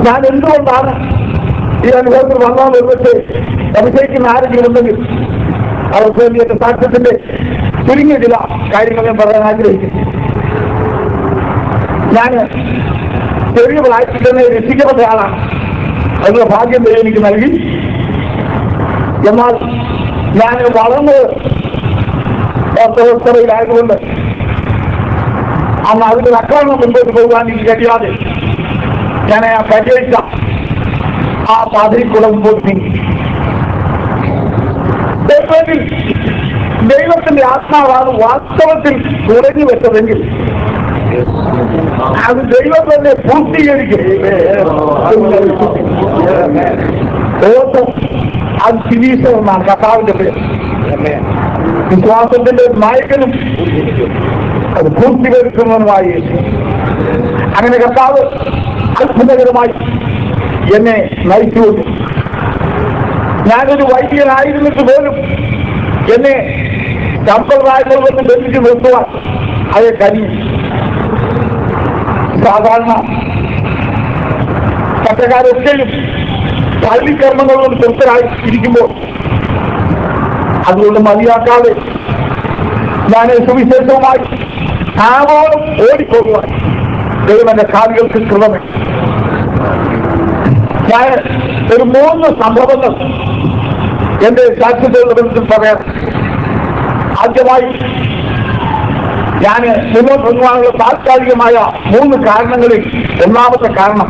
ഞാൻ എന്തുകൊണ്ടാണ് ഈ അനുഭവത്തിൽ വന്നത് എന്നിട്ട് സംശയിക്കുന്ന ആരെങ്കിലും ഉണ്ടെങ്കിൽ അവർക്ക് വേണ്ടി എന്റെ സാക്ഷ്യത്തിന്റെ ചുരുങ്ങിയ ചില കാര്യങ്ങൾ ഞാൻ പറയാൻ ആഗ്രഹിക്കുന്നു ഞാൻ ചെറിയ പ്രായത്തിൽ തന്നെ രക്ഷിക്കപ്പെട്ട ആളാണ് അതിനുള്ള ഭാഗ്യം ദൈവം എനിക്ക് നൽകി എന്നാൽ ഞാൻ വളർന്ന് ഓർത്തവസ്ഥയിലായതുകൊണ്ട് അന്ന് അതിന്റെ അക്രമം മുമ്പോട്ട് പോകാൻ എനിക്ക് കഴിയാതെ ഞാൻ ആ പരിചയിച്ച ആ പാതയിൽ കൂടെ മുമ്പോട്ട് നീങ്ങി ദൈവത്തിൽ ദൈവത്തിന്റെ ആത്മാവാണ് വാസ്തവത്തിൽ കുറഞ്ഞു വെച്ചതെങ്കിൽ അത് ദൈവം തന്നെ പൂർത്തീകരിക്കും ഓട്ടം അത് ശിരീഷമെന്നാണ് കർത്താവിന്റെ പേര് വിശ്വാസത്തിന്റെ നായകനും അത് പൂർത്തീകരിക്കുന്നതുമായി യേശു. അങ്ങനെ കർത്താവ് അത്ഭുതകരമായി എന്നെ നയിച്ചുകൊണ്ടു ഞാനൊരു വൈദ്യനായിരുന്നിട്ട് പോലും എന്നെ സമ്പ്രദായത്തിൽ നിന്ന് ബന്ധിച്ച് നിർത്തുവാൻ അത് കഴിയും സാധാരണ പച്ചക്കാരൊക്കെയും പള്ളിക്കർമ്മങ്ങളും തൃപ്തരായി ഇരിക്കുമ്പോൾ അതുകൊണ്ട് മതിയാക്കാതെ ഞാൻ സുവിശേഷവുമായി ആവോളം ഓടിപ്പോകുവാൻ ദൈവം എന്റെ കാലുകൾക്ക് കൃതമേ ഞാൻ ഒരു മൂന്ന് സംഭവങ്ങൾ എന്റെ സാക്ഷ്യതയുടെ ബന്ധത്തിൽ പറയാം ആദ്യമായി ഞാൻ മുന്നോട്ട് കൊണ്ടുപോകാനുള്ള താൽക്കാലികമായ മൂന്ന് കാരണങ്ങളിൽ ഒന്നാമത്തെ കാരണം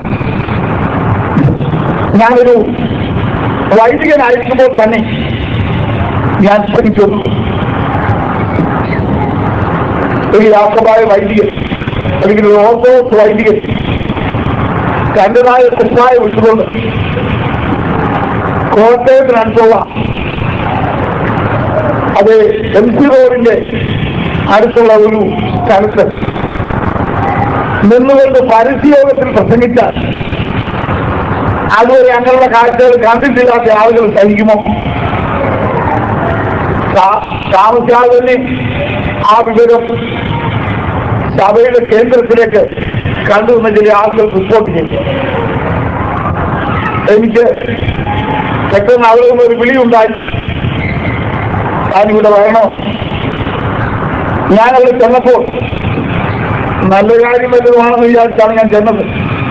ഞാനൊരു വൈദികനായിരിക്കുമ്പോൾ തന്നെ ഞാൻ ശ്രമിച്ചു ഒരു യാത്രമായ വൈദികൻ അല്ലെങ്കിൽ ഒരു ഓർത്തഡോക്സ് വൈദികൻ തന്റേതായ തെറ്റായ വിട്ടുകൊണ്ട് കോട്ടയത്തിനടുത്തുള്ള അത് എം സി റോഡിന്റെ അടുത്തുള്ള ഒരു സ്ഥലത്ത് നിന്നുകൊണ്ട് പരസ്യയോഗത്തിൽ പ്രസംഗിച്ചാൽ അതുവരെ അങ്ങനെയുള്ള കാഴ്ചകൾ കണ്ടിട്ടില്ലാത്ത ആളുകൾ സഹിക്കുമോ താ- താമസിയാതെ തന്നെ ആ വിവരം സഭയുടെ കേന്ദ്രത്തിലേക്ക് കണ്ടുവന്ന ചില ആളുകൾ റിപ്പോർട്ട് ചെയ്തു എനിക്ക് പെട്ടെന്ന് അവിടെ നിന്ന് ഒരു വിളിയുണ്ടായി ഞാനിവിടെ വരണോ ഞാനവിടെ ചെന്നപ്പോൾ നല്ല കാര്യം വല്ലതുമാണെന്ന് വിചാരിച്ചാണ് ഞാൻ ചെന്നത്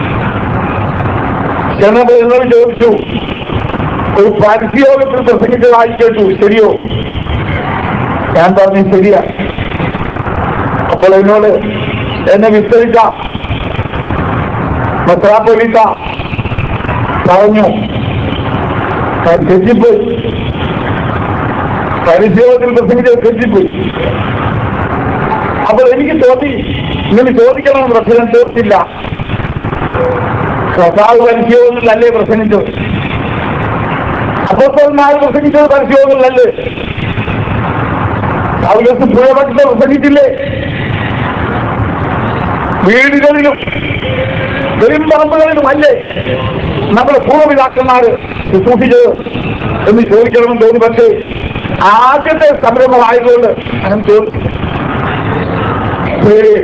ചെന്നപ്പോൾ എന്നോട് ചോദിച്ചു ഒരു പരസ്യയോഗത്തിൽ പ്രസംഗിച്ചതായി കേട്ടു ശരിയോ ഞാൻ പറഞ്ഞു ശരിയാ അപ്പോൾ എന്നോട് എന്നെ വിസ്തരിച്ച മെത്രാപ്പൊലീത്ത പറഞ്ഞു ഞാൻ തെറ്റിപ്പോയി പരിശോധത്തിൽ പ്രസംഗിച്ചത് തെറ്റിപ്പോയി അപ്പോൾ എനിക്ക് തോന്നി ഇങ്ങനെ ചോദിക്കണമെന്ന് പ്രശ്നം തീർത്തില്ല കർത്താവ് പരിശോധനയിലല്ലേ പ്രസംഗിച്ചത് അപ്പോസ്തലന്മാർ പ്രസംഗിച്ചത് പരിശോധനയിലല്ലേ അവർക്ക് പുഴപക്ഷത്തെ പ്രസംഗിച്ചില്ലേ വീടുകളിലും പെരുമ്പറമ്പുകളിലും അല്ലേ നമ്മുടെ പൂർവ്വപിതാക്കന്മാര് ശുശ്രൂഷിച്ചത് എന്ന് ചോദിക്കണമെന്ന് തോന്നി പക്ഷേ ആദ്യത്തെ സംരംഭമായതുകൊണ്ട് അങ്ങനെ ചോദിച്ചു ശരി.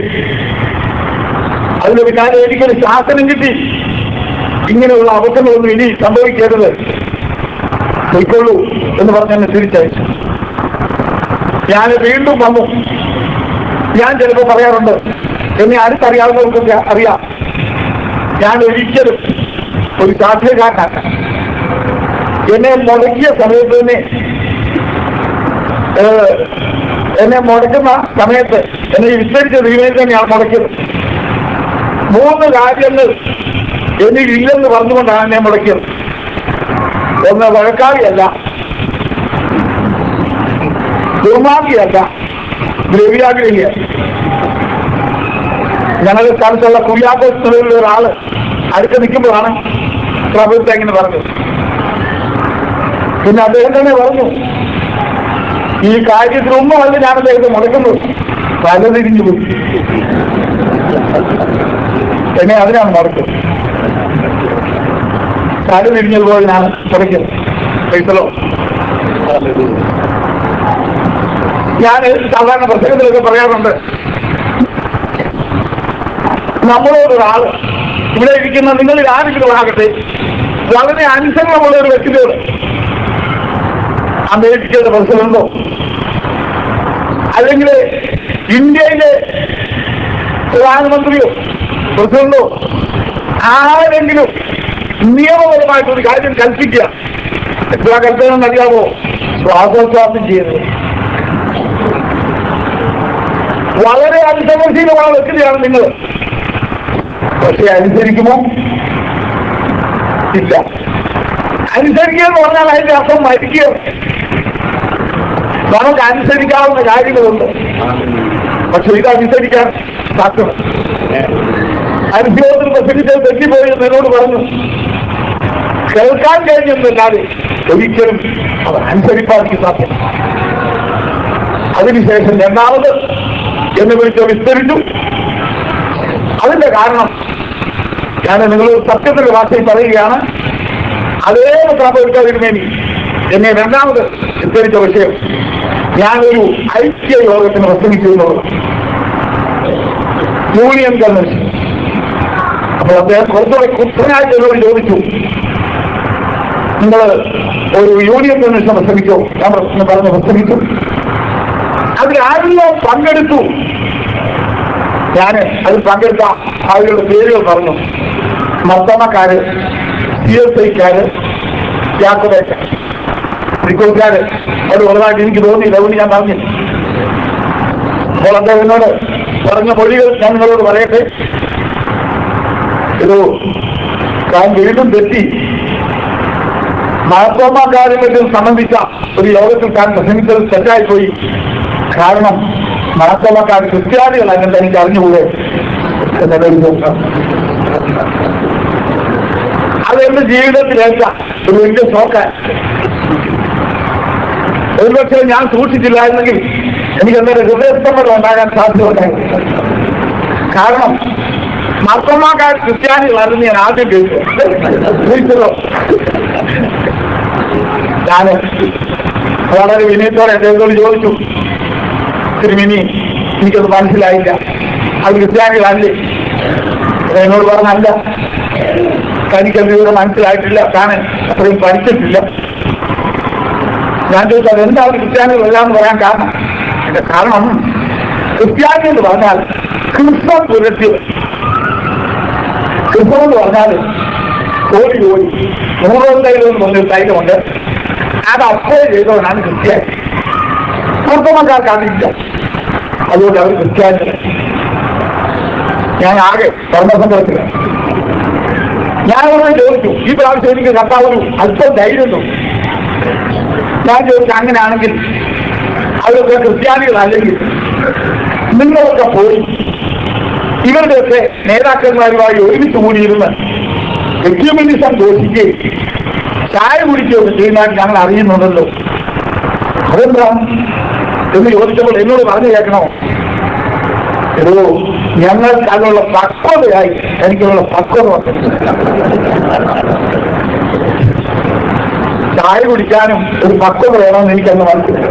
അതിന് പിന്നാലെ എനിക്കൊരു ശാസനം കിട്ടി ഇങ്ങനെയുള്ള അബദ്ധങ്ങളൊന്നും ഇനി സംഭവിക്കരുത് പൊയ്ക്കൊള്ളൂ എന്ന് പറഞ്ഞ് എന്നെ തിരിച്ചയച്ചു ഞാൻ വീണ്ടും വന്നു ഞാൻ ചിലപ്പോൾ പറയാറുണ്ട് എന്നെ അടുത്തറിയാവുന്നവർക്കൊക്കെ അറിയാം ഞാൻ ഒരിക്കലും ഒരു സാധ്യകാരനല്ല എന്നെ മുടക്കിയ സമയത്ത് തന്നെ ഏഹ്, എന്നെ മുടക്കുന്ന സമയത്ത് എന്നെ വിസ്തരിച്ച ദൈവം തന്നെയാണ് മുടക്കിയത് മൂന്ന് കാര്യങ്ങൾ എന്നിലില്ലെന്ന് പറഞ്ഞുകൊണ്ടാണ് എന്നെ മുടക്കിയത് ഒന്ന് വഴക്കാളിയല്ല ദുർമാർഗിയല്ല ദ്രവ്യാഗ്രഹിയ ഞങ്ങളുടെ സ്ഥലത്തുള്ള കുര്യാക്കോസ്തലയിലുള്ള ഒരാള് അടുത്ത് നിൽക്കുമ്പോഴാണ് പ്രഭുത്തെ ഇങ്ങനെ പറഞ്ഞത് പിന്നെ അദ്ദേഹം തന്നെ പറഞ്ഞു ഈ കാര്യത്തിലൊന്നും അല്ല ഞാൻ അദ്ദേഹത്തെ മുടക്കുന്നു തലതിരിഞ്ഞു പോയി എന്നെ അതിനാണ് മുടക്കുന്നത് തല തിരിഞ്ഞതുപോലെ ഞാൻ മുടക്കുന്നത് പൈസലോ ഞാൻ സാധാരണ പ്രസംഗത്തിലൊക്കെ പറയാറുണ്ട് നമ്മളോടൊരാള് ഇവിടെ ഇരിക്കുന്ന നിങ്ങളിൽ ആരെങ്കിലും ആകട്ടെ വളരെ അനുസരണമുള്ള ഒരു വ്യക്തിയോട് അമേരിക്കയുടെ പ്രസിഡന്റോ അല്ലെങ്കിൽ ഇന്ത്യയിലെ പ്രധാനമന്ത്രിയോ പ്രസിഡന്റോ ആരെങ്കിലും നിയമപരമായിട്ടൊരു കാര്യം കൽപ്പിക്കുക എത്ര കൽപ്പന അറിയാമോ ശ്വാസോച്ഛ്വാസം ചെയ്യുന്നത് വളരെ അനുസരണശീലമായ വ്യക്തിയാണ് നിങ്ങൾ പക്ഷെ അനുസരിക്കുമോ ഇല്ല അനുസരിക്കുക എന്ന് പറഞ്ഞാൽ അതിന്റെ അർത്ഥം മരിക്കുക നമുക്ക് അനുസരിക്കാവുന്ന കാര്യങ്ങളുണ്ട് പക്ഷെ ഇത് അനുസരിക്കാൻ സാധ്യമ അനുഭവത്തിൽ പ്രസംഗിച്ചത് തെറ്റിപ്പോയി എന്ന് എന്നോട് പറഞ്ഞു കേൾക്കാൻ കഴിഞ്ഞെന്നല്ലാതെ ഒരിക്കലും അത് അനുസരിപ്പാൻ എനിക്ക് സാധ്യം അതിനുശേഷം രണ്ടാമത് എന്നെ വിളിച്ച് വിസ്തരിച്ചു അതിന്റെ കാരണം ഞാൻ നിങ്ങൾ സത്യത്തിന്റെ ഭാഷയിൽ പറയുകയാണ് അതേ പ്രാപത്തിരുമേനി എന്നെ രണ്ടാമത് വിസ്തരിച്ച വിഷയം ഞാനൊരു ഐക്യ യോഗത്തിന് പ്രസംഗിച്ചു എന്നുള്ളത് യൂണിയൻ കൺവെൻഷൻ അപ്പോൾ അദ്ദേഹം കുറച്ചുകൂടെ കുത്തനായിട്ട് എന്നോട് ചോദിച്ചു നിങ്ങൾ ഒരു യൂണിയൻ കൺവെൻഷൻ പ്രസംഗിച്ചോ ഞാൻ പ്രശ്നം പറഞ്ഞ് പ്രസംഗിച്ചു അതിൽ ആരെല്ലാം പങ്കെടുത്തു ഞാൻ അതിൽ പങ്കെടുത്ത ആളുകളുടെ പേരുകൾ പറഞ്ഞു മത്തമ്മക്കാര് സി എസ് ഐക്കാര് യാക്കോബേക്കാർ റിക്കോക്കാര് അത് ഉള്ളതായിട്ട് എനിക്ക് തോന്നിയില്ല അതുകൊണ്ട് ഞാൻ പറഞ്ഞു അപ്പോൾ അദ്ദേഹം എന്നോട് പറഞ്ഞ മൊഴികൾ ഞാൻ നിങ്ങളോട് പറയട്ടെ ഇത് താൻ വീണ്ടും തെറ്റി മാർത്തോമാകാര്യങ്ങളിൽ സംബന്ധിച്ച ഒരു യോഗത്തിൽ താൻ പ്രസംഗിച്ചത് തെറ്റായി പോയി കാരണം മാർത്തോമാക്കാർ ക്രിസ്ത്യാനികളല്ലെന്ന് എനിക്ക് അറിഞ്ഞുകൂടെ എന്നൊരു ചോദിക്കാം അത് എന്റെ ജീവിതത്തിലേറ്റ ഒരു വലിയ ഷോക്ക് ഒരുപക്ഷെ ഞാൻ സൂക്ഷിച്ചില്ലായിരുന്നെങ്കിൽ എനിക്ക് എന്തൊരു ഹൃദയസ്തംഭം ഉണ്ടാകാൻ സാധ്യതയുണ്ടായിരുന്നു കാരണം മർത്തമാക്കാർ ക്രിസ്ത്യാനികളായിരുന്നു ഞാൻ ആദ്യം കേട്ടു ഞാൻ വളരെ വിനയത്തോടെ അദ്ദേഹത്തോട് ചോദിച്ചു തിരുമിനി എനിക്കത് മനസ്സിലായില്ല അത് ക്രിസ്ത്യാനികളല്ലേ എന്നോട് പറഞ്ഞല്ല തനിക്കത് ഇവിടെ മനസ്സിലായിട്ടില്ല താൻ അത്രയും പഠിച്ചിട്ടില്ല ഞാൻ ചോദിച്ചു അതെന്താണ് ക്രിസ്ത്യാനികളല്ല എന്ന് പറയാൻ കാരണം എന്റെ കാരണം ക്രിസ്ത്യാനി എന്ന് പറഞ്ഞാൽ ക്രിസ്തം പുരട്ടിയത് ക്രിസ്തം എന്ന് പറഞ്ഞാൽ കോടി കോടി നൂറുകൾ തൈലം എന്ന് പറഞ്ഞൊരു തൈലമുണ്ട് അത് അപ്ലൈ ചെയ്തവനാണ് ക്രിസ്ത്യാനി കുർത്തമക്കാർക്ക് അതില്ല അതുകൊണ്ട് അവർ ക്രിസ്ത്യാനി ഞാൻ ആകെ ധർമ്മസംഘത്തില് ഞാൻ അവരോട് ചോദിച്ചു ഈ പ്രാവശ്യം എനിക്ക് കർത്താവ് ഒരു അല്പം ധൈര്യം തോന്നി ഞാൻ ചോദിച്ചു അങ്ങനെയാണെങ്കിൽ അവരൊക്കെ ക്രിസ്ത്യാനികളല്ലെങ്കിൽ നിങ്ങളൊക്കെ പോയി ഇവരുടെയൊക്കെ നേതാക്കന്മാരുമായി ഒരുമിച്ച് കൂടിയിരുന്ന് എക്യൂമിനിസം ഘോഷിക്കുകയും ചായ കുടിക്കുകയൊക്കെ ചെയ്യുന്നതായിട്ട് ഞങ്ങൾ അറിയുന്നുണ്ടല്ലോ അതെന്താ എന്ന് ചോദിച്ചപ്പോൾ എന്നോട് പറഞ്ഞു കേൾക്കണോ എടോ ഞങ്ങൾക്ക് അതിനുള്ള പക്വതയായി എനിക്കുള്ള പക്വത വന്നു. ചായ കുടിക്കാനും ഒരു പക്വത വേണമെന്ന് എനിക്കന്ന്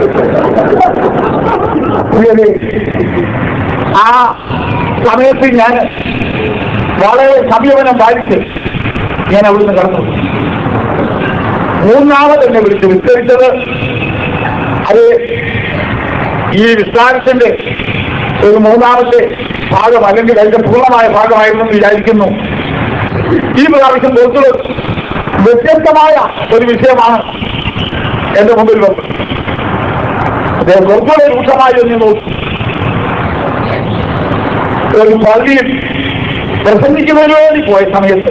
മനസ്സിലായി ആ സമയത്ത് ഞാൻ വളരെ സംയമനം പാലിച്ച് ഞാൻ അവിടുന്ന് കടന്നു മൂന്നാമത് എന്നെ വിളിച്ച് വിസ്തരിച്ചത് അത് ഈ വിസ്താരത്തിന്റെ ഒരു മൂന്നാമത്തെ ഭാഗം അല്ലെങ്കിൽ അതിന്റെ പൂർണ്ണമായ ഭാഗമായിരുന്നു എന്ന് വിചാരിക്കുന്നു ഈ പ്രാവശ്യം കുറച്ചുകൂടെ വ്യത്യസ്തമായ ഒരു വിഷയമാണ് എന്റെ മുമ്പിൽ വന്നത് അദ്ദേഹം കുറച്ചുകൂടെ രൂക്ഷമായി എന്ന് നോക്കി ഒരു പള്ളിയിൽ പ്രസംഗിക്കുന്നതിന് വേണ്ടി പോയ സമയത്ത്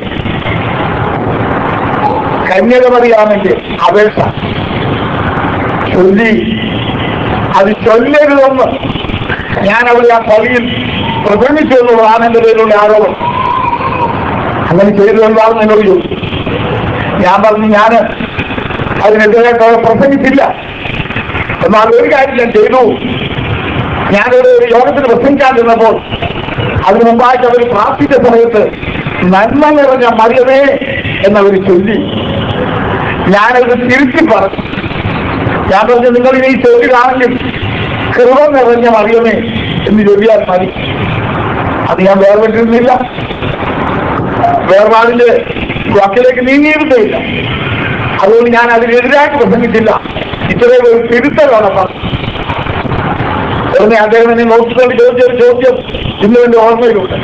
കന്യകമറിയാമെങ്കിൽ അപേക്ഷ ചൊല്ലി അത് ചൊല്ലരുതെന്ന് ഞാൻ അവിടെ ആ പള്ളിയിൽ പ്രസംഗിച്ചു എന്നുള്ളതാണ് എന്റെ പേരിലുള്ള ആരോപണം അങ്ങനെ ചെയ്തു എന്താണെന്ന് എന്നോട് ചോദിച്ചു ഞാൻ പറഞ്ഞു ഞാൻ അതിനെതിരെ പ്രസംഗിച്ചില്ല എന്നാൽ ഒരു കാര്യം ഞാൻ ചെയ്തു ഞാനൊരു ഒരു യോഗത്തിന് പ്രസംഗിക്കാൻ ചെന്നപ്പോൾ അതിനു മുമ്പായിട്ട് അവർ പ്രാർത്ഥിച്ച സമയത്ത് നന്മ നിറഞ്ഞ മറിയമേ എന്നവർ ചൊല്ലി ഞാനത് തിരുത്തി പറഞ്ഞു ഞാൻ പറഞ്ഞു നിങ്ങൾ ഇനി ചൊല്ലുകയാണെങ്കിൽ കൃപ നിറഞ്ഞ മറിയമേ എന്ന് ചൊല്ലിയാൽ മതി അത് ഞാൻ വേർപെട്ടിരുന്നില്ല വേർപാടിന്റെ വക്കിലേക്ക് നീങ്ങിയിരുന്നില്ല അതുകൊണ്ട് ഞാൻ അതിനെതിരായിട്ട് പ്രസംഗിച്ചില്ല ഇത്രയും ഒരു തിരുത്തലാണ് പറഞ്ഞു ഉടനെ അദ്ദേഹം എന്നെ നോക്കിക്കൊണ്ട് ചോദിച്ചൊരു ചോദ്യം ഇന്ന് എന്റെ ഓർമ്മയിലുണ്ട്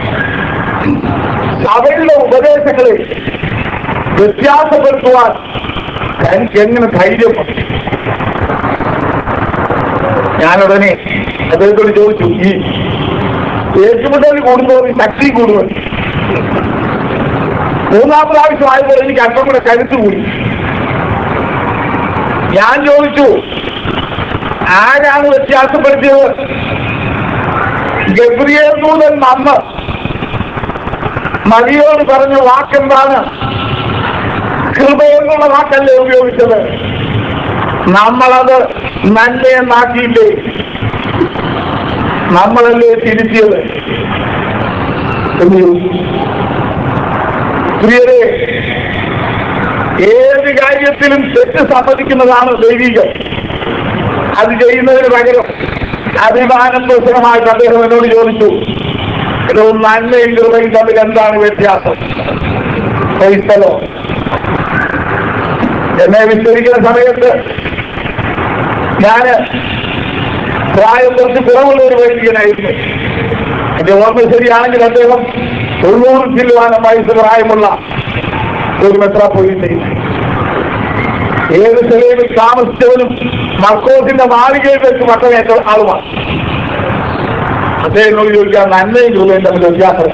സഭയുടെ ഉപദേശങ്ങളെ വ്യത്യാസപ്പെടുത്തുവാൻ എനിക്ക് എങ്ങനെ ധൈര്യം വന്നു? ഞാനുടനെ അദ്ദേഹത്തോട് ചോദിച്ചു ഈ ഏറ്റുമുട്ടൽ കൂടുമ്പോൾ ഈ ശക്തി കൂടുമ്പോൾ മൂന്നാം പ്രാവശ്യമായപ്പോൾ എനിക്ക് അല്പം കൂടെ കരുത്ത് കൂടി ഞാൻ ചോദിച്ചു ആരാണ് വ്യത്യാസപ്പെടുത്തിയത് ഗബ്രിയേൽ ദൂതൻ നമ്മ മതിയോട് പറഞ്ഞ വാക്കെന്താണ് കൃപയെന്നുള്ള വാക്കല്ലേ ഉപയോഗിച്ചത് നമ്മളത് നന്മയെന്നാക്കിയില്ലേ നമ്മളല്ലേ തിരുത്തിയത് എന്ന് ചോദിച്ചു. പ്രിയരെ ഏത് കാര്യത്തിലും തെറ്റ് സമ്മതിക്കുന്നതാണ് ദൈവികം അത് ചെയ്യുന്നതിന് പകരം അഭിമാനം പ്രശ്നമായിട്ട് അദ്ദേഹം എന്നോട് ചോദിച്ചു ഇത് നന്മയും കൃപയും തമ്മിൽ എന്താണ് വ്യത്യാസം ക്രൈസ്തലോ എന്നെ വിസ്തരിക്കുന്ന സമയത്ത് ഞാന് പ്രായം കുറച്ച് കുറവുള്ള ഒരു വൈദികനായിരുന്നു എന്റെ ഓർമ്മ ശരിയാണെങ്കിൽ അദ്ദേഹം തൊണ്ണൂറ് ചില്ലുവാനം വയസ്സ് പ്രായമുള്ള ഒരു മെത്രാപ്പൊലിത്തയും ഏത് സ്ഥലയിൽ താമസിച്ചവനും മർക്കോസിന്റെ മാളികയിൽ വെച്ച് മട്ടമേറ്റ ആളുമാണ് അദ്ദേഹത്തിനോട് ചോദിക്കാൻ നന്മയും കൃപയും തമ്മിൽ വ്യത്യാസം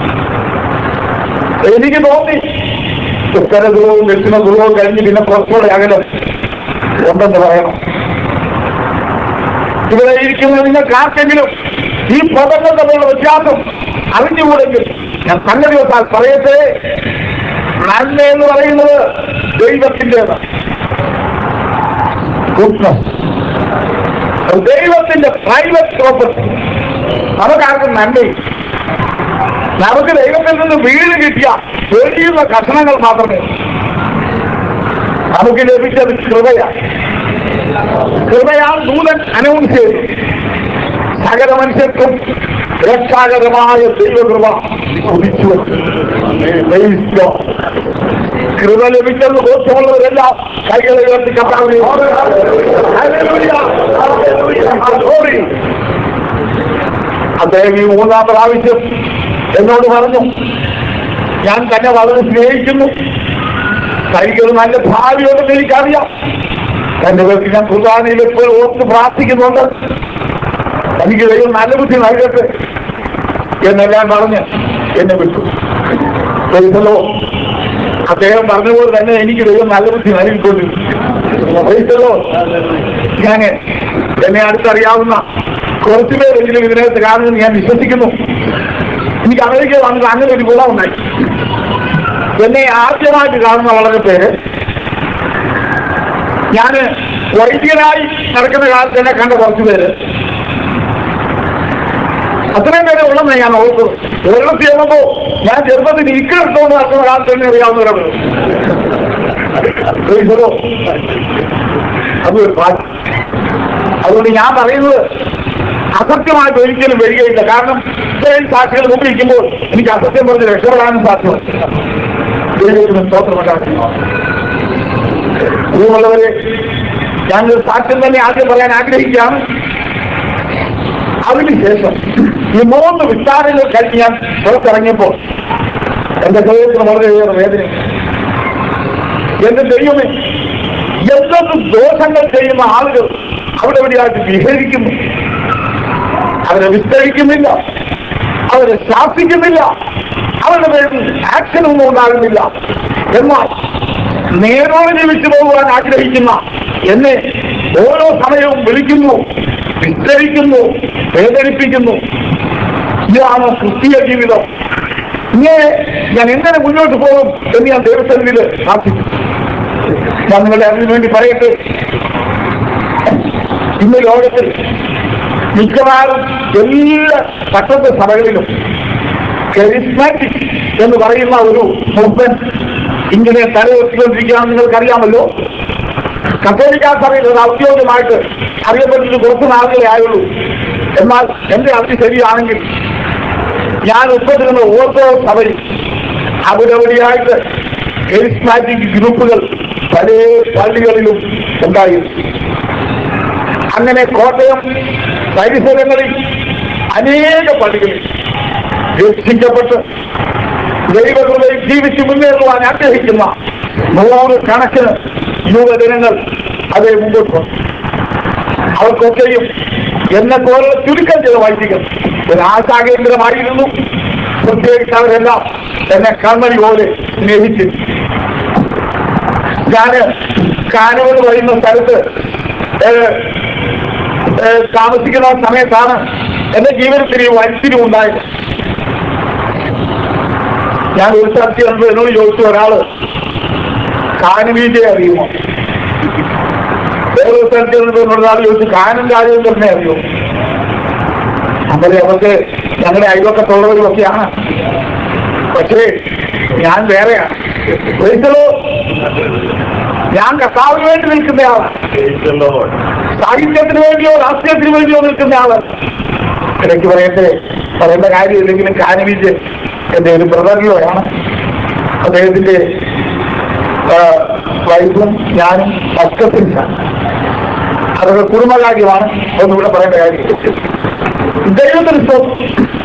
എനിക്ക് തോന്നി ഉത്തര ദുരവും ദക്ഷിണ ദുരവും കഴിഞ്ഞ് പിന്നെ കുറച്ചുകൂടെ അകലം ഉണ്ടെന്ന് പറയണം ഇവിടെ ഇരിക്കുന്ന നിങ്ങൾക്ക് ആർക്കെങ്കിലും ഈ പദങ്ങൾ തമ്മിലുള്ള വ്യത്യാസം അറിഞ്ഞുകൂടെങ്കിൽ ഞാൻ സംഗതി വെച്ചാൽ പറയട്ടെ നന്മ എന്ന് പറയുന്നത് ദൈവത്തിൻ്റെതാണ് ഗുഡ്നസ് അത് ദൈവത്തിന്റെ പ്രൈവറ്റ് പ്രോപ്പർട്ടി നമുക്കാർക്കും നന്മയും നമുക്ക് ദൈവത്തിൽ നിന്ന് വീട് കിട്ടിയ വെളിയുന്ന കഷണങ്ങൾ മാത്രമേ ഉള്ളൂ. നമുക്ക് ലഭിച്ചത് കൃപയാണ് കൃപയാൽ ദൂതൻ അനൗൺസ് ചെയ്തു സകല മനുഷ്യർക്കും രക്ഷാകരമായ ദൈവകൃപ കുതിച്ചു കൃപ ലഭിച്ചെന്ന് ബോധ്യമുള്ളവരെല്ലാം കൈകളെ ഉയർത്തി കർത്താവിനെ Glory. അദ്ദേഹം ഈ മൂന്നാം പ്രാവശ്യം എന്നോട് പറഞ്ഞു ഞാൻ തന്നെ വളരെ സ്നേഹിക്കുന്നു തനിക്കൊരു നല്ല ഭാവിയുണ്ടെന്ന് എനിക്കറിയാം എന്റെ പേർക്ക് ഞാൻ കുർബാനയിൽ എപ്പോഴും ഓർത്ത് പ്രാർത്ഥിക്കുന്നുണ്ട് എനിക്ക് ദൈവം നല്ല ബുദ്ധി നൽകട്ടെ എന്നെല്ലാം പറഞ്ഞ് എന്നെ വിട്ടു പ്രൈസലോ അദ്ദേഹം പറഞ്ഞതുപോലെ തന്നെ എനിക്ക് ദൈവം നല്ല ബുദ്ധി നൽകിക്കൊണ്ടിരുന്നു പ്രൈസലോ ഞാൻ എന്നെ അടുത്തറിയാവുന്ന കുറച്ചു പേരെങ്കിലും ഇതിനകത്ത് കാണുമെന്ന് ഞാൻ വിശ്വസിക്കുന്നു എനിക്ക് അമേരിക്ക വന്നത് അങ്ങനെ ഒരു ഗുണമുണ്ടായി എന്നെ ആദ്യമായിട്ട് കാണുന്ന വളരെ പേര് ഞാൻ വൈദ്യനായി നടക്കുന്ന കാലത്ത് എന്നെ കണ്ട കുറച്ചു പേര് അത്രയും പേരെ ഉള്ളെന്ന് ഞാൻ ഓർത്തു കേരളത്തിൽ ചെന്നപ്പോ ഞാൻ ചെറുപ്പത്തിൽ ഇക്കെടുത്തോണ്ട് നടക്കുന്ന കാലത്ത് തന്നെ അറിയാവുന്നവരാണ് ഈശ്വരോ, അത് ഒരു പാട്ട് അതുകൊണ്ട് ഞാൻ പറയുന്നത് അസത്യമായിട്ട് ഒരിക്കലും വരികയില്ല കാരണം ഇത്രയും സാക്ഷികൾ മുമ്പിൽ ഇരിക്കുമ്പോൾ എനിക്ക് അസത്യം പറഞ്ഞ് രക്ഷപ്പെടാനും സാധ്യമല്ല ദൈവത്തിന് സ്തോത്രമുണ്ടാക്കുന്നു പ്രിയമുള്ളവരെ ഞാനൊരു സാക്ഷ്യം തന്നെ ആദ്യം പറയാൻ ആഗ്രഹിക്കുകയാണ് അതിനുശേഷം ഈ മൂന്ന് വിസ്താരങ്ങൾ കഴിഞ്ഞ് ഞാൻ പുറത്തിറങ്ങിയപ്പോൾ എന്റെ ഹൃദയത്തിന് വളരെയേറെ വേദന എന്റെ ദൈവമേ എന്തൊന്നും ദോഷങ്ങൾ ചെയ്യുന്ന ആളുകൾ അവിടെ എവിടെയായിട്ട് വിഹരിക്കുന്നു അവരെ വിസ്തരിക്കുന്നില്ല അവരെ ശാസിക്കുന്നില്ല അവരുടെ പേരിൽ ആക്ഷൻ ഒന്നും ഉണ്ടാകുന്നില്ല എന്നാൽ നേരോടെ ജീവിച്ചു പോകുവാൻ ആഗ്രഹിക്കുന്ന എന്നെ ഓരോ സമയവും വിളിക്കുന്നു വിസ്തരിക്കുന്നു വേദനിപ്പിക്കുന്നു ഇതാണ് ക്രിസ്തീയ ജീവിതം ഇങ്ങനെ ഞാൻ എങ്ങനെ മുന്നോട്ട് പോകും എന്ന് ഞാൻ ദൈവസന്നിധിയിൽ പ്രാർത്ഥിച്ചു ഞാൻ നിങ്ങളുടെ അറിവിന് വേണ്ടി പറയട്ടെ ഇന്ന് ലോകത്തിൽ മിക്കവാറും എല്ലാ പട്ടത്തെ സഭകളിലും കരിസ്മാറ്റിക് എന്ന് പറയുന്ന ഒരു മൂവ്മെന്റ് ഇങ്ങനെ തലവെത്തിക്കൊണ്ടിരിക്കുകയാണെന്ന് നിങ്ങൾക്കറിയാമല്ലോ കത്തോലിക്ക സഭയിൽ അത് ഔദ്യോഗികമായിട്ട് അറിയപ്പെട്ടിട്ട് കുറച്ച് നാളുകളെ ആയുള്ളൂ എന്നാൽ എന്റെ അറിവ് ശരിയാണെങ്കിൽ ഞാൻ ഉൾപ്പെട്ടിരുന്ന ഓർത്തഡോക്സ് സഭയിൽ അവിടെ അവിടെയായിട്ട് കരിസ്മാറ്റിക് ഗ്രൂപ്പുകൾ പല പള്ളികളിലും ഉണ്ടായിരുന്നു അങ്ങനെ കോട്ടയം പരിസരങ്ങളിൽ അനേക പള്ളികളിൽ രക്ഷിക്കപ്പെട്ട് ദൈവകൃപയിൽ ജീവിച്ച് മുന്നേറുവാൻ ആഗ്രഹിക്കുന്ന നൂറ് കണക്കിന് യുവജനങ്ങൾ അതേ മുമ്പോട്ട് വന്നു അവർക്കൊക്കെയും എന്നെ പോലെ ചുരുക്കം ചില വൈദികർ ഒരു ആശാകേന്ദ്രമായിരുന്നു പ്രത്യേകിച്ച് അവരെല്ലാം എന്നെ കണ്ണടി പോലെ സ്നേഹിച്ചു ഞാന് കാനൂർ എന്ന് പറയുന്ന സ്ഥലത്ത് ഏഹ്, ഏഹ്, താമസിക്കുന്ന സമയത്താണ് എന്റെ ജീവിതത്തിൽ ഈ വരിത്തിരി ഉണ്ടായത് ഞാൻ ഒരു സ്ഥലത്ത് ചെന്നപ്പോൾ എന്നോട് ചോദിച്ചു ഒരാള് കാനവീജയെ അറിയുമോ വേറൊരു സ്ഥലത്ത് ചെന്നപ്പോൾ എന്നോട് ഒരാൾ ചോദിച്ചു കാനം രാജേന്ദ്രനെ അറിയുമോ നമ്മളെ അവർക്ക് ഞങ്ങളുടെ അയൽവക്കത്തുള്ളവരുമൊക്കെയാണ് പക്ഷേ ഞാൻ വേറെയാണ് ഒരിക്കലോ ഞാൻ കർത്താവിന് വേണ്ടി നിൽക്കുന്നയാളാണ് സാഹിത്യത്തിന് വേണ്ടിയോ രാഷ്ട്രീയത്തിന് വേണ്ടിയോ നിൽക്കുന്ന ആള് ഇടയ്ക്ക് പറയട്ടെ പറയേണ്ട കാര്യമില്ലെങ്കിലും കാനവീജ് എന്റെ ഒരു ബ്രദറിലോ ആണ് അദ്ദേഹത്തിന്റെ ആ, വൈഫും ഞാനും പക്കത്തിലാണ് അതൊക്കെ കുടുംബകാര്യമാണ് ഒന്നും ഇവിടെ പറയേണ്ട കാര്യം ദൈവത്തിന് സ്തോത്രം.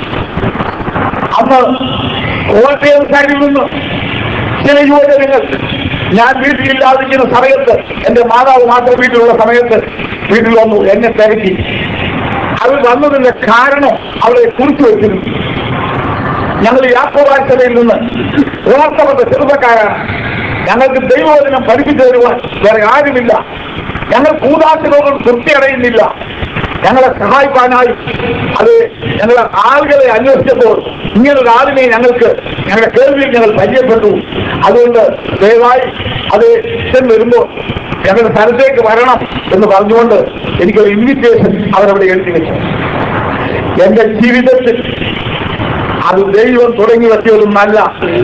അന്ന് കോട്ടയം സൈഡിൽ നിന്ന് ചില യുവജനങ്ങൾ ഞാൻ വീട്ടിലില്ലാതിരിക്കുന്ന സമയത്ത് എന്റെ മാതാവ് മാത്രം വീട്ടിലുള്ള സമയത്ത് വീട്ടിൽ വന്നു എന്നെ തിരക്കി അവർ വന്നതിന്റെ കാരണം അവളെ കുറിച്ചു വെച്ചിരുന്നു ഞങ്ങൾ യാക്കോബാഴ്ചതയിൽ നിന്ന് ഉണർത്തപ്പെട്ട ചെറുപ്പക്കാരാണ് ഞങ്ങൾക്ക് ദൈവവചനം പഠിപ്പിച്ചു തരുവാൻ വേറെ ആരുമില്ല ഞങ്ങൾ കൂതാശകളോട് തൃപ്തിയടയുന്നില്ല ഞങ്ങളെ സഹായിക്കാനായി അത് ഞങ്ങളെ ആളുകളെ അന്വേഷിച്ചപ്പോൾ ഇങ്ങനൊരു ആളിനെ ഞങ്ങൾക്ക് ഞങ്ങളുടെ കേൾവിയിൽ ഞങ്ങൾ പരിചയപ്പെട്ടു അതുകൊണ്ട് ദയവായി അത് ചെന്ന് വരുമ്പോൾ ഞങ്ങളുടെ സ്ഥലത്തേക്ക് വരണം എന്ന് പറഞ്ഞുകൊണ്ട് എനിക്കൊരു ഇൻവിറ്റേഷൻ അവരവിടെ എഴുതി വെച്ചു എന്റെ ജീവിതത്തിൽ അത് ദൈവം തുടങ്ങി വെച്ചതൊന്നല്ല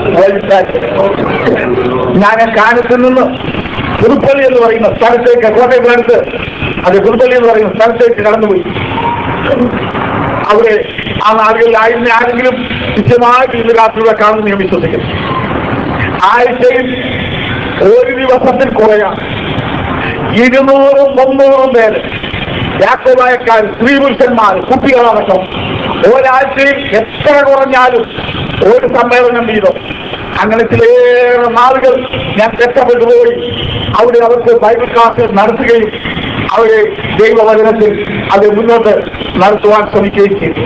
ഞാൻ കാനത്തിൽ നിന്ന് പുതുപ്പള്ളി എന്ന് പറയുന്ന സ്ഥലത്തേക്ക് കോട്ടയത്തിനടുത്ത് അത് പുതുപ്പള്ളി എന്ന് പറയുന്ന സ്ഥലത്തേക്ക് കടന്നുപോയി അവിടെ ആ നാടുകളിൽ ആയിരുന്ന ആരെങ്കിലും നിശ്ചയമായിട്ട് ഇന്ന് രാത്രിയുടെ കാണുമെന്ന് ഞാൻ വിശ്വസിക്കുന്നു ആഴ്ചയിൽ ഒരു ദിവസത്തിൽ കുറയാം ഇരുന്നൂറും മുന്നൂറും പേര് യാക്കോബായക്കാർ സ്ത്രീ പുരുഷന്മാർ കുട്ടികളടക്കം ഒരാഴ്ചയിൽ എത്ര കുറഞ്ഞാലും ഒരു സമ്മേളനം വീതം അങ്ങനെ ചിലേറെ നാളുകൾ ഞാൻ കഷ്ടപ്പെട്ടു പോയി അവിടെ അവർക്ക് ബൈബിൾ ക്ലാസ് നടത്തുകയും അവരെ ദൈവവചനത്തിൽ അത് മുന്നോട്ട് നടത്തുവാൻ ശ്രമിക്കുകയും ചെയ്തു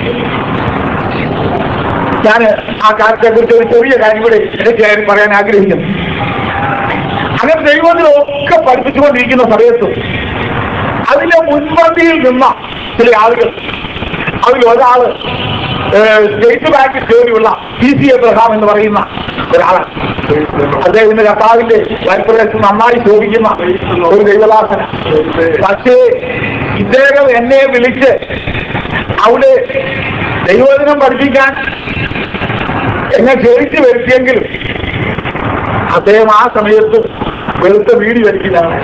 ഞാൻ ആ കാര്യത്തെ കുറിച്ച് ഒരു ചെറിയ കാര്യം കൂടെ ഇടയ്ക്കായി പറയാൻ ആഗ്രഹിക്കുന്നു അങ്ങനെ ദൈവത്തിലൊക്കെ പഠിപ്പിച്ചുകൊണ്ടിരിക്കുന്ന സമയത്തും അതിന്റെ മുൻപന്തിയിൽ നിന്ന ചില ആളുകൾ അതിൽ ഒരാള് ഏഹ്, സ്റ്റേറ്റ് ബാങ്കിൽ ജോലിയുള്ള പി സി എബ്രഹാം എന്ന് പറയുന്ന ഒരാളാണ് അദ്ദേഹത്തിന്റെ കർത്താവിന്റെ വരിപ്രദേശം നന്നായി ശോഭിക്കുന്ന ഒരു ദൈവദാസന പക്ഷേ ഇദ്ദേഹം എന്നെ വിളിച്ച് അവിടെ ദൈവദിനം പഠിപ്പിക്കാൻ എന്നെ ക്ഷണിച്ചു വരുത്തിയെങ്കിലും അദ്ദേഹം ആ സമയത്ത് വെളുത്ത വീടി വലിക്കുന്നതാണ്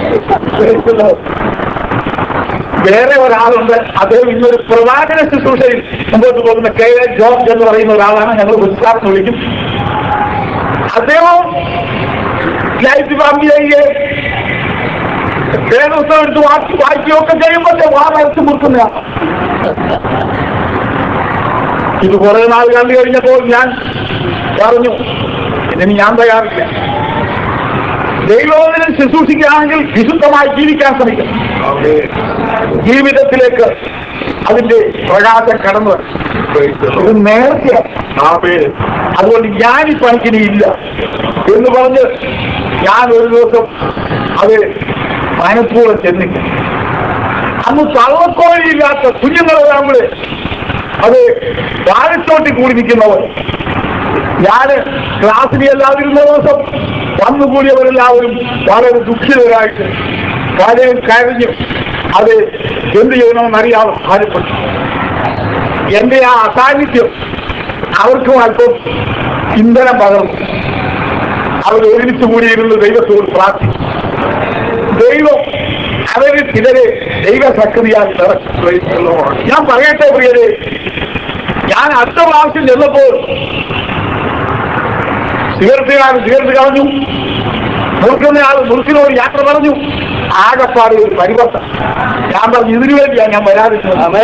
വേറെ ഒരാളുണ്ട് അദ്ദേഹം ഇന്നൊരു പ്രവാചക ശുശ്രൂഷയിൽ മുമ്പോട്ട് പോകുന്ന കെ എ ജോർജ് എന്ന് പറയുന്ന ഒരാളാണ് ഞങ്ങൾ പുരസ്കാരം വിളിക്കും അദ്ദേഹം ലൈഫ് ഫാമിലി ചെയ്യുകയും വേദപുസ്തകം എടുത്ത് വാക്കി വായിക്കുകയൊക്കെ ചെയ്യുമ്പോൾ വാ വരച്ച് മുറുക്കുന്നതാണ് ഇത് കുറെ നാൾ കണ്ടു കഴിഞ്ഞപ്പോൾ ഞാൻ പറഞ്ഞു ഇതിന് ഞാൻ തയ്യാറില്ല ദൈവോധനം ശുശ്രൂഷിക്കുകയാണെങ്കിൽ വിശുദ്ധമായി ജീവിക്കാൻ ശ്രമിക്കണം ജീവിതത്തിലേക്ക് അതിന്റെ പ്രകാശം കടന്നു വരണം. ഇത് നേർച്ചയാണ് അതുകൊണ്ട് ഞാൻ ഈ പണിക്കിനി ഇല്ല എന്ന് പറഞ്ഞ് ഞാൻ ഒരു ദിവസം അത് മനഃപൂർവ്വം ചെന്നില്ല അന്ന് തള്ളക്കോഴിയില്ലാത്ത കുഞ്ഞുങ്ങളെല്ലാം കൂടെ അത് വാഴത്തോട്ടി കൂടി നിൽക്കുന്നവർ ഞാന് ക്ലാസ്സിൽ എല്ലാവരും ദിവസം വന്നുകൂടിയവരെല്ലാവരും വളരെ ദുഃഖിതരായിട്ട് കാര്യം കരഞ്ഞു അത് എന്ത് ചെയ്യണമെന്ന് അറിയാതെ ഭാരപ്പെട്ടു എന്റെ ആ അസാന്നിധ്യം അവർക്കും അല്പം ഇന്ധനം പകർന്നു അവർ ഒരുമിച്ച് കൂടിയിരുന്ന് ദൈവത്തോട് പ്രാർത്ഥിച്ചു ദൈവം അവരിൽ ചിലരെ ദൈവശക്തിയാൽ നിറച്ചു ഞാൻ പറയട്ടെ പ്രിയരെ ഞാൻ അടുത്ത പ്രാവശ്യം ചെന്നപ്പോൾ സിഗരറ്റുകാരൻ സിഗരറ്റ് കളഞ്ഞു മുറുക്കുന്നയാൾ മുറുക്കിനോട് യാത്ര പറഞ്ഞു ആകപ്പാട് ഒരു പരിവർത്തനം ഞാൻ പറഞ്ഞു ഇതിനു വേണ്ടിയാണ് ഞാൻ വരാതിരുന്നത്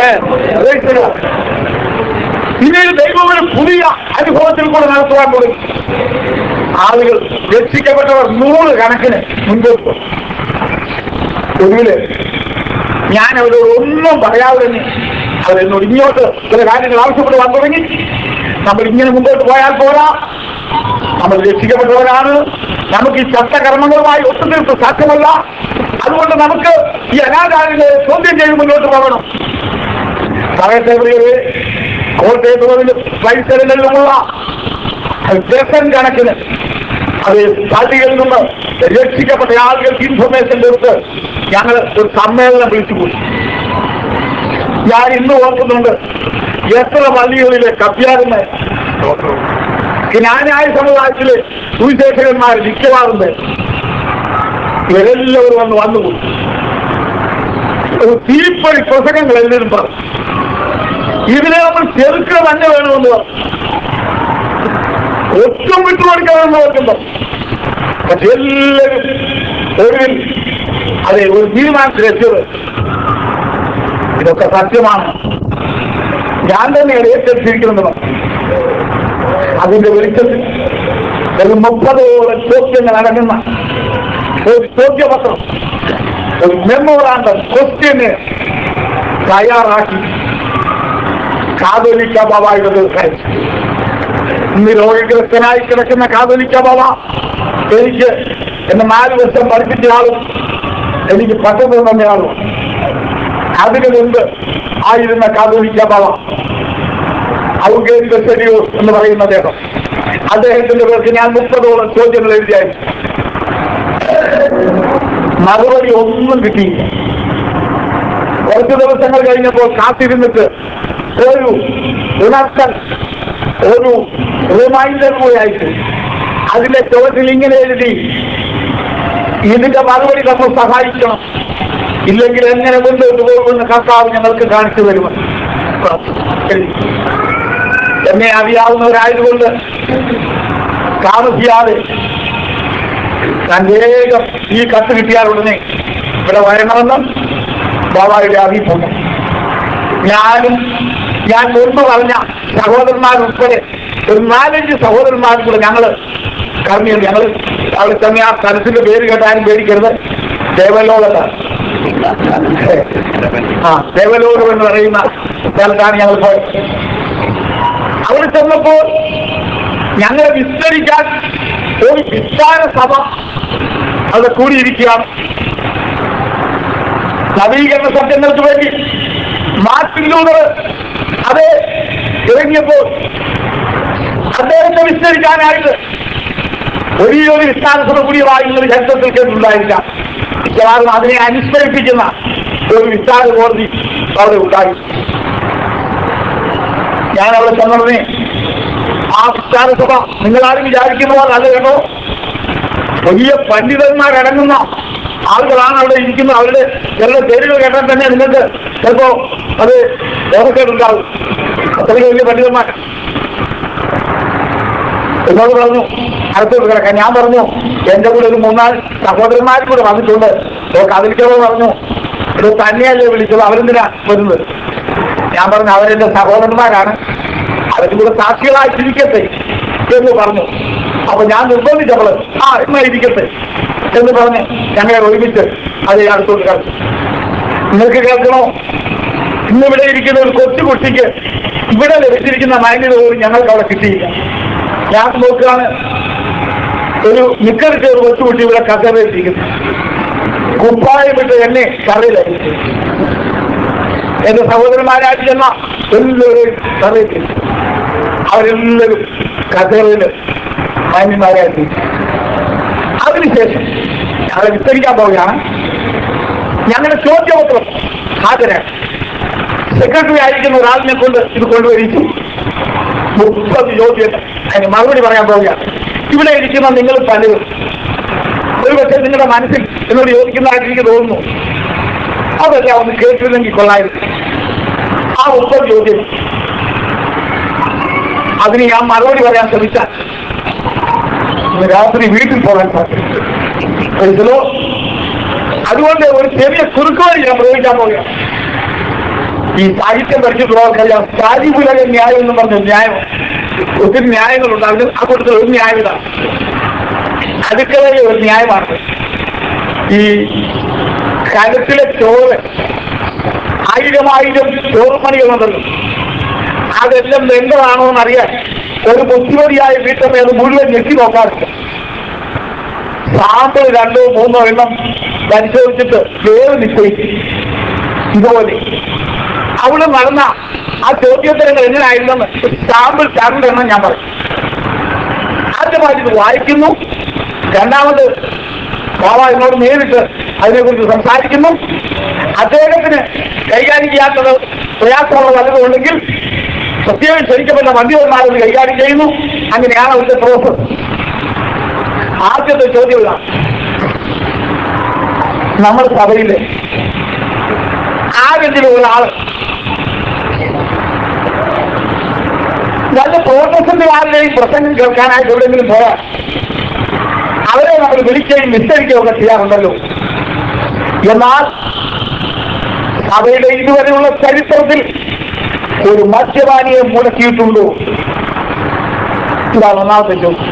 പിന്നീട് ദൈവം ഒരു പുതിയ അനുഭവത്തിൽ കൂടെ നടത്തുവാൻ തുടങ്ങി ആളുകൾ രക്ഷിക്കപ്പെട്ടവർ നൂറ് കണക്കിന് മുൻപോട്ട് പോയി. ഒടുവില് ഞാൻ അവരോട് ഒന്നും പറയാതെ തന്നെ അവരെന്നോട് ഇങ്ങോട്ട് ചില കാര്യങ്ങൾ ആവശ്യപ്പെട്ട് വന്നു തുടങ്ങി നമ്മൾ ഇങ്ങനെ മുമ്പോട്ട് പോയാൽ പോരാ നമ്മൾ രക്ഷിക്കപ്പെട്ടവരാണ് നമുക്ക് ഈ ചട്ടകർമ്മങ്ങളുമായി ഒത്തുതീർപ്പ് സാധ്യമല്ല അതുകൊണ്ട് നമുക്ക് ഈ അനാചാരങ്ങളെ ചോദ്യം ചെയ്ത് മുന്നോട്ട് പോകണം പറയട്ടെ പ്രിയരെ കോട്ടയത്ത് മുതൽ പരിസരങ്ങളിലുമുള്ള ഡസൻ കണക്കിന് അത് പള്ളികളിൽ നിന്ന് രക്ഷിക്കപ്പെട്ട ആളുകൾക്ക് ഇൻഫർമേഷൻ കൊടുത്ത് ഞങ്ങൾ ഒരു സമ്മേളനം വിളിച്ചുപോയി ഞാൻ ഇന്ന് ഓർക്കുന്നുണ്ട് എത്ര പള്ളികളിലെ കപ്പ്യാരന്മാർ ജ്ഞാനായ സമുദായത്തിലെ സുവിശേഷകന്മാർ മിക്കവാറും പേർ ഇവരെല്ലാവരും വന്ന് വന്നുപോയി ഒരു തീപ്പൊരി പ്രസംഗങ്ങൾ എല്ലാവരും പറഞ്ഞു ഇതിനെ നമ്മൾ ചെറുക്കുക തന്നെ വേണമെന്ന് പറഞ്ഞു ഒട്ടും വിട്ടുകൊടുക്കണമെന്ന് ഓർക്കുമ്പോ പക്ഷെ എല്ലാവരും ഒടുവിൽ അതെ ഒരു തീരുമാനത്തിലെത്തിയത് ഇതൊക്കെ സത്യമാണ് ഞാൻ തന്നെയാണ് ഏറ്റെടുത്തിരിക്കുന്നത് അതിന്റെ വെളിച്ചത്തിൽ ഒരു മുപ്പതോളം ചോദ്യങ്ങൾ അടങ്ങുന്ന ഒരു ചോദ്യപത്രം ഒരു മെമ്മോറാണ്ടം ക്വസ്റ്റ്യന് തയ്യാറാക്കി കാതോലിക്ക ബാബായുടെ തീർച്ചയായിട്ടും ഇന്ന് രോഗഗ്രസ്തനായി കിടക്കുന്ന കാതോലിക്ക ബാബ എനിക്ക് എന്നെ നാല് വർഷം പഠിപ്പിച്ച ആളും എനിക്ക് പറ്റത്ത് തന്നെയാളും അതിനു മുമ്പ് ആയിരുന്ന കാതോലിക്ക ബാബ ഔഗേന്ദ്ര സെരിയോസ് എന്ന് പറയുന്ന അദ്ദേഹം അദ്ദേഹത്തിന്റെ പേർക്ക് ഞാൻ മുപ്പതോളം ചോദ്യങ്ങൾ എഴുതിയായിരുന്നു മറുപടി ഒന്നും കിട്ടിയില്ല കുറച്ച് ദിവസങ്ങൾ കഴിഞ്ഞപ്പോൾ കാത്തിരുന്നിട്ട് ഒരു ഉണർത്തൽ ഒരു റിമൈൻഡർ കൂടെ അയച്ചു അതിന്റെ ചോദ്യത്തിൽ ഇങ്ങനെ എഴുതി ഇതിന്റെ മറുപടി നമ്മൾ സഹായിക്കണം ഇല്ലെങ്കിൽ എങ്ങനെ മുന്നോട്ട് പോകുമെന്ന് കർത്താവ് ഞങ്ങൾക്ക് കാണിച്ചു തരുമെന്ന് എന്നെ അറിയാവുന്നവരായതുകൊണ്ട് താമസിയാതെ ഞാൻ വേഗം ഈ കത്ത് കിട്ടിയാൽ ഉടനെ ഇവിടെ വരണമെന്നും ബാബായുടെ അറിയിപ്പുണ്ട് ഞാനും ഞാൻ മുൻപ് പറഞ്ഞ സഹോദരന്മാരുൾപ്പെടെ ഒരു നാലഞ്ച് സഹോദരന്മാരും കൂടെ ഞങ്ങള് കർമ്മിയും ഞങ്ങൾ അവിടെ തന്നെ ആ സ്ഥലത്തിന്റെ പേര് കേട്ടാലും പേടിക്കരുത് ദേവലോകത്താണ് ആ ദേവലോകം എന്ന് പറയുന്ന സ്ഥലത്താണ് ഞങ്ങൾ പോയത് അവിടെ ചെന്നപ്പോൾ ഞങ്ങളെ വിസ്തരിക്കാൻ ഒരു വിസ്താര സഭ അവിടെ കൂടിയിരിക്കുകയാണ് നവീകരണ സത്യങ്ങൾക്ക് വേണ്ടി മാർട്ടിൻ ലൂതർ അത് ഇറങ്ങിയപ്പോൾ അദ്ദേഹത്തെ വിസ്തരിക്കാനായിട്ട് വലിയൊരു വിസ്താര സഭ കൂടിയതായിരുന്നൊരു ചരിത്രത്തിൽ കേട്ടിട്ടുണ്ടായിരിക്കാം മിക്കവാറും അതിനെ അനുസ്മരിപ്പിക്കുന്ന ഒരു വിസ്താര കോടതി അവിടെ ഉണ്ടായി ഞാൻ അവിടെ ചെന്നതിനെ ആ വിസ്താര സഭ നിങ്ങളാരും വിചാരിക്കുന്ന പോലെ അല്ല കേട്ടോ വലിയ പണ്ഡിതന്മാരടങ്ങുന്ന ആളുകളാണ് അവിടെ ഇരിക്കുന്നത് അവരുടെ ചില പേരുകൾ കേട്ടാൽ തന്നെ നിങ്ങൾക്ക് ചിലപ്പോ അത് ഓർക്കേണ്ടുണ്ടാവും അത്രയും വലിയ പണ്ഡിതന്മാർ എന്നോട് പറഞ്ഞു അടുത്തോട്ട് കിടക്കാൻ ഞാൻ പറഞ്ഞു എന്റെ കൂടെ ഒരു മൂന്നാല് സഹോദരന്മാരും കൂടെ വന്നിട്ടുണ്ട് കതിരിക്കവർ പറഞ്ഞു ഇത് തന്നെയല്ലേ വിളിച്ചത് അവരെന്തിനാ വരുന്നത് ഞാൻ പറഞ്ഞു അവരെന്റെ സഹോദരന്മാരാണ് അവരുടെ കൂടെ സാക്ഷികളായി ചിരിക്കട്ടെ എന്ന് പറഞ്ഞു അപ്പൊ ഞാൻ നിർബന്ധിച്ചവള് ആ എന്നാ ഇരിക്കട്ടെ എന്ന് പറഞ്ഞ് ഞങ്ങളെ ഒരുമിച്ച് അത് അടുത്തോട്ട് കളിച്ചു നിങ്ങൾക്ക് കേൾക്കണോ ഇന്നിവിടെ ഇരിക്കുന്ന ഒരു കൊച്ചു കുട്ടിക്ക് ഇവിടെ ലഭിച്ചിരിക്കുന്ന മാന്യത പോലും ഞങ്ങൾക്ക് അവിടെ കിട്ടിയില്ല ഞാൻ നോക്കുകയാണ് ഒരു നിക്കറിട്ട് ഒരു കൊച്ചുകുട്ടി ഇവിടെ കസേരയിട്ടിരിക്കുന്നു കുപ്പായം വിട്ട് എന്നെ കറയിലായി എന്റെ സഹോദരന്മാരായിട്ട് ചെന്ന എല്ലാവരും കറയിട്ടിരിക്കും അവരെല്ലാവരും കസേരയിൽ മാന്യന്മാരായിട്ട് അതിനുശേഷം ഞങ്ങളെ വിസ്തരിക്കാൻ പോവുകയാണ് ഞങ്ങളുടെ ചോദ്യപത്രം ഹാജരാക്കി സെക്രട്ടറി ആയിരിക്കുന്ന ഒരാളിനെ കൊണ്ട് ഇത് കൊണ്ടുവരിച്ചു മുപ്പത് ചോദ്യം അതിന് മറുപടി പറയാൻ പോവുകയാണ് ഇവിടെ ഇരിക്കുന്ന നിങ്ങൾ പലരും ഒരു പക്ഷേ നിങ്ങളുടെ മനസ്സിൽ എന്നോട് ചോദിക്കുന്നതായിട്ട് എനിക്ക് തോന്നുന്നു അതെല്ലാം ഒന്ന് കേട്ടിരുന്നെങ്കിൽ കൊള്ളായിരുന്നു ആ മുപ്പത് ചോദ്യം അതിന് ഞാൻ മറുപടി പറയാൻ ശ്രമിച്ചാൽ ഇന്ന് രാത്രി വീട്ടിൽ പോകാൻ സാധിക്കും അതുകൊണ്ട് ഒരു ചെറിയ കുറുക്കുവഴി ഞാൻ പ്രയോഗിക്കാൻ പോവുകയാണ് ഈ സാഹിത്യം പഠിച്ചിട്ടുള്ളവർക്കറിയാം സാരിപുലക ന്യായം എന്ന് പറഞ്ഞ ന്യായം ഒത്തിരി ന്യായങ്ങളുണ്ട് അതിന് ആ കൂട്ടത്തിൽ ഒരു ന്യായം ഇതാണ് അടുക്കളയിലെ ഒരു ന്യായമാണ് ഈ കലത്തിലെ ചോറ് ആയിരം ആയിരം ചോറുമണികളുണ്ടല്ലോ അതെല്ലാം വെന്തതാണോ എന്നറിയാൻ ഒരു ബുദ്ധിമതിയായ വീട്ടമ്മ അത് മുഴുവൻ ഞെക്കി നോക്കാറില്ല സാമ്പിൾ രണ്ടോ മൂന്നോ എണ്ണം പരിശോധിച്ചിട്ട് വേവ് നിശ്ചയിക്കും ഇതുപോലെ അവിടെ നടന്ന ആ ചോദ്യോത്തരങ്ങൾ എങ്ങനെയായിരുന്നെന്ന് ഒരു സാമ്പിൾ രണ്ടെണ്ണം ഞാൻ പറയും ആദ്യമായിട്ട് ഇത് വായിക്കുന്നു രണ്ടാമത് ബാബ എന്നോട് നേരിട്ട് അതിനെക്കുറിച്ച് സംസാരിക്കുന്നു അദ്ദേഹത്തിന് കൈകാര്യം ചെയ്യാത്തത് പ്രയാസമുള്ള വല്ലതും ഉണ്ടെങ്കിൽ പ്രത്യേകം ക്ഷണിക്കപ്പെട്ട മന്ത്രിമാരത് കൈകാര്യം ചെയ്യുന്നു അങ്ങനെയാണ് അവരുടെ പ്രോസസ് ആദ്യത്തെ ചോദ്യം ഇതാണ് നമ്മുടെ സഭയില് ആരെങ്കിലും ഒരാൾ നല്ല പ്രോട്ടസ്റ്റന്റുകാരുടെയും പ്രസംഗം കേൾക്കാനായിട്ട് എവിടെയെങ്കിലും പോയാൽ അവരെ നമ്മൾ വിളിക്കുകയും വിസ്തരിക്കുകയും ഒക്കെ ചെയ്യാറുണ്ടല്ലോ എന്നാൽ സഭയുടെ ഇതുവരെയുള്ള ചരിത്രത്തിൽ ഒരു മദ്യപാനിയെ മുടക്കിയിട്ടുണ്ടോ ഇതാണ് ഒന്നാമത്തെ ചോദ്യം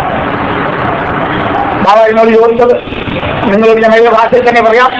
ബാബ എന്നോട് ചോദിച്ചത് നിങ്ങളോട് ഞാൻ ഏത് ഭാഷയിൽ തന്നെ പറയാം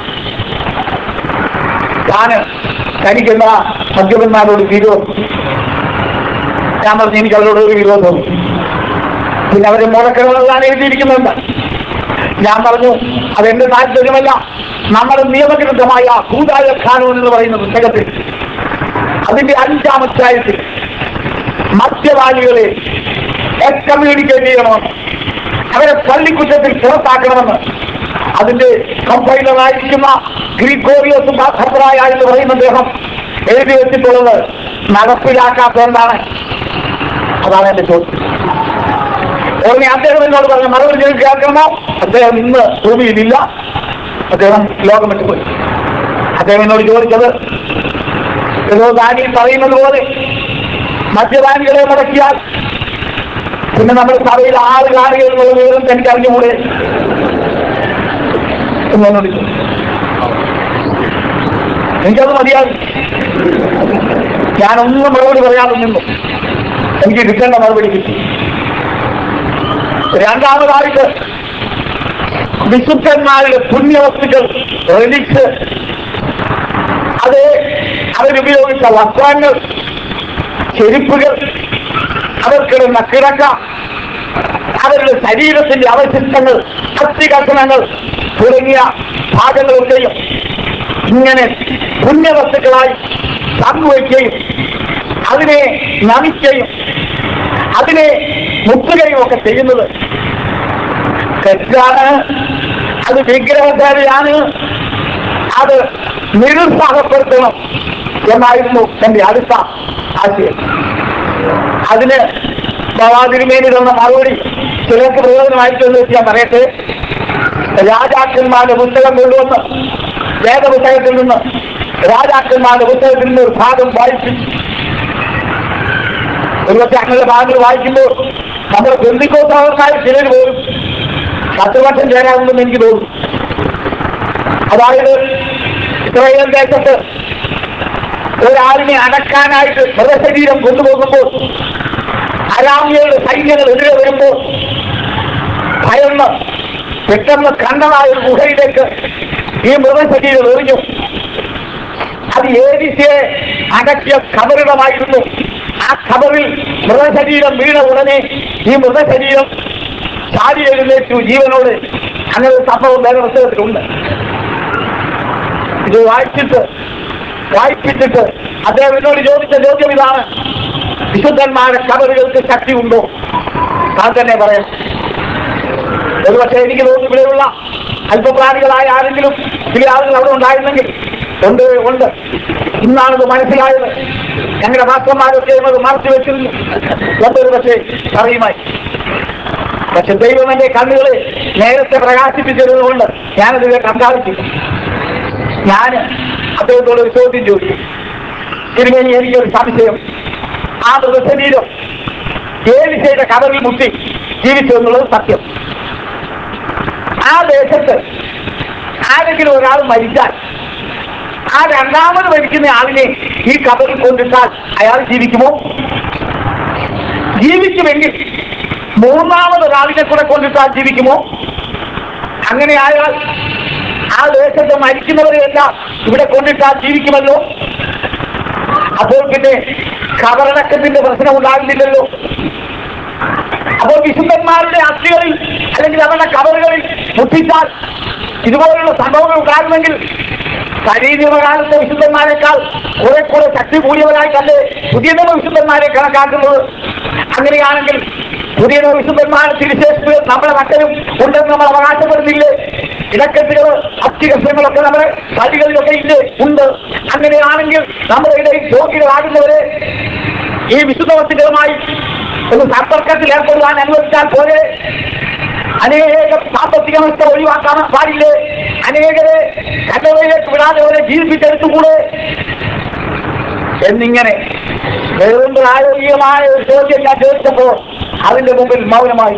താന് തനിക്കെന്താ മദ്യപന്മാരോട് വിരോധം ഞാൻ പറഞ്ഞു എനിക്ക് അവരോട് ഒരു വിരോധം പിന്നെ അവരെ മുടക്കണമെന്നാണ് എഴുതിയിരിക്കുന്നുണ്ട് ഞാൻ പറഞ്ഞു അതെന്റെ താല്പര്യമല്ല നമ്മുടെ നിയമഗ്രന്ഥമായ ഭൂതായ ഖാനൂൻ എന്ന് പറയുന്ന പുസ്തകത്തിൽ അതിന്റെ അഞ്ചാം അധ്യായത്തിൽ മദ്യപാനികളെ എക്സ്കമ്മ്യൂണിക്കേറ്റ് ചെയ്യണമെന്ന് അവരെ പള്ളിക്കുറ്റത്തിൽ പുറത്താക്കണമെന്ന് അതിന്റെ കമ്പൈനറായിരിക്കുന്ന ഗ്രിഗോറിയോസ് ഹബ്രായ എന്ന് പറയുന്ന അദ്ദേഹം എഴുതി വെച്ചിട്ടുള്ളത് നടപ്പിലാക്കാത്ത എന്താണ് അതാണ് എന്റെ ചോദ്യം ഉടനെ അദ്ദേഹം എന്നോട് പറഞ്ഞ മറുപടി ഞാൻ കേൾക്കണമോ അദ്ദേഹം ഇന്ന് ഭൂമിയിലില്ല അദ്ദേഹം ലോകം വിട്ടുപോയി അദ്ദേഹം എന്നോട് ചോദിച്ചത് ഏതോ ദാനി പറയുന്നത് പോലെ മദ്യപാനികളെ മുടക്കിയാൽ പിന്നെ നമ്മൾ സഭയിൽ ആറ് കാണുക എന്നുള്ള വിവരം എനിക്ക് അറിഞ്ഞുകൂടെ എന്ന് എന്നോട് ചോദിച്ചു. എനിക്കത് മതിയാകും ഞാനൊന്നും മറുപടി പറയാതെ നിന്നു എനിക്ക് കിട്ടേണ്ട മറുപടി കിട്ടി രണ്ടാമതായിട്ട് വിശുദ്ധന്മാരുടെ പുണ്യവസ്തുക്കൾ റിലിക്സ് അത് അവരുപയോഗിച്ച വസ്ത്രങ്ങൾ ചെരുപ്പുകൾ അവർക്കിടുന്ന കിടക്ക അവരുടെ ശരീരത്തിന്റെ അവശിഷ്ടങ്ങൾ അസ്ഥികഷണങ്ങൾ തുടങ്ങിയ ഭാഗങ്ങളൊക്കെയും ഇങ്ങനെ പുണ്യവസ്തുക്കളായി പങ്കുവയ്ക്കുകയും അതിനെ നമിക്കുകയും അതിനെ മുത്തുകയും ഒക്കെ ചെയ്യുന്നത് തെറ്റാണ് അത് വിഗ്രഹധാരയാണ് അത് നിരുത്സാഹപ്പെടുത്തണം എന്നായിരുന്നു എന്റെ അടുത്ത ആശയം അതിന് ബാബാതിരുമേനി തന്ന മറുപടി ചിലർക്ക് പ്രയോജനമായിട്ടെന്ന് ഞാൻ പറയട്ടെ രാജാക്കന്മാരുടെ പുസ്തകം കൊണ്ടുവന്ന് വേദപുസ്തകത്തിൽ നിന്ന് രാജാക്കന്മാരുടെ പുസ്തകത്തിൽ നിന്ന് ഒരു ഭാഗം വായിപ്പിച്ചു ഒരുപക്ഷെ അങ്ങനെ ഭാഗങ്ങൾ വായിക്കുമ്പോൾ നമ്മുടെ ബന്ധുക്കോത്താവന്മാർ ചിലർ പോലും പത്ത് വർഷം ചേരാമെന്ന് എനിക്ക് തോന്നുന്നു അതായത് ഇസ്രായേൽ ദേശത്ത് ഒരാളിനെ അടക്കാനായിട്ട് മൃതശരീരം കൊണ്ടുപോകുമ്പോൾ അരാമിയയുടെ സൈന്യങ്ങൾ എതിരെ വരുമ്പോൾ ഭയന്ന് പെട്ടെന്ന് കണ്ടതായ ഒരു ഗുഹയിലേക്ക് ഈ മൃതശരീരം എറിഞ്ഞു അത് ഏരിസയെ അടക്കിയ ഖബറിടമായിരുന്നു ആ ഖബറിൽ മൃതശരീരം വീണ ഉടനെ ഈ മൃതശരീരം ചാടി എഴുന്നേറ്റു ജീവനോട് അങ്ങനെ ഒരു സംഭവം വേറെ പുസ്തകത്തിലുണ്ട് ഇത് വായിച്ചിട്ട് വായിപ്പിച്ചിട്ട് അദ്ദേഹം എന്നോട് ചോദിച്ച ചോദ്യം ഇതാണ് വിശുദ്ധന്മാരുടെ കബറുകൾക്ക് ശക്തി ഉണ്ടോ താൻ തന്നെ പറയാം ഒരുപക്ഷെ എനിക്ക് തോന്നുന്നു ഇവിടെയുള്ള അല്പപ്രാണികളായ ആരെങ്കിലും ചില ആളുകൾ അവിടെ ഉണ്ടായിരുന്നെങ്കിൽ ഉണ്ട് ഉണ്ട് ഇന്നാണിത് മനസ്സിലായത് ഞങ്ങളുടെ മാസ്റ്റർമാരൊക്കെ അത് മറച്ചു വെച്ചിരുന്നു എന്തൊരു പക്ഷേ പറയുമായി പക്ഷെ ദൈവം എന്റെ കണ്ണുകളെ നേരത്തെ പ്രകാശിപ്പിച്ചിരുന്നതുകൊണ്ട് ഞാനത് കണ്ടാലിക്കും ഞാൻ അദ്ദേഹത്തോട് ഒരു ചോദ്യം ചോദിച്ചു തിരുമേനി എനിക്കൊരു സംശയം ആ മൃതശരീരം ഏലിശയുടെ കടവിൽ മുട്ടി ജീവിച്ചു എന്നുള്ളത് സത്യം ആ ദേശത്ത് ആരെങ്കിലും ഒരാൾ മരിച്ചാൽ ആ രണ്ടാമത് മരിക്കുന്ന ആളിനെ ഈ കബറിൽ കൊണ്ടിട്ടാൽ അയാൾ ജീവിക്കുമോ ജീവിക്കുമെങ്കിൽ മൂന്നാമത് ഒരാളിനെ കൂടെ കൊണ്ടിട്ടാൽ ജീവിക്കുമോ അങ്ങനെ ആയാൽ ആ ദേശത്ത് മരിക്കുന്നവരെയെല്ലാം ഇവിടെ കൊണ്ടിട്ടാൽ ജീവിക്കുമല്ലോ അപ്പോൾ പിന്നെ കബറടക്കത്തിന്റെ പ്രശ്നം ഉണ്ടാകുന്നില്ലല്ലോ അപ്പോൾ വിശുദ്ധന്മാരുടെ അസ്ഥികളിൽ അല്ലെങ്കിൽ അവരുടെ കബറുകളിൽ മുട്ടിച്ചാൽ ഇതുപോലുള്ള സംഭവങ്ങൾ ഉണ്ടാകുമെങ്കിൽ ശരീരകാലത്തെ വിശുദ്ധന്മാരെക്കാൾ കുറെ കൂടെ ശക്തി കൂടിയവരായിട്ടല്ലേ പുതിയ നിയമ വിശുദ്ധന്മാരെ കണക്കാക്കുന്നത് അങ്ങനെയാണെങ്കിൽ പുതിയ നിയമ വിശുദ്ധന്മാർ തിരിച്ചേഷുകൾ നമ്മുടെ മക്കളും ഉണ്ടെന്ന് നമ്മൾ അവകാശപ്പെടുന്നില്ലേ ഇടക്കെട്ടുകൾ അസ്ഥികഷ്ണങ്ങളൊക്കെ നമ്മുടെ പള്ളികളിലൊക്കെ ഇല്ലേ ഉണ്ട് അങ്ങനെയാണെങ്കിൽ നമ്മുടെ ഇടയിൽ രോഗികളാകുന്നവരെ ഈ വിശുദ്ധവസ്തുക്കളുമായി ഒരു സമ്പർക്കത്തിൽ ഏർപ്പെടുവാൻ അനുവദിച്ചാൽ പോലെ അനേകം സാമ്പത്തിക നഷ്ടം ഒഴിവാക്കാൻ പാടില്ലേ അനേകരെ കല്ലറയിലേക്ക് വിടാതെ അവരെ ജീവിപ്പിച്ചെടുത്തുകൂടെ എന്നിങ്ങനെ വെറും പ്രായോഗികമായ ഒരു ചോദ്യം ഞാൻ ചോദിച്ചപ്പോൾ അതിന്റെ മുമ്പിൽ മൗനമായി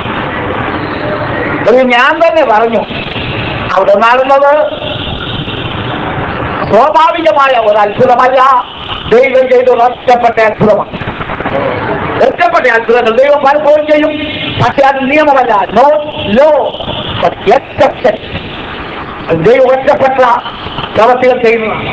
അത് ഞാൻ തന്നെ പറഞ്ഞു അവിടെ നടന്നത് സ്വാഭാവികമായ ഒരു അത്ഭുതമല്ല ദൈവം ചെയ്ത ഒരു ഒറ്റപ്പെട്ട അത്ഭുതമാണ് ഒറ്റപ്പെട്ട അത്ഭുതങ്ങൾ ദൈവം പലപ്പോഴും ചെയ്യും പക്ഷെ അത് നിയമമല്ല നോ ലോ എക്സെപ്ഷൻ ദൈവം ഒറ്റപ്പെട്ട പ്രവർത്തികൾ ചെയ്യുന്നതാണ്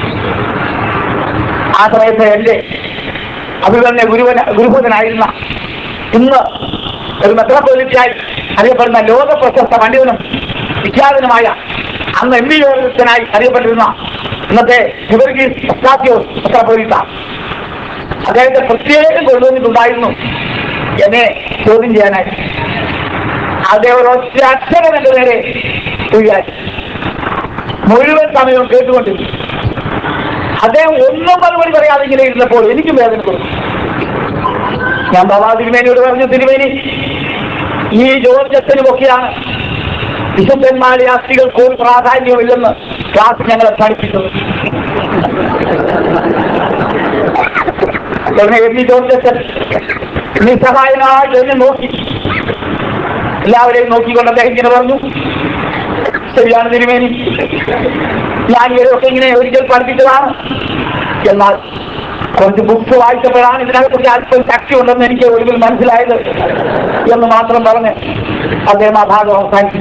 ആ സമയത്ത് എന്റെ അഭിവന്യ ഗുരുവന ഗുരുഭൂതനായിരുന്ന ഇന്ന് ഒരു മെത്രാപ്പൊലിറ്റായി അറിയപ്പെടുന്ന ലോക പ്രശസ്ത പണ്ഡിതനും വിഖ്യാതനുമായ അന്ന് എം പി യോഗത്തിനായി അറിയപ്പെട്ടിരുന്ന ഇന്നത്തെ ഗിവർഗീസ് പശ്ചാത്യോസ് മെത്രാപ്പൊലിത്ത അദ്ദേഹത്തെ പ്രത്യേകം കൊണ്ടുവന്നിട്ടുണ്ടായിരുന്നു എന്നെ ചോദ്യം ചെയ്യാനായി അദ്ദേഹം ഒരു ഒറ്റ അക്ഷരം എന്റെ നേരെ ഉയരാൻ മുഴുവൻ സമയവും കേട്ടുകൊണ്ടിരുന്നു അദ്ദേഹം ഒന്നും മറുപടി പറയാതെ ഇങ്ങനെ ഇരുന്നപ്പോൾ എനിക്കും വേദന കൊടുത്തു ഞാൻ ബാബാ തിരുമേനിയോട് പറഞ്ഞു തിരുമേനി ഈ ജോർജത്തിനുമൊക്കെയാണ് വിശുദ്ധന്മാരുടെ ആസ്തികൾക്ക് ഒരു പ്രാധാന്യമില്ലെന്ന് ക്ലാസ് ഞങ്ങളെ പഠിപ്പിച്ചത് ഉടനെ എം വി ജോർജച്ചൻ നിസ്സഹായനായിട്ട് എന്നെ നോക്കി എല്ലാവരെയും നോക്കിക്കൊണ്ട് അദ്ദേഹം ഇങ്ങനെ പറഞ്ഞു ശരിയാണ് തിരുമേനി ഞാൻ ഇവരൊക്കെ ഇങ്ങനെ ഒരിക്കൽ പഠിപ്പിച്ചതാണ് എന്നാൽ കുറച്ച് ബുക്സ് വായിച്ചപ്പോഴാണ് ഇതിനകത്തൊക്കെ അല്പം ശക്തി ഉണ്ടെന്ന് എനിക്ക് ഒടുവിൽ മനസ്സിലായത് എന്ന് മാത്രം പറഞ്ഞ് അദ്ദേഹം ആ ഭാഗം അവസാനിച്ചു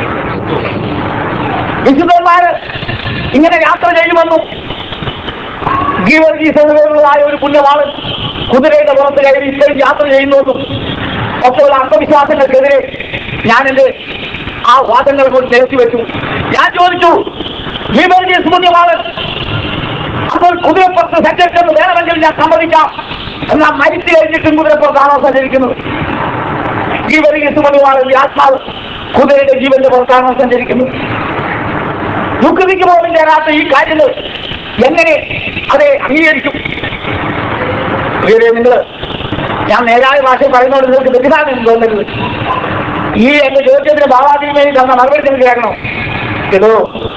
വിശുദ്ധന്മാര് ഇങ്ങനെ യാത്ര ചെയ്യുമെന്നും ഗീവർഗീസമുള്ളതായ ഒരു പുണ്യമാണ് കുതിരയുടെ പുറത്ത് കയറി ഇത്രയും യാത്ര ചെയ്യുന്നതും ഒക്കെയുള്ള അന്ധവിശ്വാസങ്ങൾക്കെതിരെ ഞാൻ എന്റെ ആ വാദങ്ങൾ കൊണ്ട് നിരത്തി വെച്ചു ഞാൻ ചോദിച്ചു ഗീവർഗീസ് പുണ്യമാണ് അപ്പോൾ കുതിരപ്പുറത്ത് സഞ്ചരിച്ചെന്ന് വേണമെങ്കിൽ ഞാൻ സമ്മതിക്കാം എന്നാൽ മരിച്ചു കഴിഞ്ഞിട്ടും കുതിരപ്പുറത്താണോ സഞ്ചരിക്കുന്നത് ഗീവർഗീസ് പുണ്യമാണ് ഈ ആത്മാവ് കുതിരയുടെ ജീവന്റെ പുറത്താണോ സഞ്ചരിക്കുന്നത് ദുഃഖിക്ക് പോലും ചേരാത്ത ഈ കാര്യങ്ങൾ എങ്ങനെ അതെ അംഗീകരിക്കും ഇവരെ നിങ്ങൾ ഞാൻ നേരായ ഭാഷ പറയുന്നതുകൊണ്ട് നിങ്ങൾക്ക് തെറ്റിദ്ധാരണ തോന്നരുത് ഈ എന്റെ ചോദ്യത്തിന് ബാബാദീമേനി തന്ന മറുപടി നിങ്ങൾക്ക് കേൾക്കണം ഇതോ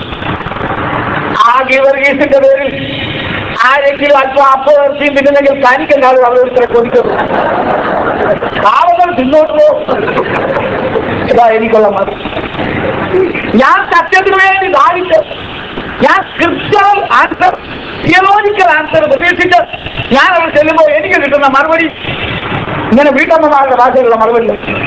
ആ ഗീവർഗീസിന്റെ പേരിൽ ആരെങ്കിലും അല്പം അപ്പോ ഇറച്ചിയും തിന്നുന്നെങ്കിൽ തനിക്കെല്ലാവരും അവരോരുത്തരെ കൊതിക്കുന്നു പാവങ്ങൾ തിന്നോട്ട് പോകും ഇതാ എനിക്കുള്ള മതി ഞാൻ സത്യത്തിന് വേണ്ടി ധാരിച്ച് ഞാൻ സ്ക്രിപ്ചറൽ ആൻസർ തിയോളജിക്കൽ ആൻസർ പ്രതീക്ഷിച്ച് ഞാൻ അവിടെ ചെല്ലുമ്പോൾ എനിക്ക് കിട്ടുന്ന മറുപടി ഇങ്ങനെ വീട്ടമ്മമാരുടെ ഭാഷയിലുള്ള മറുപടി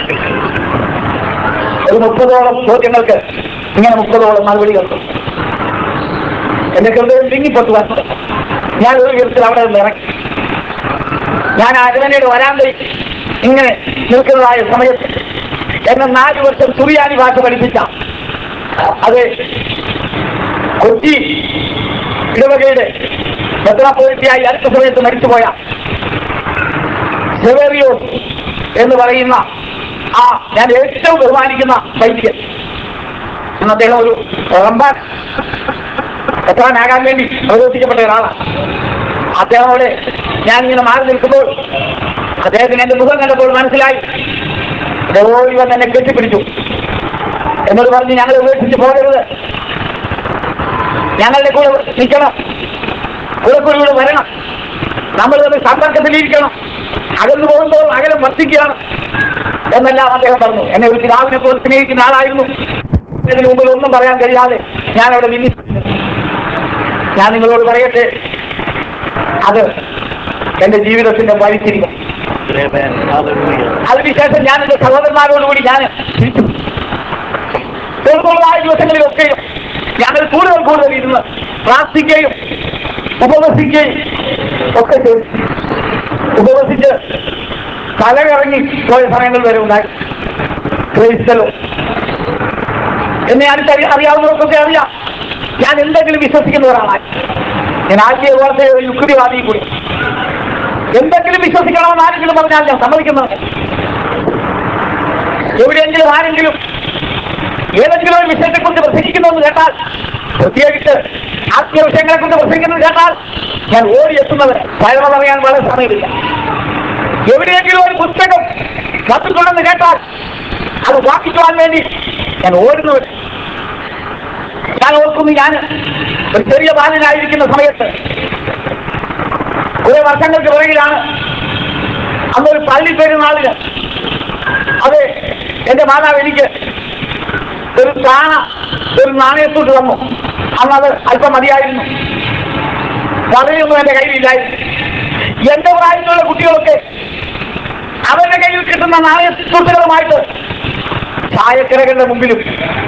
ഒരു മുപ്പതോളം ചോദ്യങ്ങൾക്ക് ഇങ്ങനെ മുപ്പതോളം മറുപടികൾ എന്റെ ഹൃദയം തിങ്ങിപ്പൊട്ടു വന്നു ഞാൻ ഒരു വിധത്തിൽ അവിടെ നിന്ന് ഇറങ്ങി ഞാൻ അരവനയുടെ വരാന്തയിൽ ഇങ്ങനെ നിൽക്കുന്നതായ സമയത്ത് എന്നെ നാല് വർഷം സുറിയാനി ഭാഷ പഠിപ്പിച്ച അത് കൊച്ചി ഇടവകയുടെ മെത്രാപ്പൊലിറ്റിയായി അടുത്ത സമയത്ത് മരിച്ചുപോയ സെവേറിയോസ് എന്ന് പറയുന്ന ആ ഞാൻ ഏറ്റവും ബഹുമാനിക്കുന്ന വൈദ്യൻ എന്ന് അദ്ദേഹം ഒരു റമ്പാൻ എത്രാനാകാൻ വേണ്ടി പ്രവർത്തിക്കപ്പെട്ട ഒരാളാണ് അദ്ദേഹം അവിടെ ഞാൻ ഇങ്ങനെ മാറി നിൽക്കുമ്പോൾ അദ്ദേഹത്തിന് എന്റെ മുഖം കണ്ടപ്പോൾ മനസ്സിലായി ഓടി വന്ന് എന്നെ കെട്ടിപ്പിടിച്ചു എന്നോട് പറഞ്ഞ് ഞങ്ങളെ ഉപേക്ഷിച്ച് പോകരുത് ഞങ്ങളുടെ കൂടെ നിൽക്കണം കൂടെ കൂടെ ഇവിടെ വരണം നമ്മൾ തമ്മിൽ സമ്പർക്കത്തിലിരിക്കണം അകന്നു പോകുമ്പോൾ അകലം വർദ്ധിക്കുകയാണ് എന്നെല്ലാം അദ്ദേഹം പറഞ്ഞു എന്നെ ഒരു പിതാവിനെ പോലെ സ്നേഹിക്കുന്ന ആളായിരുന്നു ഇതിനു മുമ്പിൽ ഒന്നും പറയാൻ കഴിയാതെ ഞാൻ അവിടെ വിന്നി ഞാൻ നിങ്ങളോട് പറയട്ടെ അത് എന്റെ ജീവിതത്തിന്റെ വഴിത്തിരിക്കും അതിനുശേഷം ഞാൻ എന്റെ സഹോദരന്മാരോടുകൂടി ഞാൻ തിരിച്ചു തുടർന്നുള്ള ദിവസങ്ങളിലൊക്കെയും ഞങ്ങൾ കൂടുതൽ കൂടുതൽ ഇരുന്ന് പ്രാർത്ഥിക്കുകയും ഉപവസിക്കുകയും ഒക്കെ ചെയ്തു ഉപവസിച്ച് തലകറങ്ങി പോയ സമയങ്ങൾ വരെ ഉണ്ടായി ക്രൈസ്തലോ എന്നെ അടുത്ത് അറിയാവുന്നവർക്കൊക്കെ അറിയാം ഞാൻ എന്തെങ്കിലും വിശ്വസിക്കുന്ന ഒരാളാണ് ഞാൻ ആദ്യ പോലത്തെ ഒരു യുക്തിവാദി കൂടി എന്തെങ്കിലും വിശ്വസിക്കണമെന്ന് ആരെങ്കിലും പറഞ്ഞാൽ ഞാൻ സമ്മതിക്കുന്നത് എവിടെയെങ്കിലും ആരെങ്കിലും ഏതെങ്കിലും ഒരു വിഷയത്തെക്കുറിച്ച് പ്രസംഗിക്കുന്നു കേട്ടാൽ പ്രത്യേകിച്ച് ആത്മീയ വിഷയങ്ങളെ കുറിച്ച് പ്രസംഗിക്കുന്നത് കേട്ടാൽ ഞാൻ ഓടിയെത്തുന്നവർ പഴമ പറയാൻ വളരെ സമയമില്ല എവിടെയെങ്കിലും ഒരു പുസ്തകം വന്നിട്ടുണ്ടെന്ന് കേട്ടാൽ അത് വായിക്കുവാൻ വേണ്ടി ഞാൻ ഓടുന്നവർ ഞാൻ ഓർക്കുന്നു ഞാൻ ഒരു ചെറിയ ബാലനായിരിക്കുന്ന സമയത്ത് കുറെ വർഷങ്ങൾക്ക് പുറകിലാണ് അന്നൊരു പള്ളി പെരുന്നാളിന് അത് എന്റെ മാതാവ് എനിക്ക് ഒരു കാണ ഒരു നാണയത്തോട്ട് തന്നു അന്നത് അല്പം മതിയായിരുന്നു വളരെയൊന്നും എന്റെ കയ്യിലില്ലായിരുന്നു എന്റെ പ്രായത്തിലുള്ള കുട്ടികളൊക്കെ അവരുടെ കയ്യിൽ കിട്ടുന്ന നാണയത്തുട്ടുകളുമായിട്ട് ചായക്കടകളുടെ മുമ്പിലും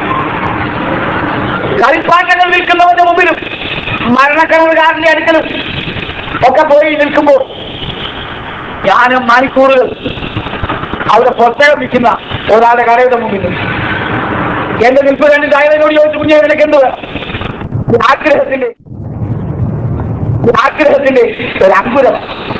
കളിപ്പാട്ടങ്ങൾ വിൽക്കുന്നവന്റെ മുമ്പിലും മരണക്കടവുകാരന്റെ അടുക്കലും ഒക്കെ പോയി നിൽക്കുമ്പോൾ ഞാനും മണിക്കൂറുകൾ അവിടെ പുസ്തകം വിൽക്കുന്ന ഒരാളുടെ കടയുടെ മുമ്പിൽ നിന്നു. എന്റെ നിൽപ്പ് കണ്ടിട്ട് അയാളോട് ചോദിച്ചു കുഞ്ഞെ നിനക്ക് എന്ത് വേണം ആഗ്രഹത്തിന്റെ ആഗ്രഹത്തിന്റെ ഒരു അങ്കുരം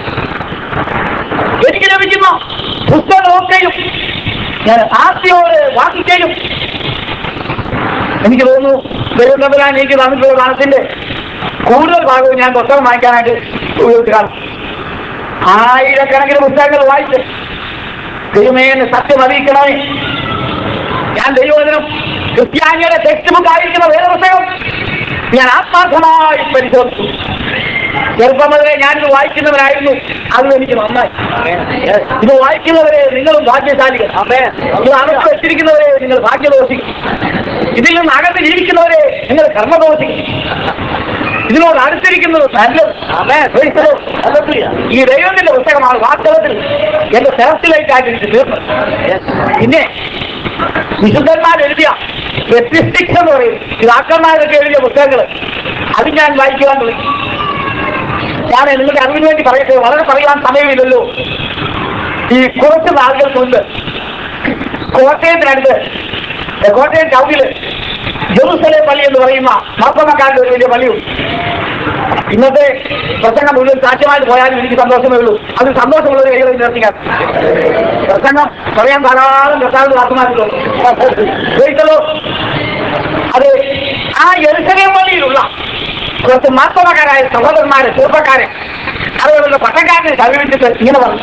എനിക്ക് ലഭിക്കുന്ന പുസ്തകമൊക്കെയും ഞാൻ ആസ്തിയോട് വാങ്ങിക്കുകയും എനിക്ക് തോന്നുന്നു ദൈവത്തമ്പരാൻ എനിക്ക് തന്നിട്ടുള്ള പണത്തിന്റെ കൂടുതൽ ഭാഗവും ഞാൻ പുസ്തകം വാങ്ങിക്കാനായിട്ട് ഉപയോഗിച്ച് കാണും ആയിരക്കണക്കിന് പുസ്തകങ്ങൾ വായിച്ച് ദൈവമേ എന്നെ സത്യം അറിയിക്കണമേ ഞാൻ ദൈവവചനം ക്രിസ്ത്യാനിയുടെ ടെക്സ്റ്റ് ബുക്ക് ആയിരിക്കുന്ന വേറെ പുസ്തകം ഞാൻ ആത്മാർത്ഥമായി പരിശോധിച്ചു ചെറുപ്പം മുതലേ ഞാനിത് വായിക്കുന്നവരായിരുന്നു അത് എനിക്ക് നന്നായി ഇത് വായിക്കുന്നവരെ നിങ്ങളും ഭാഗ്യശാലികൾ ഇത് അകത്ത് വെച്ചിരിക്കുന്നവരെ നിങ്ങൾ ഭാഗ്യദോഷിക്കും ഇതിൽ നിന്ന് അകത്ത് ജീവിക്കുന്നവരെ നിങ്ങൾ കർമ്മദോഷിക്കും ഇതിനോട് അടുത്തിരിക്കുന്നത് നല്ലത് Praise the Lord. Hallelujah. ഈ ദൈവത്തിന്റെ പുസ്തകമാണ് വാസ്തവത്തിൽ എന്റെ സെലക്റ്റിലേക്കായിട്ട് എനിക്ക് തീർന്നത് പിന്നെ വിശുദ്ധന്മാർ എഴുതിയ വ്യത്യസ്തിക്സ് എന്ന് പറയും പിതാക്കന്മാരൊക്കെ എഴുതിയ പുസ്തകങ്ങൾ അത് ഞാൻ വായിക്കുവാൻ തുടങ്ങി ഞാൻ നിങ്ങളുടെ അറിവിന് വേണ്ടി പറയട്ടെ വളരെ പറയാൻ സമയമില്ലല്ലോ ഈ കുറച്ച് നാളുകൾക്ക് മുൻപ് കോട്ടയത്തിനടുത്ത് ഏ, കോട്ടയം ടൗണില് ജെറുസലേം പള്ളി എന്ന് പറയുന്ന മാർപ്പമക്കാരുടെ ഒരു വലിയ പള്ളിയുണ്ട് ഇന്നത്തെ പ്രസംഗം മുഴുവൻ സാധ്യമായിട്ട് പോയാലും എനിക്ക് സന്തോഷമേ ഉള്ളൂ അത് സന്തോഷമുള്ള ഒരു കൈകളിൽ നിർത്തിക്കാൻ പ്രസംഗം പറയാൻ ധാരാളം കർത്താവിന്റെ വാക്കുമാറ്റുള്ളൂ അത് ആ എരുസലേം പള്ളിയിലുള്ള കുറച്ച് മാർപ്പമക്കാരായ സഹോദരന്മാരെ ചെറുപ്പക്കാരെ അതുപോലുള്ള പട്ടക്കാരനെ സമീപിച്ചിട്ട് ഇങ്ങനെ പറഞ്ഞു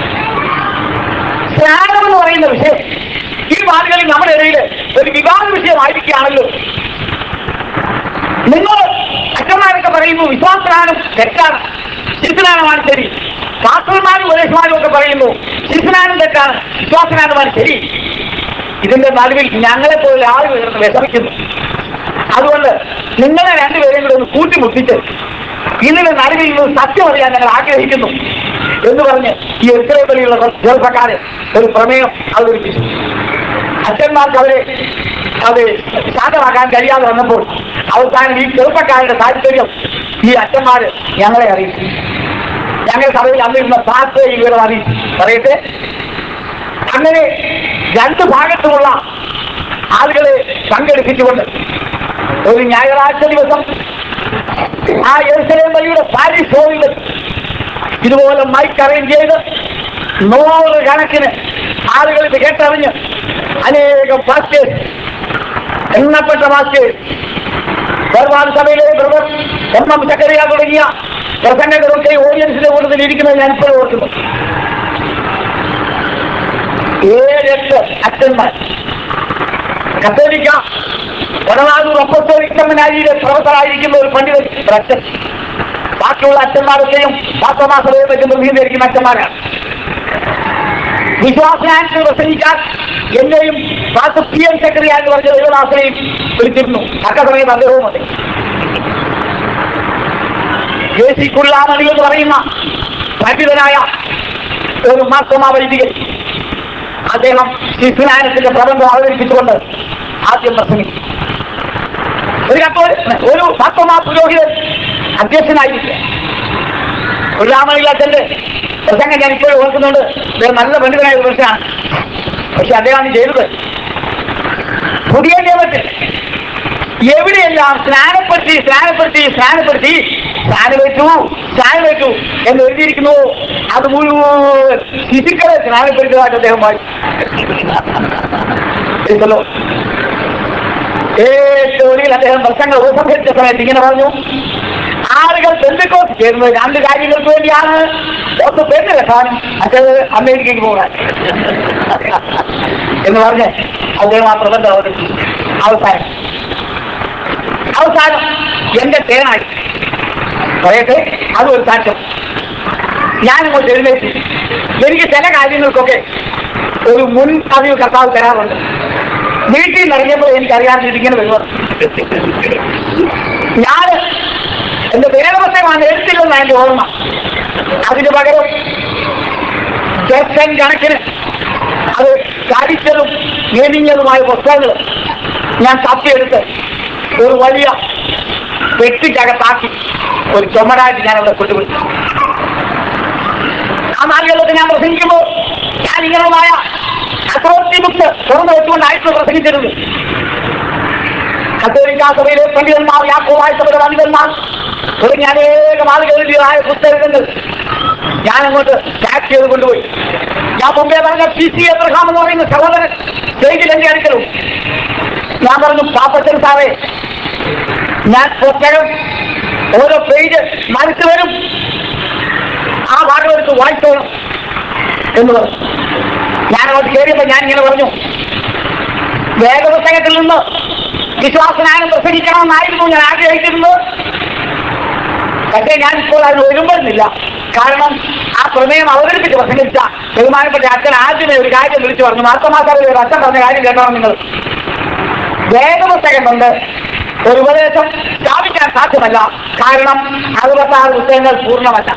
സ്നാനം എന്ന് പറയുന്ന വിഷയം ഈ നാടുകളിൽ നമ്മുടെ ഇടയിൽ ഒരു വിവാദ വിഷയമായിരിക്കുകയാണല്ലോ നിങ്ങൾ അച്ഛന്മാരൊക്കെ പറയുന്നു വിശ്വാസനാനം തെറ്റാണ് ശിശുനാനമാണ് ശരി ശാസ്ത്രന്മാരും ഉപദേശന്മാരും ഒക്കെ പറയുന്നു ശിശുനാനം തെറ്റാണ് വിശ്വാസനാനമാണ് ശരി ഇതിന്റെ നടുവിൽ ഞങ്ങളെ പോലെ ആളുകൾ ചേർന്ന് വിഷമിക്കുന്നു അതുകൊണ്ട് നിങ്ങളെ രണ്ടുപേരെയും കൂടെ ഒന്ന് കൂട്ടിമുട്ടിച്ച് ഇതിന്റെ നടുവിൽ നിന്ന് സത്യം അറിയാൻ ഞങ്ങൾ ആഗ്രഹിക്കുന്നു എന്ന് പറഞ്ഞ് ഈ എത്രയും വലിയുള്ള ചെറുപ്പക്കാര് ഒരു പ്രമേയം അവതരിപ്പിച്ചു അച്ഛന്മാർക്ക് അവരെ അത് ശാന്തമാക്കാൻ കഴിയാതെ വന്നപ്പോൾ അവസാനം ഈ ചെറുപ്പക്കാരുടെ താല്പര്യം ഈ അച്ഛന്മാര് ഞങ്ങളെ അറിയിച്ചു ഞങ്ങൾ സഭയിൽ അന്നിരുന്ന പാസ് ഈ വിവരം അറിയിച്ചു പറയട്ടെ അങ്ങനെ രണ്ട് ഭാഗത്തുമുള്ള ആളുകളെ പങ്കെടുപ്പിച്ചുകൊണ്ട് ഒരു ഞായറാഴ്ച ദിവസം ആ എരുസലേം പള്ളിയുടെ പാരിസ് ഹോളിൽ ഇതുപോലെ മൈക്ക് അറേഞ്ച് ചെയ്ത് നൂറ് കണക്കിന് ആളുകൾ ഇത് കേട്ടറിഞ്ഞ് അനേകം പാസ്റ്റേഴ്സ് എണ്ണപ്പെട്ട പാസ്റ്റേഴ്സ് വേർപാട് സഭയിലെ ബ്രദർ എം എം ചക്കരയ തുടങ്ങിയ പ്രസംഗങ്ങളൊക്കെ ഓഡിയൻസിന്റെ കൂട്ടത്തിൽ ഇരിക്കുന്നത് ഞാൻ ഇപ്പോഴും ഓർക്കുന്നു ഏഴെട്ട് അച്ഛന്മാർ കത്തോലിക്ക വടനാടൂർ അപ്പസ്തോലിക് സെമിനാരിയിലെ പ്രൊഫസറായിരിക്കുന്ന ഒരു പണ്ഡിതൻ ഒരു അച്ഛൻ ബാക്കിയുള്ള അച്ഛന്മാരൊക്കെയും മാസമാസതയെ പറ്റി പ്രതിനിധീകരിക്കുന്ന അച്ഛന്മാരാണ് വിശ്വാസനായിട്ട് പ്രസംഗിക്കാൻ എന്നെയും പാസ് പി എം സെക്രട്ടറി ആയിട്ട് പറഞ്ഞ ദൈവദാസനെയും വിളിച്ചിരുന്നു തക്ക സമയത്ത് അദ്ദേഹവും അതെ ജെ സി കുള്ളാമണി എന്ന് പറയുന്ന പണ്ഡിതനായ ഒരു മാർത്തോമാ വൈദികൻ അദ്ദേഹം ശിശുനായനത്തിന്റെ പ്രബന്ധം അവതരിപ്പിച്ചുകൊണ്ട് ആദ്യം പ്രസംഗിച്ചു ഒരു കത്തോ ഒരു മാർത്തോമാ പുരോഹിതൻ അധ്യക്ഷനായിരിക്കും ഒരു രാമണിലാച്ചന്റെ പ്രസംഗം ഞാൻ ഇപ്പോഴും ഓർക്കുന്നുണ്ട് അദ്ദേഹം നല്ല പണ്ഡിതനായ ഒരു പ്രശ്നമാണ് പക്ഷെ അദ്ദേഹമാണ് ചെയ്തത് പുതിയ നിയമത്തിൽ എവിടെയെല്ലാം സ്നാനപ്പെടുത്തി സ്നാനപ്പെടുത്തി സ്നാനപ്പെടുത്തി സ്നാനമേറ്റു സ്നാനമേറ്റു എന്ന് എഴുതിയിരിക്കുന്നു അത് മുഴുവൻ ശിശുക്കളെ സ്നാനപ്പെടുത്തിയതായിട്ട് അദ്ദേഹം വായിച്ചല്ലോ ഏറ്റവും ഒടുവിൽ അദ്ദേഹം പ്രസംഗം ഉപസംഹരിച്ച സമയത്ത് ഇങ്ങനെ പറഞ്ഞു ആളുകൾ ബന്ധുക്കോസ് ചേരുന്നത് രണ്ട് കാര്യങ്ങൾക്ക് വേണ്ടിയാണ് ഒന്ന് പെണ്ണ് കെട്ടാനും മറ്റേത് അമേരിക്കയ്ക്ക് പോകാൻ എന്ന് പറഞ്ഞ് അദ്ദേഹം ആ പ്രബന്ധം അവതരിപ്പിച്ചു അവസാനം അവസാനം എന്റെ തേനായി പറയട്ടെ അതും ഒരു സാക്ഷ്യം ഞാനിങ്ങോട്ട് എഴുന്നേറ്റ് എനിക്ക് ചില കാര്യങ്ങൾക്കൊക്കെ ഒരു മുൻ അറിവ് കർത്താവ് തരാറുണ്ട് വീട്ടിൽ നിന്ന് ഇറങ്ങിയപ്പോൾ എനിക്കറിയാതെ ഇതിങ്ങനെ വരുന്നത് ഞാൻ എന്റെ വേദപുസ്തകമാണ് എഴുത്തില്ലെന്ന എന്റെ ഓർമ്മ അതിന് പകരം ഡസൻ കണക്കിന് അത് കാരിച്ചതും മേനിഞ്ഞതുമായ പുസ്തകങ്ങൾ ഞാൻ തപ്പിയെടുത്ത് ഒരു വലിയ പെട്ടിക്കകത്താക്കി ഒരു ചുമടായിട്ട് ഞാൻ അവിടെ കൊണ്ടുപോയി ആ നാളുകളിലൊക്കെ ഞാൻ പ്രസംഗിക്കുമ്പോൾ ഞാൻ ഇങ്ങനെയുമായ അത്രോത്തി ബുക്ക് തുറന്നു വെച്ചുകൊണ്ടായിരുന്നു പ്രസംഗിച്ചിരുന്നത് കത്തോലിക്ക സഭയിലെ പണ്ഡിതന്മാർ യാക്കോവായ സഭയിലെ പണ്ഡിതന്മാർ തുടങ്ങിയ അനേകം ആളുകൾ എഴുതിയതായ പുസ്തകങ്ങൾ ഞാൻ അങ്ങോട്ട് പാക്ക് ചെയ്ത് കൊണ്ടുപോയി ഞാൻ മുമ്പേ പറഞ്ഞ പി സി എബ്രഹാം എന്ന് പറയുന്ന സഹോദരൻ സ്റ്റേജിൽ എന്റെ അടുക്കലും ഞാൻ പറഞ്ഞു പാപ്പച്ചൻ സാറേ ഞാൻ പുസ്തകം ഓരോ പേജ് മനസ്സ് വരും ആ ഭാഗം എടുത്ത് വായിച്ചോണം എന്ന് പറഞ്ഞു ഞാൻ അങ്ങോട്ട് കയറിയപ്പോ ഞാൻ ഇങ്ങനെ പറഞ്ഞു വേദപുസ്തകത്തിൽ നിന്ന് വിശ്വാസനായം പ്രസംഗിക്കണമെന്നായിരുന്നു ഞാൻ ആഗ്രഹിച്ചിരുന്നത് പക്ഷേ ഞാൻ ഇപ്പോൾ അതിന് ഒരുമ്പെടുന്നില്ല കാരണം ആ പ്രമേയം അവതരിപ്പിച്ച് പ്രസംഗിച്ച ബഹുമാനപ്പെട്ട അച്ഛൻ ആദ്യമേ ഒരു കാര്യം വിളിച്ചു പറഞ്ഞു മാസമാസാറിൽ ഒരു അച്ഛൻ പറഞ്ഞ കാര്യം കേട്ടോണം നിങ്ങൾ വേദപുസ്തകം കൊണ്ട് ഒരു ഉപദേശം സ്ഥാപിക്കാൻ സാധ്യമല്ല കാരണം അറുപത്താറ് പുസ്തകങ്ങൾ പൂർണ്ണമല്ല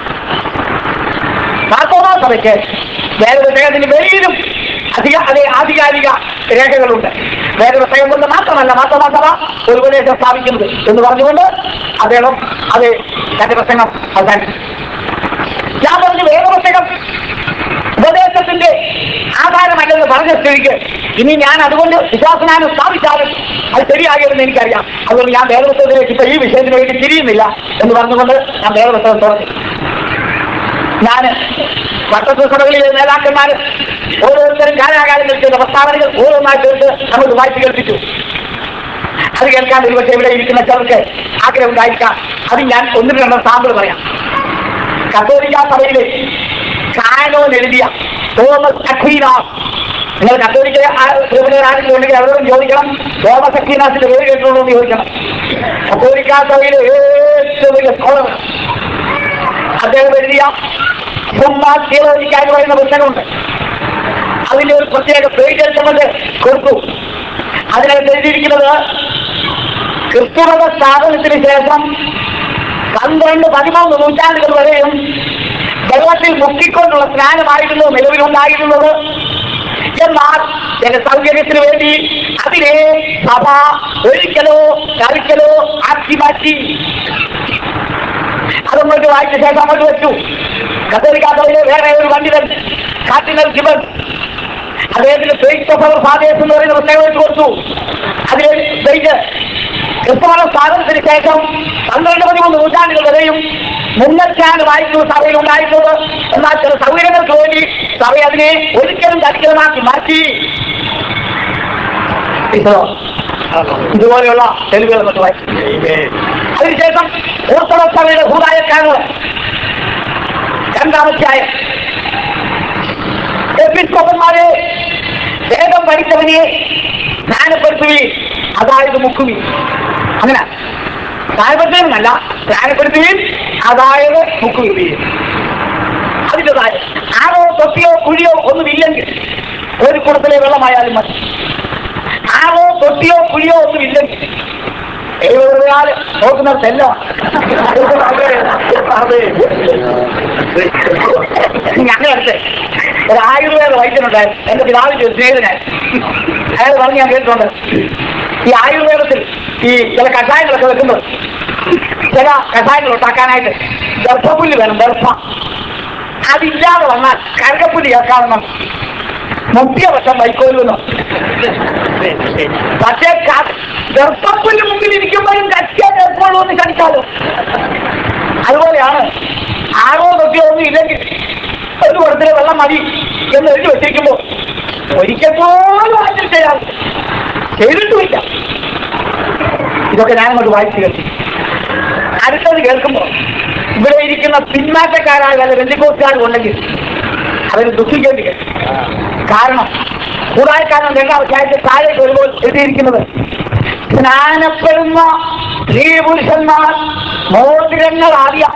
മാർത്തോമാ സഭയ്ക്ക് വേദപുസ്തകത്തിന് വെളിയിലും അധിക അതേ ആധികാരിക രേഖകളുണ്ട് വേദപുസ്തകം കൊണ്ട് മാത്രമല്ല മാർത്തോമാ സഭ ഒരു ഉപദേശം സ്ഥാപിക്കുന്നത് എന്ന് പറഞ്ഞുകൊണ്ട് അദ്ദേഹം അത് തന്റെ പ്രസംഗം അവസാനിച്ചു ഞാൻ പറഞ്ഞു വേദപുസ്തകം ഉപദേശത്തിന്റെ ആധാരമല്ലെന്ന് പറഞ്ഞ സ്ഥിതിക്ക് ഇനി ഞാൻ അതുകൊണ്ട് വിശ്വാസനാനം സ്ഥാപിച്ചാലും അത് ശരിയാകുമെന്ന് എനിക്കറിയാം അതുകൊണ്ട് ഞാൻ വേദപുസ്തകത്തിലേക്ക് ഇപ്പൊ ഈ വിഷയത്തിന് വേണ്ടി തിരിയുന്നില്ല എന്ന് പറഞ്ഞുകൊണ്ട് ഞാൻ വേദപുസ്തകം തുറന്നു ഞാൻ പട്ടത്വ സഭകളിലെ നേതാക്കന്മാർ ഓരോരുത്തരും കാലാകാലങ്ങളിൽ ചെയ്ത പ്രസ്താവനകൾ ഓരോന്നായി തീർത്ത് നമുക്ക് വായിച്ചു കേൾപ്പിച്ചു അത് കേൾക്കാൻ ഒരുപക്ഷെ ഇവിടെ ഇരിക്കുന്ന ചിലർക്ക് ആഗ്രഹം ഉണ്ടായിരിക്കാം അത് ഞാൻ ഒന്നിന് രണ്ടോ സാമ്പിൾ പറയാം കത്തോലിക്ക സഭയിലെ കാനോൻ എഴുതിയ തോമസ് അഖീനാസ് നിങ്ങൾ കത്തോലിക്ക ആരെങ്കിലും ഉണ്ടെങ്കിൽ അവരോടും ചോദിക്കണം തോമസ് അഖീനാസിന്റെ പേര് കേട്ടിട്ടുണ്ടോ എന്ന് ചോദിക്കണം കത്തോലിക്ക സഭയിലെ ഏറ്റവും വലിയ സ്കോളർ അദ്ദേഹം എഴുതിയ സുമ്മാ തിയോളജിക്ക എന്ന് പറയുന്ന പുസ്തകമുണ്ട് അതിന്റെ ഒരു പ്രത്യേക പേജ് എടുത്തുകൊണ്ട് കൊടുത്തു അതിനകത്ത് എഴുതിയിരിക്കുന്നത് ക്രിസ്തുമത സ്ഥാപനത്തിന് ശേഷം പന്ത്രണ്ട് പതിമൂന്ന് നൂറ്റാണ്ടുകൾ വരെയും വെള്ളത്തിൽ മുക്കിക്കൊണ്ടുള്ള സ്നാനമായിരുന്നു നിലവിലുണ്ടായിരുന്നത് എന്നാൽ എന്റെ സൗകര്യത്തിന് വേണ്ടി അതിനെ സഭ ഒരിക്കലോ കറിക്കലോ ആക്കി മാറ്റി അതങ്ങോട്ട് വായിച്ച ശേഷം അങ്ങോട്ട് വെച്ചു കത്തോലിക്കാത്തവയിലെ വേറെ ഒരു പണ്ഡിതൻ കാർഡിനൽ ഗിബൻ അദ്ദേഹത്തിന് ഫേസ് ഓഫ് അവർ ഫാദേഴ്സ് എന്ന് പറയുന്ന പുസ്തകം വെച്ച് കൊടുത്തു അതിൽ പേജ് ക്രിസ്തുമത സ്ഥാപനത്തിന് ശേഷം പന്ത്രണ്ട് പതിമൂന്ന് നൂറ്റാണ്ടുകൾ വരെയും മുന്നറ്റാണ് വായിക്കുന്ന സഭയിൽ ഉണ്ടായിരുന്നത് എന്നാൽ ചില സൗകര്യങ്ങൾക്ക് വേണ്ടി സഭ അതിനെ ഒരിക്കലും ധരിക്കലമാക്കി മാറ്റി ഇതോ ഇതുപോലെയുള്ള തെളിവുകൾ മറ്റു വായിച്ചു അതിനുശേഷം ഓർത്തഡോക്സ് സഭയുടെ ഭൂതായക്കാരങ്ങൾ രണ്ടാമധ്യായം എപ്പിസ്കോപ്പന്മാരെ വേദം പഠിച്ചവനെ സ്നാനപ്പെടുത്തുകയും അതായത് മുക്കുകയും അങ്ങനെ സ്നാനപ്പെടുത്തുകയെന്നല്ല സ്നാനപ്പെടുത്തുകയും അതായത് മുക്കുകയും അതിന്റെ താഴെ ആറോ തൊട്ടിയോ കുഴിയോ ഒന്നുമില്ലെങ്കിൽ ഒരു കുടത്തിലെ വെള്ളമായാലും മതി ആറോ തൊട്ടിയോ കുഴിയോ ഒന്നുമില്ലെങ്കിൽ എഴുപതുകാല് നോക്കുന്നിടത്തെല്ലാം ഞങ്ങളുടെ അടുത്ത് ഒരു ആയുർവേദ വൈദ്യനുണ്ടായിരുന്നു എന്റെ പിതാവിന്റെ ഒരു സ്നേഹിതനായിരുന്നു അയാൾ പറഞ്ഞ് ഞാൻ കേട്ടിട്ടുണ്ട് ഈ ആയുർവേദത്തിൽ ഈ ചില കഷായങ്ങളൊക്കെ വെക്കുന്നത് ചില കഷായങ്ങൾ ഉണ്ടാക്കാനായിട്ട് ഗർഭപുല്ല് വേണം ഗർഭ അതില്ലാതെ വന്നാൽ കരകപ്പുല്ല് ചേർക്കാമെന്ന് മുട്ടിയ വശം വൈക്കോലുന്നു പക്ഷേ ക- ഗർഭപ്പുല്ല് മുമ്പിൽ ഇരിക്കുമ്പോഴും കടിക്കാൻ എപ്പോഴും ഒന്ന് കടിക്കാലോ അതുപോലെയാണ് ആറോ തൊട്ടിയോ ഒന്നും ഇല്ലെങ്കിൽ ഒരു കുടത്തിലെ വെള്ളം മതി എന്ന് എഴുതി വെച്ചിരിക്കുമ്പോൾ ഒരിക്കൽ പോലും ആരും ചെയ്യാം ചെയ്തിട്ടുമില്ല ഇതൊക്കെ ഞാൻ അങ്ങോട്ട് വായിച്ചു കേൾക്കും അടുത്തത് കേൾക്കുമ്പോൾ ഇവിടെ ഇരിക്കുന്ന പിന്മാറ്റക്കാരായ വല്ല ബന്ധുക്കോസുകാർ ഉണ്ടെങ്കിൽ അവർ ദുഃഖിക്കേണ്ടി വരും. കാരണം കൂടായ്ക്കാരൻ രണ്ടാം അധ്യായത്തിൽ താഴേക്ക് വരുമ്പോൾ എഴുതിയിരിക്കുന്നത് സ്നാനപ്പെടുന്ന സ്ത്രീ പുരുഷന്മാർ മോതിരങ്ങൾ ആദ്യം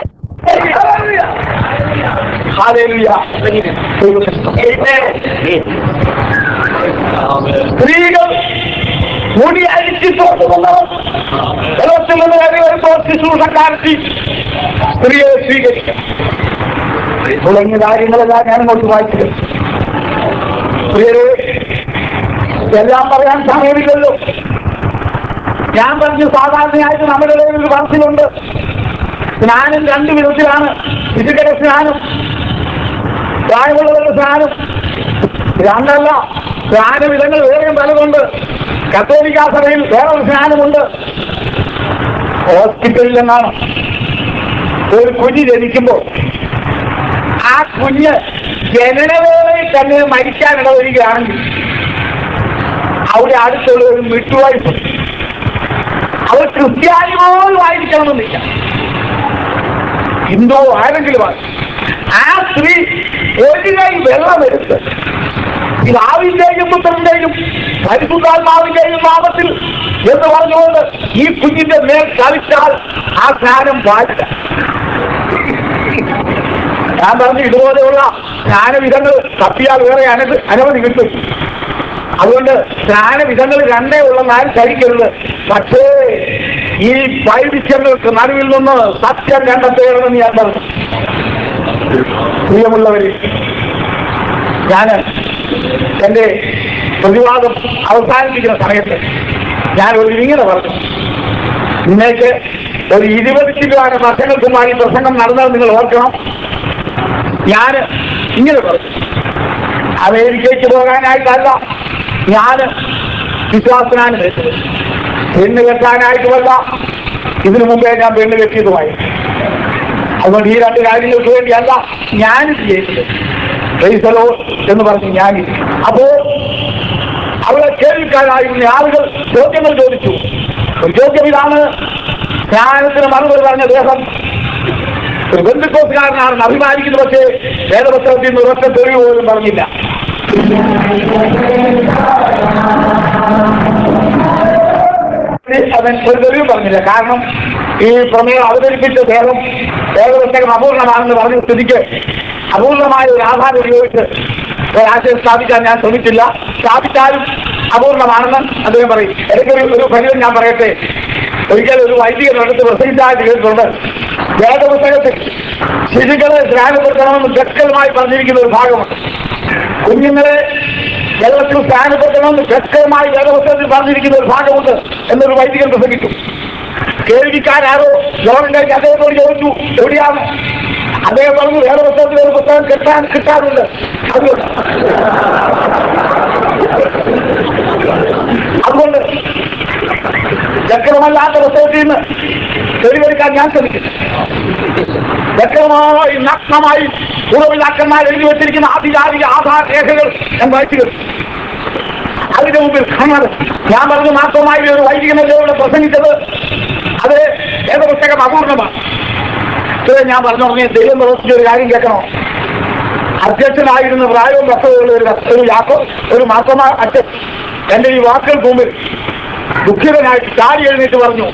സ്ത്രീകൾ മുടി അഴിച്ചിട്ടുകൊണ്ടുവന്നവർ വെള്ളത്തിൽ നിന്ന് കയറി വരുമ്പോൾ ശുശ്രൂഷക്കാരത്തി സ്ത്രീയെ സ്വീകരിക്കും തുടങ്ങിയ കാര്യങ്ങളെല്ലാം ഞാൻ അങ്ങോട്ട് വായിച്ചത് പ്രിയരെ എല്ലാം പറയാൻ സമയമില്ലല്ലോ ഞാൻ പറഞ്ഞു സാധാരണയായിട്ട് നമ്മുടെ ഇടയിൽ ഒരു മനസ്സിലുണ്ട് സ്നാനം രണ്ട് വിധത്തിലാണ് ഫിസിക്കൽ സ്നാനം പ്രായമുള്ളവരുടെ സ്നാനം രണ്ടല്ല സ്നാനവിധങ്ങൾ വേറെയും പലതുണ്ട് കത്തോലിക്കാ സഭയിൽ വേറൊരു സ്നാനമുണ്ട് ഹോസ്പിറ്റലിൽ നിന്നാണ് ഒരു കുഞ്ഞ് ജനിക്കുമ്പോൾ ആ കുഞ്ഞ് ജനനവേളയിൽ തന്നെ മരിക്കാനിട വരികയാണെങ്കിൽ അവിടെ അടുത്തുള്ള ഒരു മിട്ടുവൈഫ് അവർ ക്രിസ്ത്യാനി പോലും ആയിരിക്കണമെന്നില്ല ഹിന്ദു ആരെങ്കിലും ആണ് ആ സ്ത്രീ ഒരു കൈ വെള്ളമെടുത്ത് പിതാവിന്റെയും പുത്രന്റെയും പരിശുദ്ധാത്മാവിന്റെയും നാമത്തിൽ എന്ന് പറഞ്ഞുകൊണ്ട് ഈ കുഞ്ഞിന്റെ മേൽ ചലിച്ചാൽ ആ സ്നാനം പാടില്ല ഞാൻ പറഞ്ഞു ഇതുപോലെയുള്ള സ്നാനവിധങ്ങൾ തപ്പിയാൽ വേറെ അനവധി അനവധി കിട്ടും അതുകൊണ്ട് സ്നാനവിധങ്ങൾ രണ്ടേ ഉള്ളെന്നാൽ കഴിക്കരുത് പക്ഷേ ഈ വൈവിധ്യങ്ങൾക്ക് നടുവിൽ നിന്ന് സത്യം കണ്ടെത്തേണമെന്ന് ഞാൻ പറഞ്ഞു പ്രിയമുള്ളവര് ഞാൻ എന്റെ പ്രതിവാദം അവസാനിപ്പിക്കുന്ന സമയത്ത് ഞാൻ ഒരു ഇങ്ങനെ പറഞ്ഞു ഇന്നേക്ക് ഒരു ഇരുപത് ചില്ലാന വർഷങ്ങൾക്ക് മുമ്പാണ് ഈ പ്രസംഗം നടന്നത് നിങ്ങൾ ഓർക്കണം ഞാൻ ഇങ്ങനെ പറഞ്ഞു അമേരിക്കയ്ക്ക് പോകാനായിട്ടല്ല ഞാൻ വിശ്വാസനാണ് വെച്ചത് പെണ്ണ് കെട്ടാനായിട്ടുമല്ല ഇതിനു മുമ്പേ ഞാൻ പെണ്ണ് കെട്ടിയതുമായി അതുകൊണ്ട് ഈ രണ്ട് കാര്യങ്ങൾക്ക് വേണ്ടിയല്ല ഞാനിത് ചെയ്തത് ക്രൈസ്തലോ എന്ന് പറഞ്ഞു ഞാൻ അപ്പോ അവിടെ കേൾക്കാനായിരുന്ന ആളുകൾ ചോദ്യങ്ങൾ ചോദിച്ചു ഒരു ചോദ്യം ഇതാണ് ജ്ഞാനത്തിന് മറുപടി പറഞ്ഞ ദേഹം ഒരു ബന്ധുക്കോസുകാരനാണെന്ന് അഭിമാനിക്കുന്നു പക്ഷേ വേദപത്രത്തിൽ നിന്ന് ഒരൊറ്റ തെളിവ് പോലും പറഞ്ഞില്ല അവൻ ഒരു തെളിവ് പറഞ്ഞില്ല കാരണം ഈ പ്രമേയം അവതരിപ്പിച്ച ദേഹം വേദപുസ്തകം അപൂർണമാണെന്ന് പറഞ്ഞ സ്ഥിതിക്ക് അപൂർണമായ ഒരു ആധാരം ഉപയോഗിച്ച് ഒരാശയം സ്ഥാപിക്കാൻ ഞാൻ ശ്രമിച്ചില്ല സ്ഥാപിച്ചാലും അപൂർണമാണെന്ന് അദ്ദേഹം പറയും എനിക്കൊരു ഒരു ഫലിതം ഞാൻ പറയട്ടെ ഒരിക്കൽ ഒരു വൈദികൻ അടുത്ത് പ്രസംഗിച്ചായിട്ട് കേട്ടിട്ടുണ്ട് വേദപുസ്തകത്തിൽ ശിശുക്കളെ സ്നാനപ്പെടുത്തണമെന്ന് വ്യക്തമായി പറഞ്ഞിരിക്കുന്ന ഒരു ഭാഗമുണ്ട് കുഞ്ഞുങ്ങളെ വെള്ളത്തിൽ സ്നാനപ്പെടുത്തണമെന്ന് വ്യക്തമായി വേദപുസ്തകത്തിൽ പറഞ്ഞിരിക്കുന്ന ഒരു ഭാഗമുണ്ട് എന്നൊരു വൈദികൻ പ്രസംഗിച്ചു കേൾവിക്കാരോ യോഗം കഴിഞ്ഞ് അദ്ദേഹത്തോട് ചോദിച്ചു എവിടെയാണ് അദ്ദേഹം പറഞ്ഞു വേറെ പുസ്തകത്തിൽ ഒരു പുസ്തകം കിട്ടാൻ കിട്ടാറുണ്ട് അതുകൊണ്ട് അതുകൊണ്ട് വ്യക്തമല്ലാത്ത പുസ്തകത്തിൽ നിന്ന് തെളിവെടുക്കാൻ ഞാൻ ശ്രമിക്കും വ്യക്തമായി നഗ്നമായി പൂർവ്വപിതാക്കന്മാർ എഴുതി വെച്ചിരിക്കുന്ന ആധികാരിക ആധാർ രേഖകൾ ഞാൻ വായിച്ചു കേട്ടു അതിന്റെ മുമ്പിൽ കാണാതെ ഞാൻ പറഞ്ഞു മാത്രമായി ഒരു വൈദികനല്ലേ ഇവിടെ പ്രസംഗിച്ചത് അത് വേദപുസ്തകം അപൂർണമാണ് ഇത് ഞാൻ പറഞ്ഞു തുടങ്ങിയ ദൈവം പ്രവർത്തിച്ച ഒരു കാര്യം കേൾക്കണോ അധ്യക്ഷനായിരുന്ന പ്രായവും വസ്തുതയുള്ള ഒരു ഒരു യാക്കോ ഒരു മാസമാ അധ്യക്ഷൻ എന്റെ ഈ വാക്കുകൾക്ക് മുമ്പിൽ ദുഃഖിതനായിട്ട് ചാടി എഴുന്നേറ്റ് പറഞ്ഞു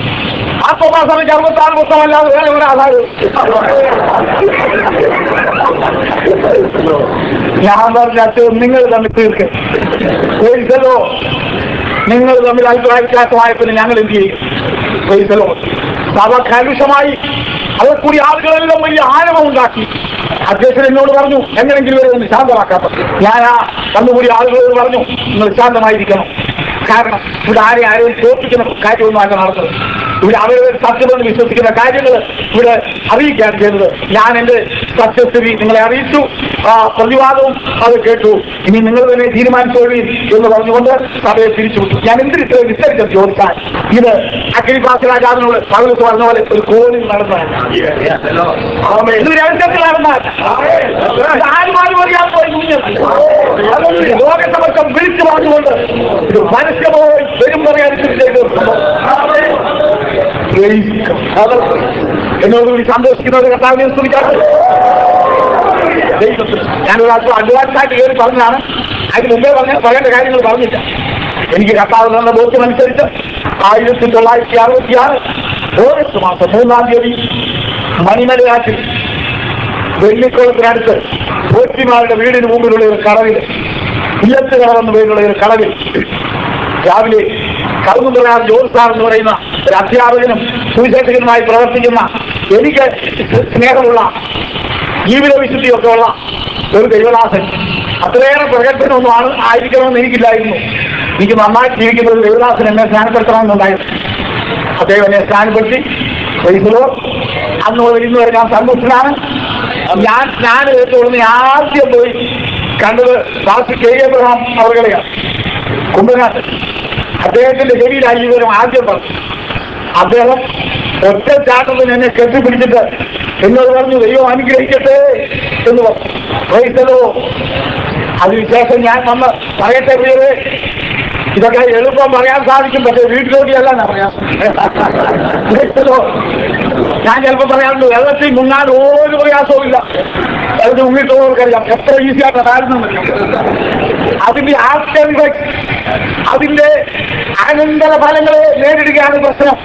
ആത്മഭാഷയ്ക്ക് അറുപത്താറ് പുസ്തകമല്ലാതെ വേറെ ഒരു ആധാരം ഞാൻ പറഞ്ഞ അച്ഛൻ നിങ്ങൾ തമ്മിൽ തീർക്ക് പേഴ്സലോ നിങ്ങൾ തമ്മിൽ അഭിപ്രായ വ്യത്യാസമായപ്പോൾ ഞങ്ങൾ എന്ത് ചെയ്യും പേഴ്സലോ സഭ കലുഷമായി അവിടെ കൂടി ആളുകളെല്ലാം വലിയ ആരവം ഉണ്ടാക്കി അധ്യക്ഷൻ എന്നോട് പറഞ്ഞു എങ്ങനെങ്കിലും ഇവരെ ഒന്ന് ശാന്തമാക്കാൻ ഞാൻ ആ വന്നുകൂടി ആളുകളോട് പറഞ്ഞു നിങ്ങൾ ശാന്തമായിരിക്കണം കാരണം ഇവിടെ ആരെ ആരെയും തോൽപ്പിക്കുന്ന കാര്യമൊന്നും അല്ല നടന്നത് ഇവിടെ അവരവർ സത്യമെന്ന് വിശ്വസിക്കുന്ന കാര്യങ്ങൾ ഇവിടെ അറിയിക്കുകയാണ് ചെയ്യുന്നത് ഞാൻ എന്റെ സത്യസ്ഥിതി നിങ്ങളെ അറിയിച്ചു ആ പ്രതിവാദവും അത് കേട്ടു ഇനി നിങ്ങൾ തന്നെ തീരുമാനിച്ചോളി എന്ന് പറഞ്ഞുകൊണ്ട് സഭയെ പിരിച്ചുവിട്ടു ഞാൻ എന്തിന് ഇത്ര വിസ്തരിച്ചത് ചോദിച്ചാൽ ഇത് അഗ്നിപാസ് രാജാവിനോട് പകലത്ത് പറഞ്ഞ പോലെ ഒരു കോണിൽ നടന്നതല്ല ഇത് രഹസ്യത്തിൽ നടന്നാൽ ആരുമാരും അറിയാൻ പോയി കുഞ്ഞ് ലോകസമക്ഷം വിളിച്ചു പറഞ്ഞുകൊണ്ട് ഇത് പരസ്യമായി വരും പറയാനും ചെയ്തു എന്നോട് കൂടി സന്തോഷിക്കുന്നത് കർത്താവിനെ സ്തുതിക്കാറ് ഞാനൊരു അല്പം അഡ്വാൻസായിട്ട് കയറി പറഞ്ഞതാണ് അതിന് മുമ്പേ പറഞ്ഞ പറയേണ്ട കാര്യങ്ങൾ പറഞ്ഞില്ല എനിക്ക് കർത്താവ് തന്ന ബോധ്യമനുസരിച്ച് ആയിരത്തി തൊള്ളായിരത്തി അറുപത്തി ആറ് ഓഗസ്റ്റ് മാസം മൂന്നാം തീയതി മണിമലയാറ്റിൽ വെള്ളിക്കുളത്തിനടുത്ത് പോറ്റിമാരുടെ വീടിന് മുമ്പിലുള്ള ഒരു കടവിൽ ഇല്ലത്ത് കടവെന്ന് പേരുള്ള ഒരു കടവിൽ രാവിലെ കറുമുന്തറ ജോസ് സാർ എന്ന് പറയുന്ന ഒരു അധ്യാപകനും സുവിശേഷകനുമായി പ്രവർത്തിക്കുന്ന എനിക്ക് സ്നേഹമുള്ള ജീവിത വിശുദ്ധിയൊക്കെ ഉള്ള ഒരു ദൈവദാസൻ അത്രയേറെ പ്രഗത്ഭനൊന്നും ആണ് ആയിരിക്കണമെന്ന് എനിക്കില്ലായിരുന്നു എനിക്ക് നന്നായി ജീവിക്കുന്ന ഒരു ദൈവദാസൻ എന്നെ സ്നാനപ്പെടുത്തണമെന്നുണ്ടായിരുന്നു അദ്ദേഹം എന്നെ സ്നാനപ്പെടുത്തി വൈസലോ അന്ന് മുതൽ ഇന്ന് വരെ ഞാൻ സന്തുഷ്ടനാണ് ഞാൻ സ്നാനം ഏറ്റവും ആദ്യം പോയി കണ്ടത് ഡോക്ടർ കെ എബ്രഹാം അവർകളെയാണ് കുമ്പനാട്ട് അദ്ദേഹത്തിന്റെ ശരീരമായി വിവരം ആദ്യം പറഞ്ഞു അദ്ദേഹം ഒറ്റ ചാട്ടത്തിന് എന്നെ കെട്ടിപ്പിടിച്ചിട്ട് എന്നോട് പറഞ്ഞു ദൈവം അനുഗ്രഹിക്കട്ടെ എന്ന് പറഞ്ഞു വൈസലോ അതിനുശേഷം ഞാൻ വന്ന് പറയട്ടെ പ്രിയരെ ഇതൊക്കെ എളുപ്പം പറയാൻ സാധിക്കും പക്ഷേ വീട്ടിലോട്ടിയല്ല ഞാൻ പറയാം വൈസലോ ഞാൻ ചിലപ്പോൾ പറയാറുണ്ട് വെള്ളത്തിൽ മുങ്ങാൻ ഒരു പ്രയാസവും ഇല്ല വെള്ളത്തിൽ മുങ്ങിയിട്ടുള്ളവർക്കറിയാം എത്ര ഈസിയായിട്ട് താഴ്ന്നു അതിന്റെ ആഫ്റ്റർ ഇഫക്ട് അതിന്റെ അനന്തര ഫലങ്ങളെ നേരിടുകയാണ് പ്രശ്നം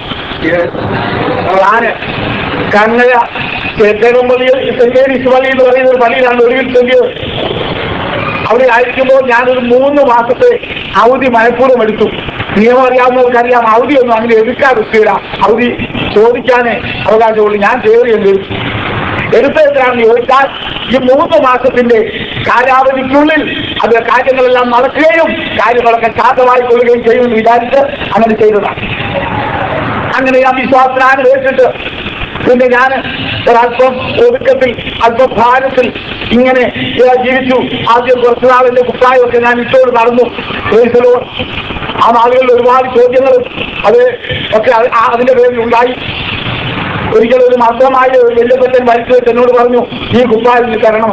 ഞാന് കങ്ങഴ ചേട്ടനും പള്ളിയിൽ സെന്റ് പള്ളി എന്ന് പറയുന്ന ഒരു പള്ളിയിലാണ് ഒടുവിൽ ചെല്ലിയത് അവിടെ ആയിരിക്കുമ്പോൾ ഞാനൊരു മൂന്ന് മാസത്തെ അവധി മനഃപൂർവ്വം എടുത്തു നിയമം അറിയാവുന്നവർക്കറിയാം അവധിയൊന്നും അങ്ങനെ എടുക്കാതിരിക്കില്ല അവധി ചോദിക്കാനേ അവകാശമുള്ളൂ ഞാൻ കയറിയെങ്കിൽ എടുത്തതെന്താണെന്ന് ചോദിച്ചാൽ ഈ മൂന്ന് മാസത്തിന്റെ കാലാവധിക്കുള്ളിൽ അത് കാര്യങ്ങളെല്ലാം നടക്കുകയും കാര്യങ്ങളൊക്കെ ശാന്തമായി കൊള്ളുകയും ചെയ്യുമെന്ന് വിചാരിച്ച് അങ്ങനെ ചെയ്തതാണ് അങ്ങനെ ഞാൻ വിശ്വാസനാണ് കേട്ടിട്ട് പിന്നെ ഞാൻ ഒരല്പം ഒതുക്കത്തിൽ അല്പം ഭാരത്തിൽ ഇങ്ങനെ ഏ, ജീവിച്ചു ആദ്യം കുറച്ചു നാളിന്റെ കുപ്പായമൊക്കെ ഞാൻ ഇട്ടോട് നടന്നു ക്രൈസ്തലോ ആ നാളുകളിൽ ഒരുപാട് ചോദ്യങ്ങളും അത് ഒക്കെ അത് ആ- അതിന്റെ പേരിൽ ഉണ്ടായി ഒരിക്കലും ഒരു മാത്രമായ ഒരു വല്യപ്പറ്റൻ വലിച്ചു വെച്ച് എന്നോട് പറഞ്ഞു ഈ കുപ്പായം നീ തരണം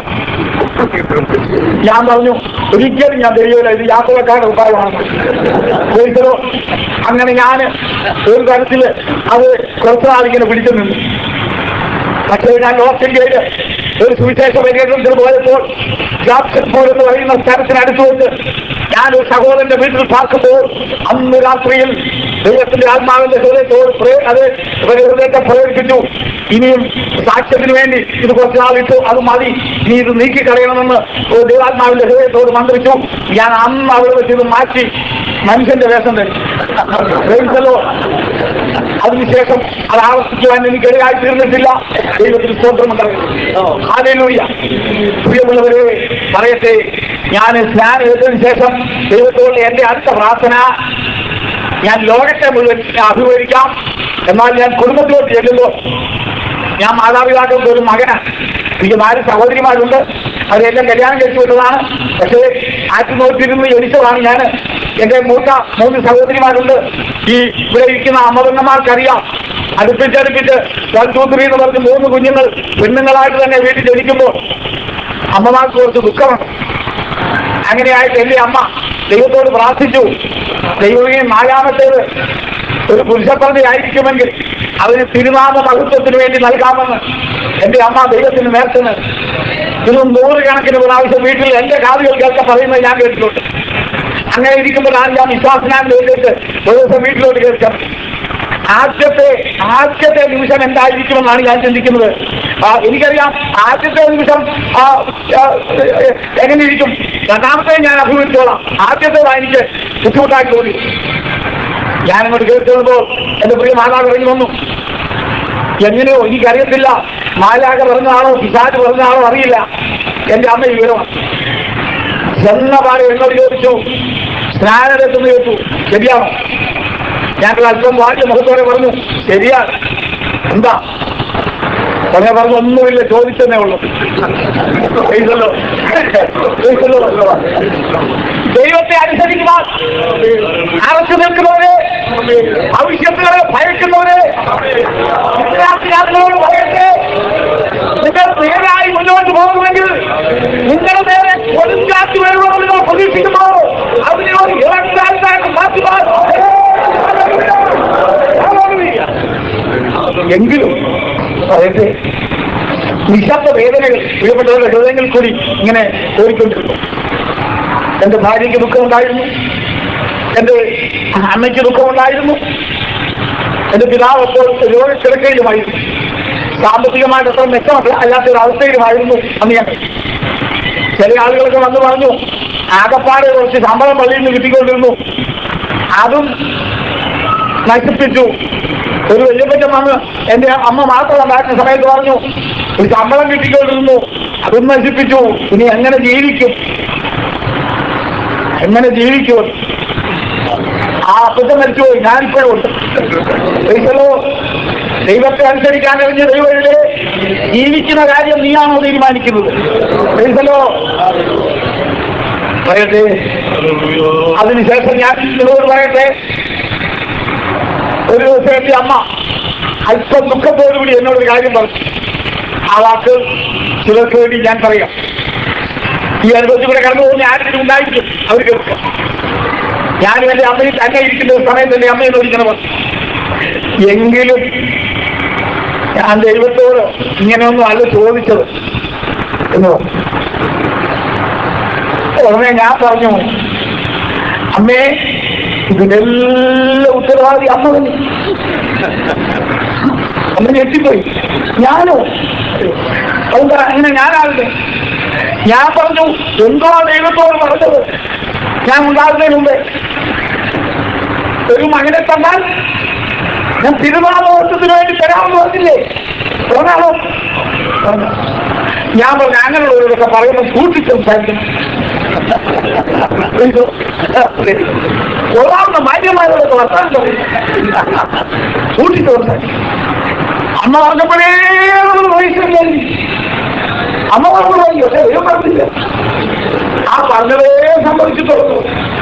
ഞാൻ പറഞ്ഞു ഒരിക്കലും ഞാൻ തരികയില്ല ഇത് യാത്രക്കാരുടെ ഉപായമാണ് ഒരിക്കലോ അങ്ങനെ ഞാൻ ഒരു തരത്തിൽ അത് കുറച്ചു നാളിങ്ങനെ പിടിച്ചു നിന്നു പക്ഷേ ഞാൻ നോർത്ത് ഇന്ത്യയിൽ ഒരു സുവിശേഷ പര്യടനത്തിന് പോയപ്പോൾ ജാബ്സൺപൂർ എന്ന് പറയുന്ന സ്ഥലത്തിനടുത്ത് വെച്ച് ഞാൻ ഒരു സഹോദരന്റെ വീട്ടിൽ പാർക്കുമ്പോൾ അന്ന് രാത്രിയിൽ ദൈവത്തിന്റെ ആത്മാവിന്റെ ഹൃദയത്തോട് പ്രേ- അത് ഇവരെ ഹൃദയത്തെ പ്രേരിപ്പിച്ചു ഇനിയും സാക്ഷ്യത്തിന് വേണ്ടി ഇത് കുറച്ച് നാളിട്ടു അത് മതി ഇനി ഇത് നീക്കിക്കളയണമെന്ന് ഒരു ദൈവാത്മാവിന്റെ ഹൃദയത്തോട് മന്ത്രിച്ചു ഞാൻ അന്ന് അവിടെ വെച്ച് ഇത് മാറ്റി മനുഷ്യന്റെ വേഷം ധരിച്ചു Praise the Lord. അതിനുശേഷം അത് ആവർത്തിക്കുവാൻ എനിക്ക് ഇടയായി തീർന്നിട്ടില്ല ദൈവത്തിന് സ്തോത്രമുണ്ടായിരുന്നു ഹാലൂയ പ്രിയമുള്ളവരെ പറയട്ടെ ഞാൻ സ്നാനം എടുത്തതിന് ശേഷം ദൈവത്തോട് എന്റെ അടുത്ത പ്രാർത്ഥന ഞാൻ ലോകത്തെ മുഴുവൻ അഭിമുഖീകരിക്കാം എന്നാൽ ഞാൻ കുടുംബത്തിലോട്ട് ചെല്ലുമ്പോൾ ഞാൻ മാതാപിതാക്കൾക്ക് ഒരു മകനാണ് എനിക്ക് നാല് സഹോദരിമാരുണ്ട് അവരെല്ലാം കല്യാണം കഴിച്ചു വിട്ടതാണ് പക്ഷേ ആറ്റി നോക്കിയിരുന്ന് ജനിച്ചതാണ് ഞാൻ എന്റെ മൂത്ത മൂന്ന് സഹോദരിമാരുണ്ട് ഈ ഇവിടെ ഇരിക്കുന്ന അമ്മപെണ്ണന്മാർക്കറിയാം അടുപ്പിച്ചടുപ്പിച്ച് വൺ ടു ത്രീ എന്ന് പറഞ്ഞ് മൂന്ന് കുഞ്ഞുങ്ങൾ പെണ്ണുങ്ങളായിട്ട് തന്നെ വീട്ടിൽ ജനിക്കുമ്പോൾ അമ്മമാർക്ക് കുറച്ച് ദുഃഖമാണ് അങ്ങനെയായിട്ട് എന്റെ അമ്മ ദൈവത്തോട് പ്രാർത്ഥിച്ചു ദൈവമേ നാലാമത്തേത് ഒരു പുരുഷപ്രതിയായിരിക്കുമെങ്കിൽ അതിന് തിരുനാമ മഹത്വത്തിന് വേണ്ടി നൽകാമെന്ന് എന്റെ അമ്മ ദൈവത്തിന് നേർച്ചന് ഇത് നൂറുകണക്കിന് പ്രാവശ്യം വീട്ടിൽ എന്റെ കാതുകൾ കേൾക്ക പറയുന്നത് ഞാൻ കേട്ടിട്ടുണ്ട് അങ്ങനെ ഇരിക്കുമ്പോഴാണ് ഞാൻ വിശ്വാസനാൻ വേണ്ടിയിട്ട് ഒരു ദിവസം വീട്ടിലോട്ട് കേൾക്കാം ആദ്യത്തെ ആദ്യത്തെ നിമിഷം എന്തായിരിക്കുമെന്നാണ് ഞാൻ ചിന്തിക്കുന്നത് ആ, എനിക്കറിയാം ആദ്യത്തെ നിമിഷം ആ, ആ, എങ്ങനെ ഇരിക്കും രണ്ടാമത്തെ ഞാൻ അഭിമുഖിച്ചോളാം ആദ്യത്തേതാ എനിക്ക് ബുദ്ധിമുട്ടായി തോന്നി ഞാനങ്ങോട്ട് കേൾക്കുമ്പോൾ എന്റെ പ്രിയ മാതാവ് ഇറങ്ങി വന്നു എങ്ങനെയോ എനിക്കറിയത്തില്ല മാലാക പറഞ്ഞാണോ പിശാജ് പറഞ്ഞാണോ അറിയില്ല എന്റെ അമ്മ വിവരമാണ് ചെന്ന പാടെ എന്നോട് ചോദിച്ചു സ്നാനരത്തെന്ന് കേട്ടു ശരിയാണോ ഞാനൊരു അല്പം വാഴ്ച മുഖത്തോടെ പറഞ്ഞു ശരിയാണ് എന്താ ഉടനെ പറഞ്ഞു ഒന്നുമില്ല ചോദിച്ചെന്നേ ഉള്ളൂ എഴുതല്ലോ. എഴുതല്ലോ. ദൈവത്തെ അനുസരിക്കുവാൻ അറച്ചു നിൽക്കുന്നവരെ ഭവിഷ്യത്തുകളെ ഭയക്കുന്നവരെ വിദ്യാർത്ഥികളോട് ഭയത്തെ നിങ്ങൾ നേരായി മുന്നോട്ട് പോകുമെങ്കിൽ നിങ്ങളുടെ നേരെ കൊടുങ്കാറ്റ് വരുമെന്ന് നിങ്ങൾ പ്രതീക്ഷിക്കുമ്പോൾ അതിനോട് ഇളക്കാറ്റായിട്ട് മാറ്റുവാൻ എങ്കിലും പറയട്ടെ നിശബ്ദ വേദനകൾ പ്രിയപ്പെട്ടവരുടെ ഹൃദയങ്ങളിൽ കൂടി ഇങ്ങനെ ഓടിക്കൊണ്ടിരുന്നു എന്റെ ഭാര്യയ്ക്ക് ദുഃഖമുണ്ടായിരുന്നു എന്റെ അമ്മയ്ക്ക് ദുഃഖമുണ്ടായിരുന്നു എന്റെ പിതാവ് അപ്പോൾ രോഗക്കിടക്കയിലുമായിരുന്നു സാമ്പത്തികമായിട്ട് അത്ര മെച്ചമല്ല അല്ലാത്ത ഒരു അവസ്ഥയിലുമായിരുന്നു അന്ന് ഞാൻ ചില ആളുകളൊക്കെ വന്ന് പറഞ്ഞു ആകപ്പാടെ കുറച്ച് ശമ്പളം പള്ളിയിൽ നിന്ന് കിട്ടിക്കൊണ്ടിരുന്നു അതും നശിപ്പിച്ചു ഒരു വല്യപ്പറ്റം വന്ന് എന്റെ അമ്മ മാത്രം ഉണ്ടായിരുന്ന സമയത്ത് പറഞ്ഞു ഒരു ശമ്പളം കിട്ടിക്കൊണ്ടിരുന്നു അതും നശിപ്പിച്ചു ഇനി എങ്ങനെ ജീവിക്കും എങ്ങനെ ജീവിക്കും ആ അപ്പച്ചൻ മരിച്ചുപോയി ഞാനിപ്പോഴും ഉണ്ട് ഒരിക്കലോ ദൈവത്തെ അനുസരിക്കാൻ കഴിഞ്ഞ ദൈവത്തിലെ ജീവിക്കുന്ന കാര്യം നീയാണോ തീരുമാനിക്കുന്നത് ഒരിക്കലോ പറയട്ടെ അതിനുശേഷം ഞാൻ നിങ്ങളോട് പറയട്ടെ ഒരു ദിവസം എന്റെ അമ്മ അല്പം ദുഃഖത്തോടുകൂടി എന്നോടൊരു കാര്യം പറഞ്ഞു ആ വാക്ക് ചിലർക്ക് വേണ്ടി ഞാൻ പറയാം ഈ അനുഭവത്തിൽ കൂടെ കടന്നു പോകുന്ന ആരെങ്കിലും ഉണ്ടായിരിക്കും അവർ കേൾക്കാം ഞാനും എന്റെ അമ്മയിൽ തന്നെ ഇരിക്കുന്ന ഒരു സമയത്ത് എന്റെ അമ്മ എന്നോട് ഇങ്ങനെ പറഞ്ഞു എങ്കിലും ഞാൻ ദൈവത്തോട് ഇങ്ങനെയൊന്നും അല്ല ചോദിച്ചത് എന്ന് പറഞ്ഞു ഉടനെ ഞാൻ പറഞ്ഞു അമ്മേ ഇതിനെല്ലാം ഉത്തരവാദി അമ്മ തന്നെ അമ്മ ഞെട്ടിപ്പോയി ഞാനോ എന്താ അങ്ങനെ ഞാനാകട്ടെ ഞാൻ പറഞ്ഞു എന്തോ ദൈവത്തോട് പറഞ്ഞത് ഞാൻ ഉണ്ടാകുന്നതിന് മുമ്പേ ഒരു മകനെ തന്നാൽ ഞാൻ തിരുനാമോത്സവത്തിന് വേണ്ടി തരാമെന്ന് പറഞ്ഞില്ലേ പറഞ്ഞാണോ പറഞ്ഞു. ഞാൻ പറഞ്ഞു അങ്ങനെയുള്ളവരൊക്കെ പറയുമ്പോൾ കൂട്ടി സംസാരിക്കണം കൊള്ളാവുന്ന മാന്യമായവരൊക്കെ വർത്താനം പറയും കൂട്ടി സംസാരിക്കും അമ്മ പറഞ്ഞപ്പോഴേ വയസ്സില്ല അമ്മ പറഞ്ഞു പോയി പക്ഷേ ദൈവം പറഞ്ഞില്ല ആ പറഞ്ഞതേ സംഭവിച്ചിട്ടുള്ളൂ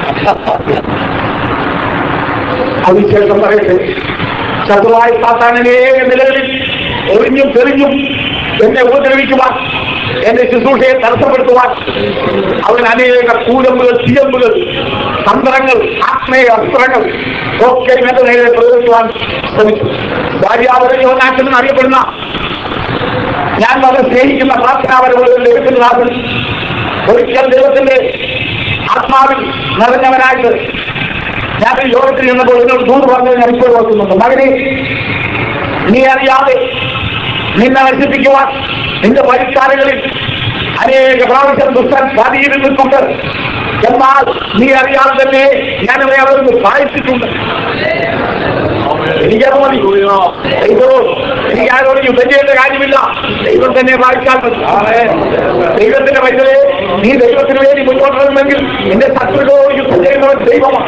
അതിനുശേഷം പറയട്ടെ ശത്രുവായി സാത്താൻ അനേക നിലകളിൽ എറിഞ്ഞും തെറിഞ്ഞും എന്നെ ഉപദ്രവിക്കുവാൻ എന്റെ ശുശ്രൂഷയെ തടസ്സപ്പെടുത്തുവാൻ അവൻ അനേക കൂലമ്പുകൾ തീയമ്പുകൾ തന്ത്രങ്ങൾ ആത്മീയ അസ്ത്രങ്ങൾ ഒക്കെ എന്റെ നേരെ പ്രയോഗിക്കുവാൻ ശ്രമിച്ചു ഭാര്യാവരഞ്ഞവനാശം അറിയപ്പെടുന്ന ഞാൻ വളരെ സ്നേഹിക്കുന്ന പ്രാർത്ഥനാപരമുള്ള ദൈവത്തിന്റെ നാഥൻ ഒരിക്കൽ ദൈവത്തിന്റെ ആത്മാവിൽ നിറഞ്ഞവനായിട്ട് ഞാൻ ഈ യോഗത്തിൽ നിന്നപ്പോൾ എന്നോട് ദൂത് പറഞ്ഞത് ഞാൻ ഇപ്പോൾ ഓർക്കുന്നുണ്ട് മകനെ നീ അറിയാതെ നിന്നെ നശിപ്പിക്കുവാൻ നിന്റെ വഴിക്കാറുകളിൽ അനേക പ്രാവശ്യം ദുഷ്ടൻ സ്വാധീനിക്കുന്നുണ്ട് എന്നാൽ നീ അറിയാതെ തന്നെ ഞാൻ അവരെ അവർക്ക് സഹായിച്ചിട്ടുണ്ട് എനിക്കത് മതി ദൈവോ എനിക്ക് ആരോടും യുദ്ധം ചെയ്യേണ്ട കാര്യമില്ല ദൈവം തന്നെ വായിച്ചാൽ മതി ദൈവത്തിന്റെ വൈദ്യുതയെ നീ ദൈവത്തിന് വേണ്ടി മുന്നോട്ട് വരുമെങ്കിൽ നിന്റെ ശത്രുക്കളോട് യുദ്ധം ചെയ്യുന്നവൻ ദൈവമാണ്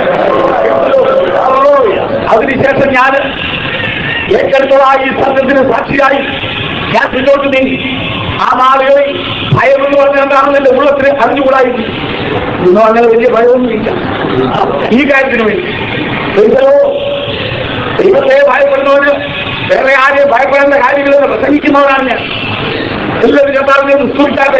അതിനുശേഷം ഞാൻ ഏറ്റെടുത്തതായി ഈ സംഘത്തിന് സാക്ഷിയായി ഞാൻ മുന്നോട്ട് നീങ്ങി ആ നാളുകളിൽ ഭയമെന്ന് പറഞ്ഞ എന്താണെന്ന് എന്റെ ഉള്ളത്തിന് അറിഞ്ഞുകൂടായിരുന്നു ഇന്നും അങ്ങനെ വലിയ ഭയമൊന്നുമില്ല ഈ കാര്യത്തിന് വേണ്ടി ദൈവമോ ദൈവത്തെ ഭയപ്പെടുന്നവര് വേറെ ആരെയും ഭയപ്പെടേണ്ട കാര്യമില്ലെന്ന് പ്രസംഗിക്കുന്നവരാണ് ഞാൻ എല്ലാവരും കർത്താവിനെ നിസ്തൂരിക്കാതെ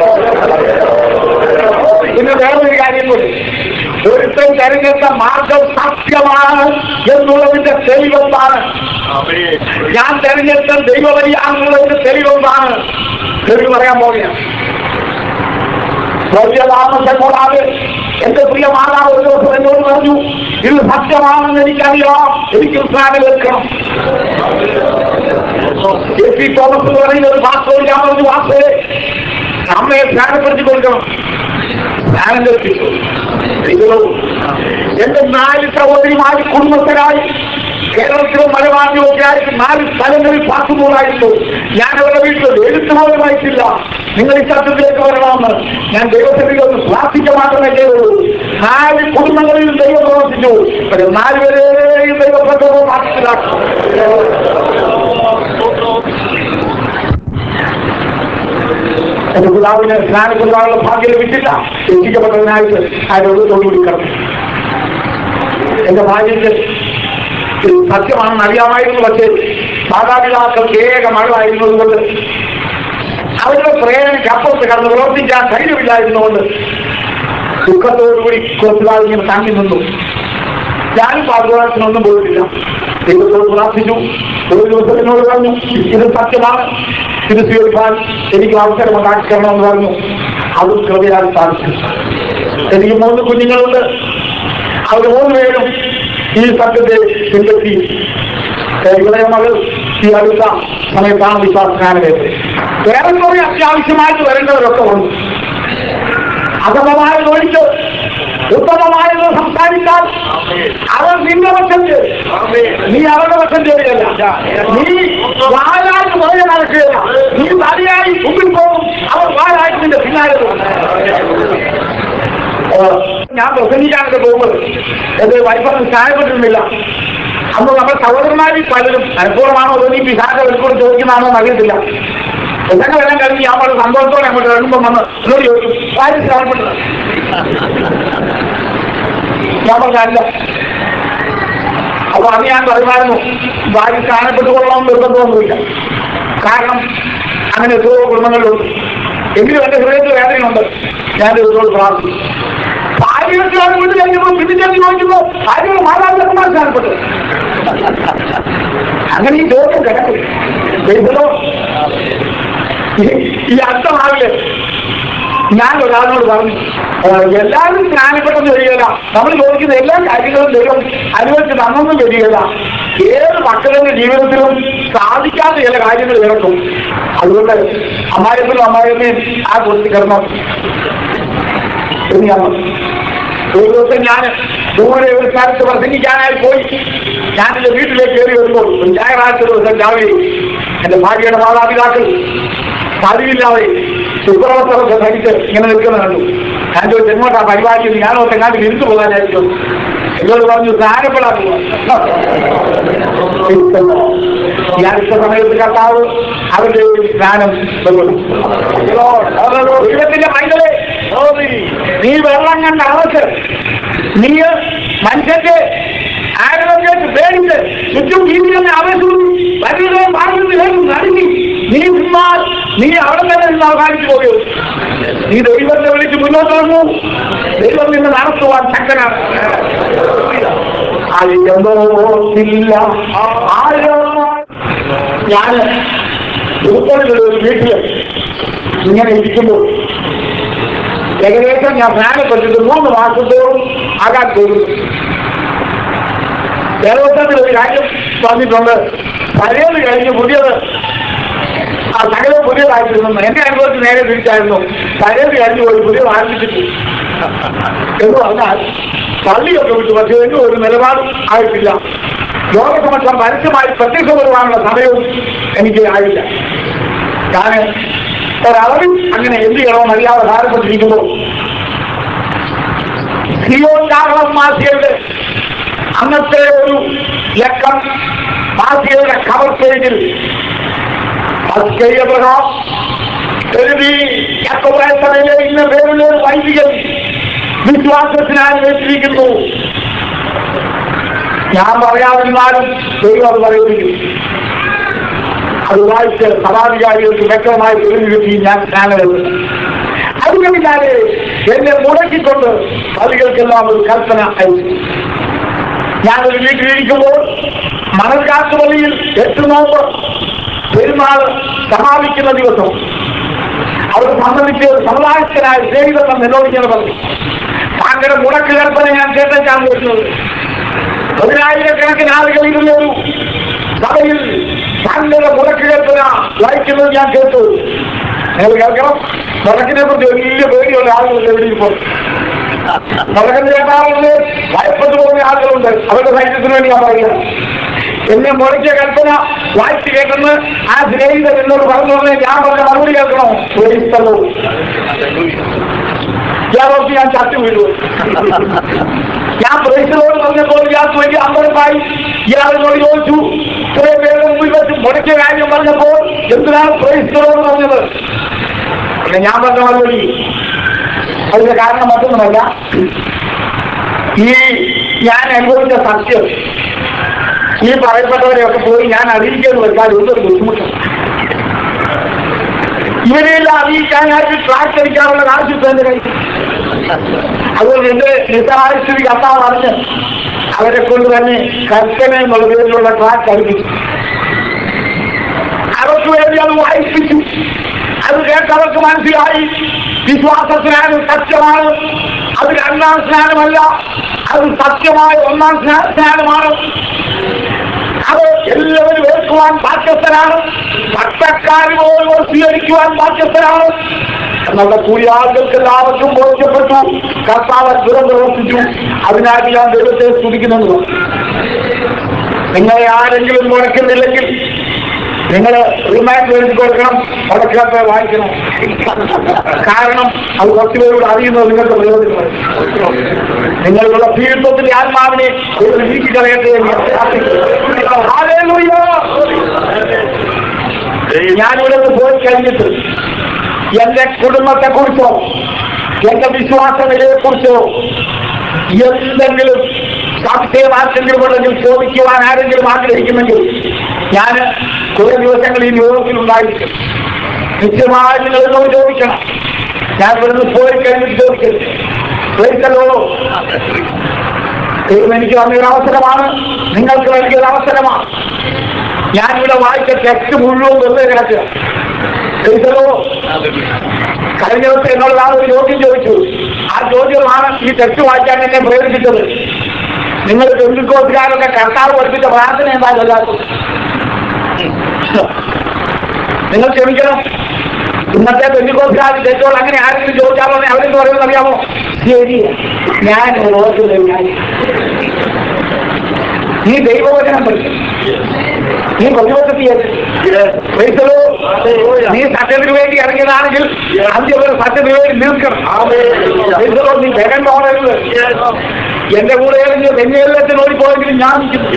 പിന്നെ വേറൊരു കാര്യം കൂടി ഒരുത്തൻ തെരഞ്ഞെടുത്ത മാർഗം സത്യമാണ് എന്നുള്ളതിന്റെ തെളിവെന്താണ് ഞാൻ തെരഞ്ഞെടുത്ത ദൈവവഴിയാണെന്നുള്ളതിന്റെ തെളിവെന്താണ് തെളിവ് പറയാൻ പോവുകയാണ് വലിയ താമസം കൂടാതെ എന്റെ പ്രിയ മാതാവ് ഒരു ദിവസം എന്നോട് പറഞ്ഞു ഇത് സത്യമാണെന്ന് എനിക്കറിയാം എനിക്ക് സ്നാനം വെക്കണം എ പി തോമസ് എന്ന് പറയുന്ന ഒരു വാസ്തവം ഞാൻ പറഞ്ഞു വാസ്തവേ അമ്മയെ സ്നാനപ്പെടുത്തി കൊടുക്കണം സ്നാനം കൽപ്പിച്ചു ഇതോ എന്റെ നാല് സഹോദരിമാര് കുടുംബസ്ഥരായി കേരളത്തിലും മലബാറിലും ഒക്കെ ആയിട്ട് നാല് സ്ഥലങ്ങളിൽ പാർക്കുമ്പോഴായിരുന്നു ഞാൻ അവരുടെ വീട്ടിൽ എഴുത്ത് പോലും വായിച്ചില്ല നിങ്ങൾ ഈ സത്യത്തിലേക്ക് വരണമെന്ന് ഞാൻ ദൈവത്തിൽ ഒന്ന് പ്രാർത്ഥിക്കുക മാത്രമേ ചെയ്തുള്ളൂ നാല് കുടുംബങ്ങളിൽ ദൈവം പ്രവർത്തിച്ചു പക്ഷേ നാലുപേരെയും ദൈവപ്രകൃതം മനസ്സിലാക്കും എന്റെ പിതാവിന് സ്നാനപ്പെടുവാനുള്ള ഭാഗ്യം ലഭിച്ചില്ല രക്ഷിക്കപ്പെട്ടതിനായിട്ട് ആരോട് തൊഴിൽ കിടന്നു എന്റെ ഭാര്യയ്ക്ക് ഇത് സത്യമാണെന്ന് അറിയാമായിരുന്നു പക്ഷേ മാതാപിതാക്കൾക്ക് ഏക മകളായിരുന്നതുകൊണ്ട് അവരുടെ പ്രേരണയ്ക്ക് അപ്പുറത്ത് കടന്ന് പ്രവർത്തിക്കാൻ ധൈര്യമില്ലായിരുന്നുകൊണ്ട് ദുഃഖത്തോടുകൂടി കുറച്ചു നാൾ ഇങ്ങനെ താങ്ങി നിന്നു ഞാനും പാർവകാലത്തിനൊന്നും പോയിട്ടില്ല ദൈവത്തോട് പ്രാർത്ഥിച്ചു ഒരു ദിവസം എന്നോട് പറഞ്ഞു ഇത് സത്യമാണ് ഇത് സ്വീകരിക്കാൻ എനിക്ക് അവസരം ഉണ്ടാക്കി തരണമെന്ന് പറഞ്ഞു അതും കൃപയാൽ സാധിച്ചു എനിക്ക് മൂന്ന് കുഞ്ഞുങ്ങളുണ്ട് അവർ മൂന്ന് പേരും ഈ സത്യത്തെ പിൻപറ്റി ഇളയ മകൾ ഈ അടുത്ത സമയത്താണ് വിശ്വാസജ്ഞാനമേത് വേറെ കുറെ അത്യാവശ്യമായിട്ട് വരേണ്ടവരൊക്കെ ഉണ്ട് അധമമായത് ഒഴിച്ച് ഉത്തമമായത് സംസാരിക്കാൻ അവർ നിന്റെ വശം ചെയ്യും നീ അവരുടെ വശം ചെയ്യുകയല്ല നീ വാലായിട്ട് പുറകെ നടക്കുകയില്ല നീ തലയായി മുമ്പിൽ പോകും അവർ വാലായിട്ട് നിന്റെ പിന്നാലെ പോകും ഏഹ് ഞാൻ പ്രസംഗിക്കാനൊക്കെ പോകുമ്പോൾ എന്റെ വൈഫൊന്നും സഹായപ്പെട്ടിരുന്നില്ല അന്ന് നമ്മൾ സഹോദരന്മാരിൽ പലരും അനുഭവമാണോ തോന്നി പിശാച വെളിക്കൂടെ ചോദിക്കുന്നതാണോ എന്ന് അറിയത്തില്ല എന്തൊക്കെ വരാൻ കഴിഞ്ഞ് ഞാൻ വളരെ സന്തോഷത്തോടെ അങ്ങോട്ട് ഇറങ്ങുമ്പോൾ വന്ന് എന്നോട് ചോദിച്ചു ആരും സഹായപ്പെട്ടത് ഞാൻ പറഞ്ഞല്ല അപ്പൊ അത് ഞാൻ പറയുമായിരുന്നു ഭാര്യ സ്ഥാനപ്പെട്ടു കൊള്ളാമെന്ന് നിർബന്ധമൊന്നുമില്ല കാരണം അങ്ങനെ എത്രയോ കുടുംബങ്ങളിലുണ്ട് എങ്കിലും എന്റെ ഹൃദയത്തിൽ വേദനയുണ്ട് ഞാൻ ദൈവത്തോട് പ്രാർത്ഥിച്ചു ഭാര്യയുടെ വീട്ടിൽ കഴിഞ്ഞപ്പോൾ പിന്നെ ഞാൻ ചോദിക്കുന്നു ഭാര്യയുടെ മാതാപിതാക്കന്മാർ സ്ഥാനപ്പെട്ടു അങ്ങനെ ഈ ചോദ്യം കിടക്കും ദൈവമോ ഈ- ഈ അടുത്ത നാളില് ഞാൻ ഒരാളിനോട് പറഞ്ഞു "ഏഹ്, എല്ലാവരും ജ്ഞാനപ്പെട്ടെന്ന് വരികയില്ല നമ്മൾ ചോദിക്കുന്ന എല്ലാ കാര്യങ്ങളും ദൈവം അനുവദിച്ച് തന്നൊന്നും വരികയില്ല ഏത് മക്കളുടെ ജീവിതത്തിലും സാധിക്കാത്ത ചില കാര്യങ്ങൾ കിടക്കും അതുകൊണ്ട് അമ്മായിരത്തിലും അമ്മായിരത്തെയും ആ കൊടുത്ത് കിടന്നു എന്ന് ഞാൻ പറഞ്ഞു. ഒരു ദിവസം ഞാൻ ദൂരെ ഒരു സ്ഥലത്ത് പ്രസംഗിക്കാനായി പോയി ഞാൻ എന്റെ വീട്ടിലേക്ക് കയറി വരുമ്പോൾ ഒരു ഞായറാഴ്ച ദിവസം രാവിലെ എന്റെ ഭാര്യയുടെ മാതാപിതാക്കൾ പതിവില്ലാതെ ശുക്രവസ്ത്രമൊക്കെ ധരിച്ച് ഇങ്ങനെ നിൽക്കുന്ന കണ്ടു ഞാൻ ചോദിച്ചു എങ്ങോട്ടാ പരിപാടി എന്ന് ഞാൻ ഓർത്ത് എങ്ങാണ്ട് തിരിച്ചു പോകാനായിരിക്കും എന്നോട് പറഞ്ഞു സ്നാനപ്പെടാൻ പോവാ ഈ അടുത്ത സമയത്ത് കർത്താവ് അവരുടെ സ്നാനം വെക്കുന്നു ദൈവത്തിന്റെ മൈകളെ നീ വെള്ളം കണ്ട അറച്ച് നീ മനുഷ്യന്റെ ആരോഗ്യത്തെ പേടിച്ച് ചുറ്റും ജീവിക്കുന്ന ആവേശവും വലിയ ഭാഗത്തിലേക്ക് നടുങ്ങി നീ നിന്നാൽ നീ അവിടെ തന്നെ നിന്ന് അവസാനിച്ചു പോകുകയും നീ ദൈവത്തെ വിളിച്ച് മുന്നോട്ട് വന്നു ദൈവം നിന്നെ നടത്തുവാൻ ശക്തനാണ് അറിയമോത്തില്ല ആരോ ഞാൻ ഉത്തരത്തിലുള്ള ഒരു വീട്ടില് ഇങ്ങനെ ഇരിക്കുമ്പോൾ ഏകദേശം ഞാൻ സ്നാനപ്പെട്ടിട്ട് മൂന്ന് മാസത്തോളം ആകാൻ പോകുന്നു ദേവസ്വത്തിൽ ഒരു കാര്യം പറഞ്ഞിട്ടുണ്ട് പഴയത് കഴിഞ്ഞ് പുതിയത് ആ സകല പുതിയതായിട്ടിരുന്നു എന്റെ അനുഭവത്തിൽ നേരെ തിരിച്ചായിരുന്നു പഴയത് കഴിഞ്ഞ് പോയി പുതിയത് ആരംഭിച്ചിട്ട് എന്ന് പറഞ്ഞാൽ പള്ളിയൊക്കെ വിട്ടു പക്ഷേ എന്നും ഒരു നിലപാടും ആയിട്ടില്ല ലോകസമക്ഷം പരസ്യമായി പ്രത്യക്ഷപ്പെടുവാനുള്ള സമയവും എനിക്ക് ആയില്ല ഞാൻ ഒരളവിൽ അങ്ങനെ എന്ത് ചെയ്യണമെന്ന് അറിയാതെ ഭാരപ്പെട്ടിരിക്കുമ്പോൾ സിയോചാകളം മാസികയുടെ അന്നത്തെ ഒരു ലക്കം മാസികയുടെ കവർ പേജിൽ അസ്കയ്യപ്രകാം എഴുതി യാക്കോബായസഭയിലെ ഇന്ന പേരുള്ള ഒരു വൈദികൻ വിശ്വാസത്തിനായി വെച്ചിരിക്കുന്നു ഞാൻ പറയാതിരുന്നാലും ദൈവം അത് പറയുന്നില്ല അത് വായിച്ച് സഭാധികാരികൾക്ക് വ്യക്തമായി തെളിവ് കിട്ടി ഞാൻ സ്നാനമെന്ന് അതുകഴിഞ്ഞാല് എന്നെ മുടക്കിക്കൊണ്ട് പതികൾക്കെല്ലാം ഒരു കൽപ്പന അയച്ചു ഞാനൊരു വീട്ടിലിരിക്കുമ്പോൾ മണൽക്കാട്ട് പള്ളിയിൽ എട്ട് നോമ്പ് പെരുന്നാൾ സമാപിക്കുന്ന ദിവസം അവർ സംബന്ധിച്ച് സമുദായത്തിനായ സ്നേഹിതം എന്നോട് ഇങ്ങനെ പറഞ്ഞു താങ്കളുടെ മുടക്ക് കൽപ്പന ഞാൻ കേട്ടാണ് വരുന്നത് പതിനായിരക്കണക്കിന് ആളുകൾ ഇരുന്ന ഒരു സഭയിൽ താങ്കളുടെ മുടക്ക് കൽപ്പന വായിക്കുന്നത് ഞാൻ കേട്ടു നിങ്ങൾ കേൾക്കണം മുടക്കിനെ കുറിച്ച് വലിയ പേടിയുള്ള ആളുകളുണ്ട് എവിടെ ഇപ്പോൾ മുടക്കം കേട്ടാളുണ്ട് ഭയപ്പെട്ടു പോകുന്ന ആളുകളുണ്ട് അവരുടെ സൈന്യത്തിന് വേണ്ടി ഞാൻ പറയുന്നത് എന്നെ മുടക്കിയ കൽപ്പന വായിച്ചു കേട്ടെന്ന് ആ സ്നേഹിതൻ എന്നോട് പറഞ്ഞു തന്നെ ഞാൻ പറഞ്ഞ മറുപടി കേൾക്കണോ സ്നേഹിതല്ലോ ഞാൻ ഓർത്ത് ഞാൻ ചത്തു വീഴും ഞാൻ പ്രേക്ഷകരോട് പറഞ്ഞപ്പോൾ ഇയാൾക്ക് വേണ്ടി അമ്പലമായി ഇയാളിനോട് ചോദിച്ചു ഇത്രയും പേരുടെ മുമ്പിൽ വെച്ച് മുടക്കിയ കാര്യം പറഞ്ഞപ്പോൾ എന്തിനാണ് പ്രേക്ഷകരോട് പറഞ്ഞത് പിന്നെ ഞാൻ പറഞ്ഞ മറുപടി അതിന്റെ കാരണം മറ്റൊന്നുമല്ല ഈ ഞാൻ അനുഭവിച്ച സത്യം ഈ പറയപ്പെട്ടവരെയൊക്കെ പോയി ഞാൻ അറിയിക്കുന്നു വെച്ചാൽ എന്തൊരു ബുദ്ധിമുട്ടാണ് ഇവരെയെല്ലാം അറിയിക്കാനായിട്ട് ട്രാക്ക് അടിക്കാനുള്ള ആവശ്യത്തെ എന്റെ കയ്യിൽ അതുകൊണ്ട് എന്റെ നിസ്സഹായസ്ഥിതി കത്താവ് അറിഞ്ഞ് അവരെ കൊണ്ട് തന്നെ കൽപ്പന എന്നുള്ള പേരിലുള്ള ട്രാക്ക് അടുപ്പിച്ചു അവർക്ക് വേണ്ടി അത് വായിപ്പിച്ചു അത് കേട്ട് അവർക്ക് മനസ്സിലായി വിശ്വാസ സ്നാനം സത്യമാണ് അത് രണ്ടാം സ്നാനമല്ല അത് സത്യമായ ഒന്നാം സ്നാ- സ്നാനമാണ് അത് എല്ലാവരും ഏൽക്കുവാൻ ബാധ്യസ്ഥരാണ് പട്ടക്കാർ പോലും സ്വീകരിക്കുവാൻ ബാധ്യസ്ഥരാണ് എന്നുള്ള കൂടി ആളുകൾക്ക് എല്ലാവർക്കും ബോധ്യപ്പെട്ടു കർത്താവ് അത്ഭുതം പ്രവർത്തിച്ചു അതിനാൽ ഞാൻ ദൈവത്തെ സ്തുതിക്കുന്നു നിങ്ങളെ ആരെങ്കിലും മുടക്കുന്നില്ലെങ്കിൽ നിങ്ങൾ റിമാൻഡ് എഴുതി കൊടുക്കണം മുടക്കാത്ത വായിക്കണം കാരണം അത് കുറച്ച് പേരോട് അറിയുന്നത് നിങ്ങൾക്ക് പ്രയോജനമായി നിങ്ങളുള്ള പീഡിത്വത്തിന്റെ ആത്മാവിനെ ദൈവം നീക്കിക്കളയട്ടെ എന്ന് ഞാൻ പ്രാർത്ഥിക്കുന്നു. ഹല്ലേലൂയ. ഞാനിവിടെ നിന്ന് പോയി കഴിഞ്ഞിട്ട് എന്റെ കുടുംബത്തെ കുറിച്ചോ എന്റെ വിശ്വാസ നിലയെ കുറിച്ചോ എന്തെങ്കിലും സംശയം ആർക്കെങ്കിലും ഉണ്ടെങ്കിൽ ചോദിക്കുവാൻ ആരെങ്കിലും ആഗ്രഹിക്കുമെങ്കിൽ ഞാൻ കുറെ ദിവസങ്ങൾ ഈ ന്യൂയോർക്കിൽ ഉണ്ടായിരിക്കും നിശ്ചയമായി നിങ്ങൾ എന്നോട് ചോദിക്കണം ഞാൻ ഇവിടുന്ന് പോയി കഴിഞ്ഞിട്ട് ചോദിക്കരുത് ചോദിക്കല്ലോ ദൈവം എനിക്ക് തന്നൊരു അവസരമാണ് നിങ്ങൾക്ക് നൽകിയൊരു അവസരമാണ് ഞാനിവിടെ വായിച്ച ടെക്സ്റ്റ് മുഴുവൻ വെറുതെ കിടക്കുക ചോദിച്ചല്ലോ കഴിഞ്ഞ ദിവസം എന്നോട് ആ ഒരു ചോദ്യം ചോദിച്ചു ആ ചോദ്യമാണ് ഈ ടെക്സ്റ്റ് വായിക്കാൻ എന്നെ പ്രേരിപ്പിച്ചത് നിങ്ങൾ പെൺകുട്ടിക്കാരൊക്കെ കർത്താവ് പഠിപ്പിച്ച പ്രാർത്ഥന എന്താ എല്ലാവർക്കും നിങ്ങൾ ക്ഷമിക്കണം ഇന്നത്തെ പെൺകുട്ടിക്കാർ തെറ്റോൾ അങ്ങനെ ആരെങ്കിലും ചോദിച്ചാലോ അവരെന്ത് പറയുമെന്ന് അറിയാമോ ശരി ഞാൻ ഓർക്കുന്നത് ഞാൻ നീ ദൈവവചനം പഠിക്കും നീ പ്രതിപക്ഷത്തി വൈസലോ നീ സത്യത്തിന് വേണ്ടി ഇറങ്ങിയതാണെങ്കിൽ അന്ത്യം ഒരു സത്യത്തിന് വേണ്ടി നിൽക്കണം വൈസലോ നീ വേഗം പോകരുത് എന്റെ കൂടെ എറിഞ്ഞ് വെഞ്ഞേലത്തിന് ഓടിപ്പോയെങ്കിലും ഞാൻ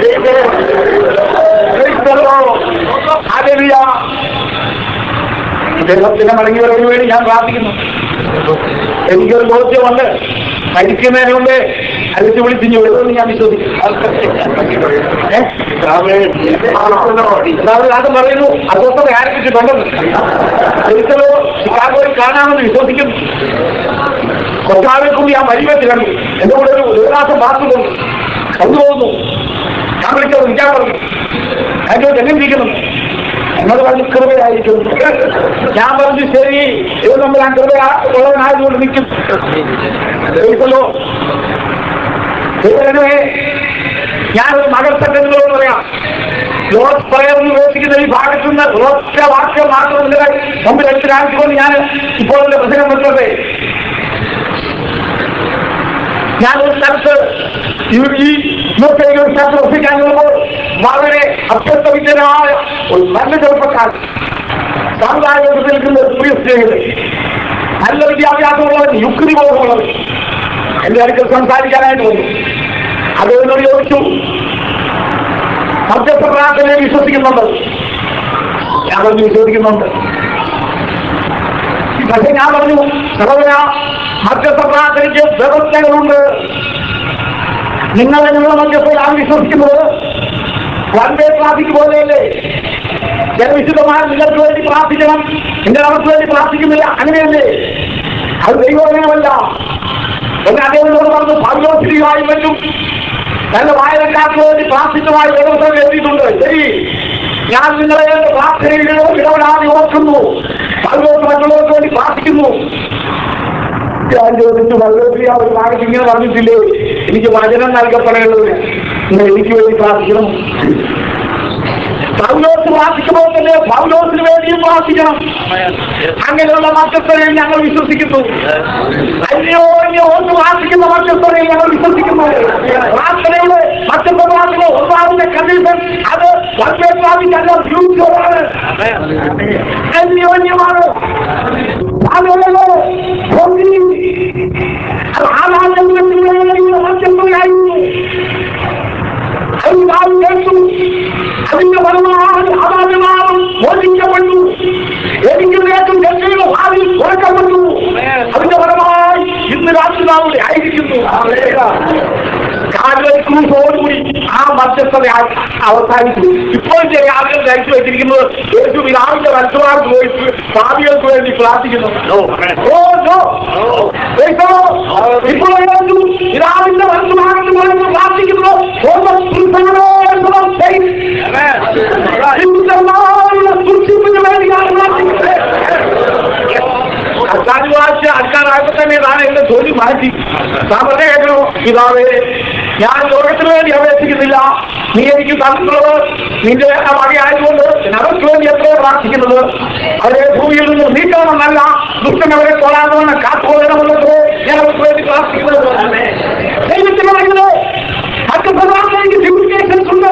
അതെവിയാ ദൈവത്തിന്റെ മടങ്ങിയവരോട് വേണ്ടി ഞാൻ പ്രാർത്ഥിക്കുന്നു എനിക്കൊരു ബോധ്യമുണ്ട് മരിക്കുന്നതിന് മുമ്പേ അടിച്ചു വിളിച്ചിഞ്ഞ് വരുമെന്ന് ഞാൻ വിശ്വസിക്കുന്നു ഏ? കർത്താവ് അത് പറയുന്നു അസ്വസ്ഥത ആരംഭിച്ചിട്ടുണ്ടെന്ന് ഒരിക്കലോ ചിക്കാഗോയിൽ കാണാമെന്ന് വിശ്വസിക്കുന്നു കൊട്ടാവിൽ കൂടി ആ വരിവെച്ച് കണ്ടു എന്റെ കൂടെ ഒരു ദേവദാസം വാർത്തു കൊണ്ടു കൊണ്ടുപോകുന്നു ഞാൻ വിളിച്ചത് വിളിക്കാൻ പറഞ്ഞു അതിനോട് എന്നെ വിളിക്കുന്നു എന്നോട് പറഞ്ഞു കൃപയായിരിക്കും ഞാൻ പറഞ്ഞു ശരി ഇത് നമ്മൾ ആ കൃപ ഉള്ളവനായതുകൊണ്ട് നിൽക്കും ഒരിക്കലോ ദൈവമേ ഞാനൊരു മകൾസംഘങ്ങളോട് പറയാം ലോഡ് പ്രയർ എന്ന് ഉപയോഗിക്കുന്ന ഈ ഭാഗത്തു നിന്ന് ഒറ്റ വാക്യം മാത്രം നിങ്ങളുടെ മുമ്പിൽ എടുത്ത് കാണിച്ചുകൊണ്ട് ഞാൻ ഇപ്പോൾ എന്റെ പ്രസംഗം വെച്ചത് ഞാൻ ഒരു സ്ഥലത്ത് ഈ ഈ യുവത്തേക്ക് ഒരു സ്ഥലത്ത് വസിക്കാൻ വരുമ്പോൾ വളരെ അത്യന്തവിദ്യനായ ഒരു നല്ല ചെറുപ്പക്കാരൻ സമുദായത്തിൽ നിൽക്കുന്ന ഒരു പ്രിയ സ്നേഹിതൻ നല്ല വിദ്യാഭ്യാസമുള്ളവൻ യുക്തി ബോധമുള്ളവൻ എന്റെ അടുക്കൽ സംസാരിക്കാനായിട്ട് വന്നു അദ്ദേഹത്തോട് ചോദിച്ചു മധ്യസ്ഥ പ്രാർത്ഥനയെ വിശ്വസിക്കുന്നുണ്ട് ഞാൻ പറഞ്ഞു വിശ്വസിക്കുന്നുണ്ട് പക്ഷെ ഞാൻ പറഞ്ഞു സഹോദര മധ്യസ്ഥ പ്രാർത്ഥനയ്ക്ക് വ്യവസ്ഥകളുണ്ട് നിങ്ങൾ നിങ്ങളുടെ മധ്യസ്ഥയിലാണ് വിശ്വസിക്കുന്നത് വൺ ഡേ ട്രാഫിക് പോലെയല്ലേ ചില വിശുദ്ധമായ നിങ്ങൾക്ക് വേണ്ടി പ്രാർത്ഥിക്കണം നിങ്ങൾ അവർക്ക് വേണ്ടി പ്രാർത്ഥിക്കുന്നില്ല അങ്ങനെയല്ലേ അത് ദൈവമല്ല എന്ന് അദ്ദേഹത്തോട് പറഞ്ഞു പൗലോസിരിയായി പറ്റും നല്ല വായനക്കാർക്ക് വേണ്ടി പ്രാർത്ഥിച്ചതായി വ്യവസ്ഥ എഴുതിയിട്ടുണ്ട് ശരി ഞാൻ നിങ്ങളെ എന്റെ പ്രാർത്ഥനയിലോ ഇടപെടാതെ ഓർക്കുന്നു അതുകൊണ്ട് മറ്റുള്ളവർക്ക് വേണ്ടി പ്രാർത്ഥിക്കുന്നു ഞാൻ ചോദിച്ചു ഭഗവതി ആ ഒരു ഭാഗത്ത് ഇങ്ങനെ പറഞ്ഞിട്ടില്ലേ എനിക്ക് വചനം നൽകപ്പെടേണ്ടത് നിങ്ങൾ എനിക്ക് വേണ്ടി പ്രാർത്ഥിക്കണം പൗലോസ് പ്രാർത്ഥിക്കുമ്പോൾ തന്നെ പൗലോസിന് വേണ്ടിയും പ്രാർത്ഥിക്കണം അങ്ങനെയുള്ള മക്കൾക്കറിയിൽ ഞങ്ങൾ വിശ്വസിക്കുന്നു അന്യോന്യ ഒന്ന് പ്രാർത്ഥിക്കുന്ന മക്കൾക്കറിയിൽ ഞങ്ങൾ വിശ്വസിക്കുന്നു പ്രാർത്ഥനയുടെ മറ്റൊക്കെ പ്രാർത്ഥന ഒന്നാമത്തെ കണ്ടീഷൻ അത് വളരെ പ്രാപിക്കല്ല ഫ്യൂച്ചറാണ് അന്യോന്യമാണ് അതുപോലെ ആരാധനയുള്ള മറ്റൊന്നായിരുന്നു അത് കേട്ടു അതിന്റെ പരമാവധി അതാതിനാമം മോചിക്കപ്പെട്ടു എനിക്ക് നേട്ടം രക്ഷയുടെ ഭാവി കുറക്കപ്പെട്ടു അതിന്റെ പരമായി ഇന്ന് രാത്രി നാം ഇവിടെ ആയിരിക്കുന്നു കാലുകൾ ക്രൂസോടുകൂടി ആ മധ്യസ്ഥത ആ- അവസാനിച്ചു ഇപ്പോൾ ചില ആളുകൾ ധരിച്ചു വെച്ചിരിക്കുന്നത് യേശു പിതാവിന്റെ വലത്തുമാർക്ക് പോയി ഭാവികൾക്ക് വേണ്ടി പ്രാർത്ഥിക്കുന്നു ഓ നോ ഇപ്പോൾ യേശു പിതാവിന്റെ വലത്തുമാർക്ക് പോയി പ്രാർത്ഥിക്കുന്നു സൂക്ഷിപ്പിന് വേണ്ടിയാണ് പ്രാർത്ഥിക്കുന്നത് അക്കാര്യവാഴ്ച ആൾക്കാരായപ്പോ തന്നെ ഞാൻ എന്റെ ജോലി മാറ്റി ഞാൻ പറഞ്ഞ കേൾക്കണോ പിതാവേ ഞാൻ ലോകത്തിന് വേണ്ടി അപേക്ഷിക്കുന്നില്ല നീ എനിക്ക് തന്നിട്ടുള്ളത് നിന്റെ ആ വകയായതുകൊണ്ട് ഞാൻ അവർക്ക് വേണ്ടി എത്രയോ പ്രാർത്ഥിക്കുന്നത് അവരെ ഭൂമിയിൽ നിന്ന് നീക്കണമെന്നല്ല ദുഷ്ടം അവരെ കൊള്ളാമെന്ന് കാത്തുപോകണമെന്നത് ഞാൻ അവർക്ക് വേണ്ടി പ്രാർത്ഥിക്കുന്നത് ദൈവത്തിന് പറയുന്നത് മറ്റു പ്രധാനമെങ്കിൽ സിവിലിക്കേഷൻസ് ഉണ്ട്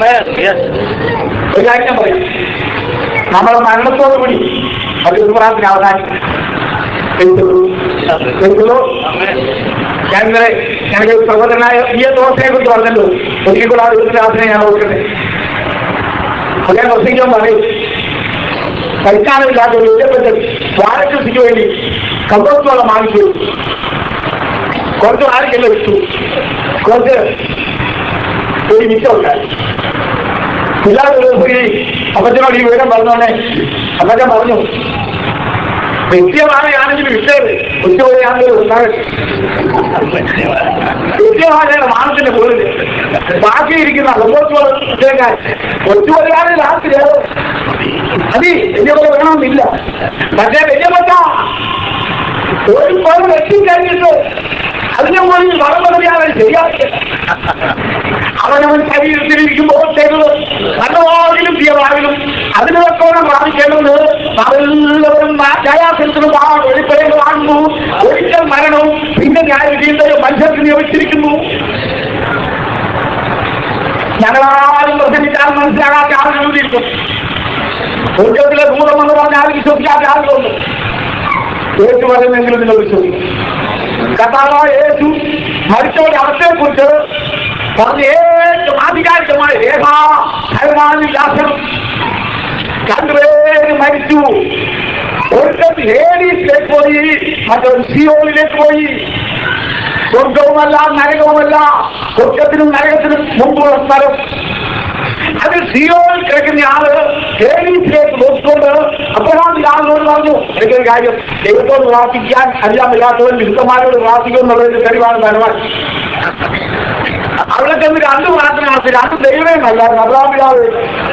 ഒരു കാര്യം ഞാൻ പറയാം നമ്മുടെ മരണത്തോടു കൂടി മറ്റൊരു പ്രാർത്ഥന അവസാനിക്കും കേൾക്കുള്ളൂ കേൾക്കുള്ളൂ ഞാൻ ഇന്നലെ ഞങ്ങളുടെ ഒരു സഹോദരനായ ഈ ദോഷയെ കുറിച്ച് പറഞ്ഞല്ലോ ഒരിക്കൽ കൂടെ ആ ഒരു പ്രാർത്ഥന ഞാൻ ഓർക്കട്ടെ അത് ഞാൻ പ്രസംഗിക്കാൻ പറയും കഴിക്കാനില്ലാത്ത ഒരു വിലപ്പെട്ട വാഴകൃഷിക്ക് വേണ്ടി കമ്പോസ്റ്റോളം വാങ്ങിച്ചു കുറച്ച് വാഴക്കെല്ലാം വിറ്റു കുറച്ച് ഒരു മിച്ചമുണ്ടായി പിള്ളേർ ഒരു ദിവസം അപ്പച്ചനോട് ഈ വിവരം പറഞ്ഞോന്നെ അപ്പച്ചൻ പറഞ്ഞു നിത്യമാണെങ്കിൽ വിട്ടത് ഉച്ചവരെയാണെങ്കിൽ ഉണ്ടാകട്ടെ നിത്യമാലയുടെ മാനത്തിന്റെ മുകളിൽ ബാക്കിയിരിക്കുന്ന അലമ്പോച്ചുകൾ കൊച്ചുവരെയാണ് രാത്രി മതി വലിയ പോലെ വേണമെന്നില്ല പക്ഷേ വലിയ പറ്റ ഒരു പോലെ വെട്ടിക്കഴിഞ്ഞിട്ട് അതിനെ മുകളിൽ വളർന്നറിയാതെ ശരിയാക്കില്ല അവനവൻ ശരീരത്തിലിരിക്കുമ്പോൾ ചെയ്തത് നല്ലവാകിലും തീയവാകിലും അതിനൊക്കെ പ്രാപിക്കേണ്ടത് നാമെല്ലാവരും ന്യായാസനത്തിനും ആ വെളിപ്പെടേണ്ട കാണുന്നു ഒരിക്കൽ മരണവും പിന്നെ ന്യായവിധിയുടെ മനുഷ്യർക്ക് നിയമിച്ചിരിക്കുന്നു ഞങ്ങളാരും പ്രസംഗിച്ചാൽ മനസ്സിലാകാത്ത ആളുകളിരിക്കും സ്വർഗത്തിലെ ദൂരം എന്ന് പറഞ്ഞ ആരും വിശ്വസിക്കാത്ത ആളുകളുണ്ട് യേശു പറയുന്നെങ്കിലും നിങ്ങൾ വിശ്വസിക്കും കഥാവായ യേശു മരിച്ചവരുടെ അവസ്ഥയെക്കുറിച്ച് പറഞ്ഞ ഏറ്റവും ആധികാരികമായ രേഖ ഹൈമാനില്ലാസനം രണ്ടുപേര് മരിച്ചു ഒരുത്തൻ ഹേഡീസിലേക്ക് പോയി മറ്റൊരു സിയോളിലേക്ക് പോയി സ്വർഗവുമല്ല നരകവുമല്ല സ്വർഗത്തിനും നരകത്തിനും മുമ്പുള്ള സ്ഥലം അത് സിയോയിൽ കിടക്കുന്ന ആള് ഹേഡീസിലേക്ക് നോക്കിക്കൊണ്ട് അബ്രഹാമിന്റെ ആളിനോട് പറഞ്ഞു എനിക്കൊരു കാര്യം ദൈവത്തോട് പ്രാർത്ഥിക്കാൻ അറിയാമില്ലാത്തവൻ വിശുദ്ധന്മാരോട് പ്രാർത്ഥിക്കും എന്നുള്ളതിന്റെ തെളിവാണ് ധനവാൻ അവിടെ ചെന്ന് രണ്ട് പ്രാർത്ഥന നടത്തി രണ്ട് ദൈവമേ നല്ലായിരുന്നു അബ്രഹാമിലാവ്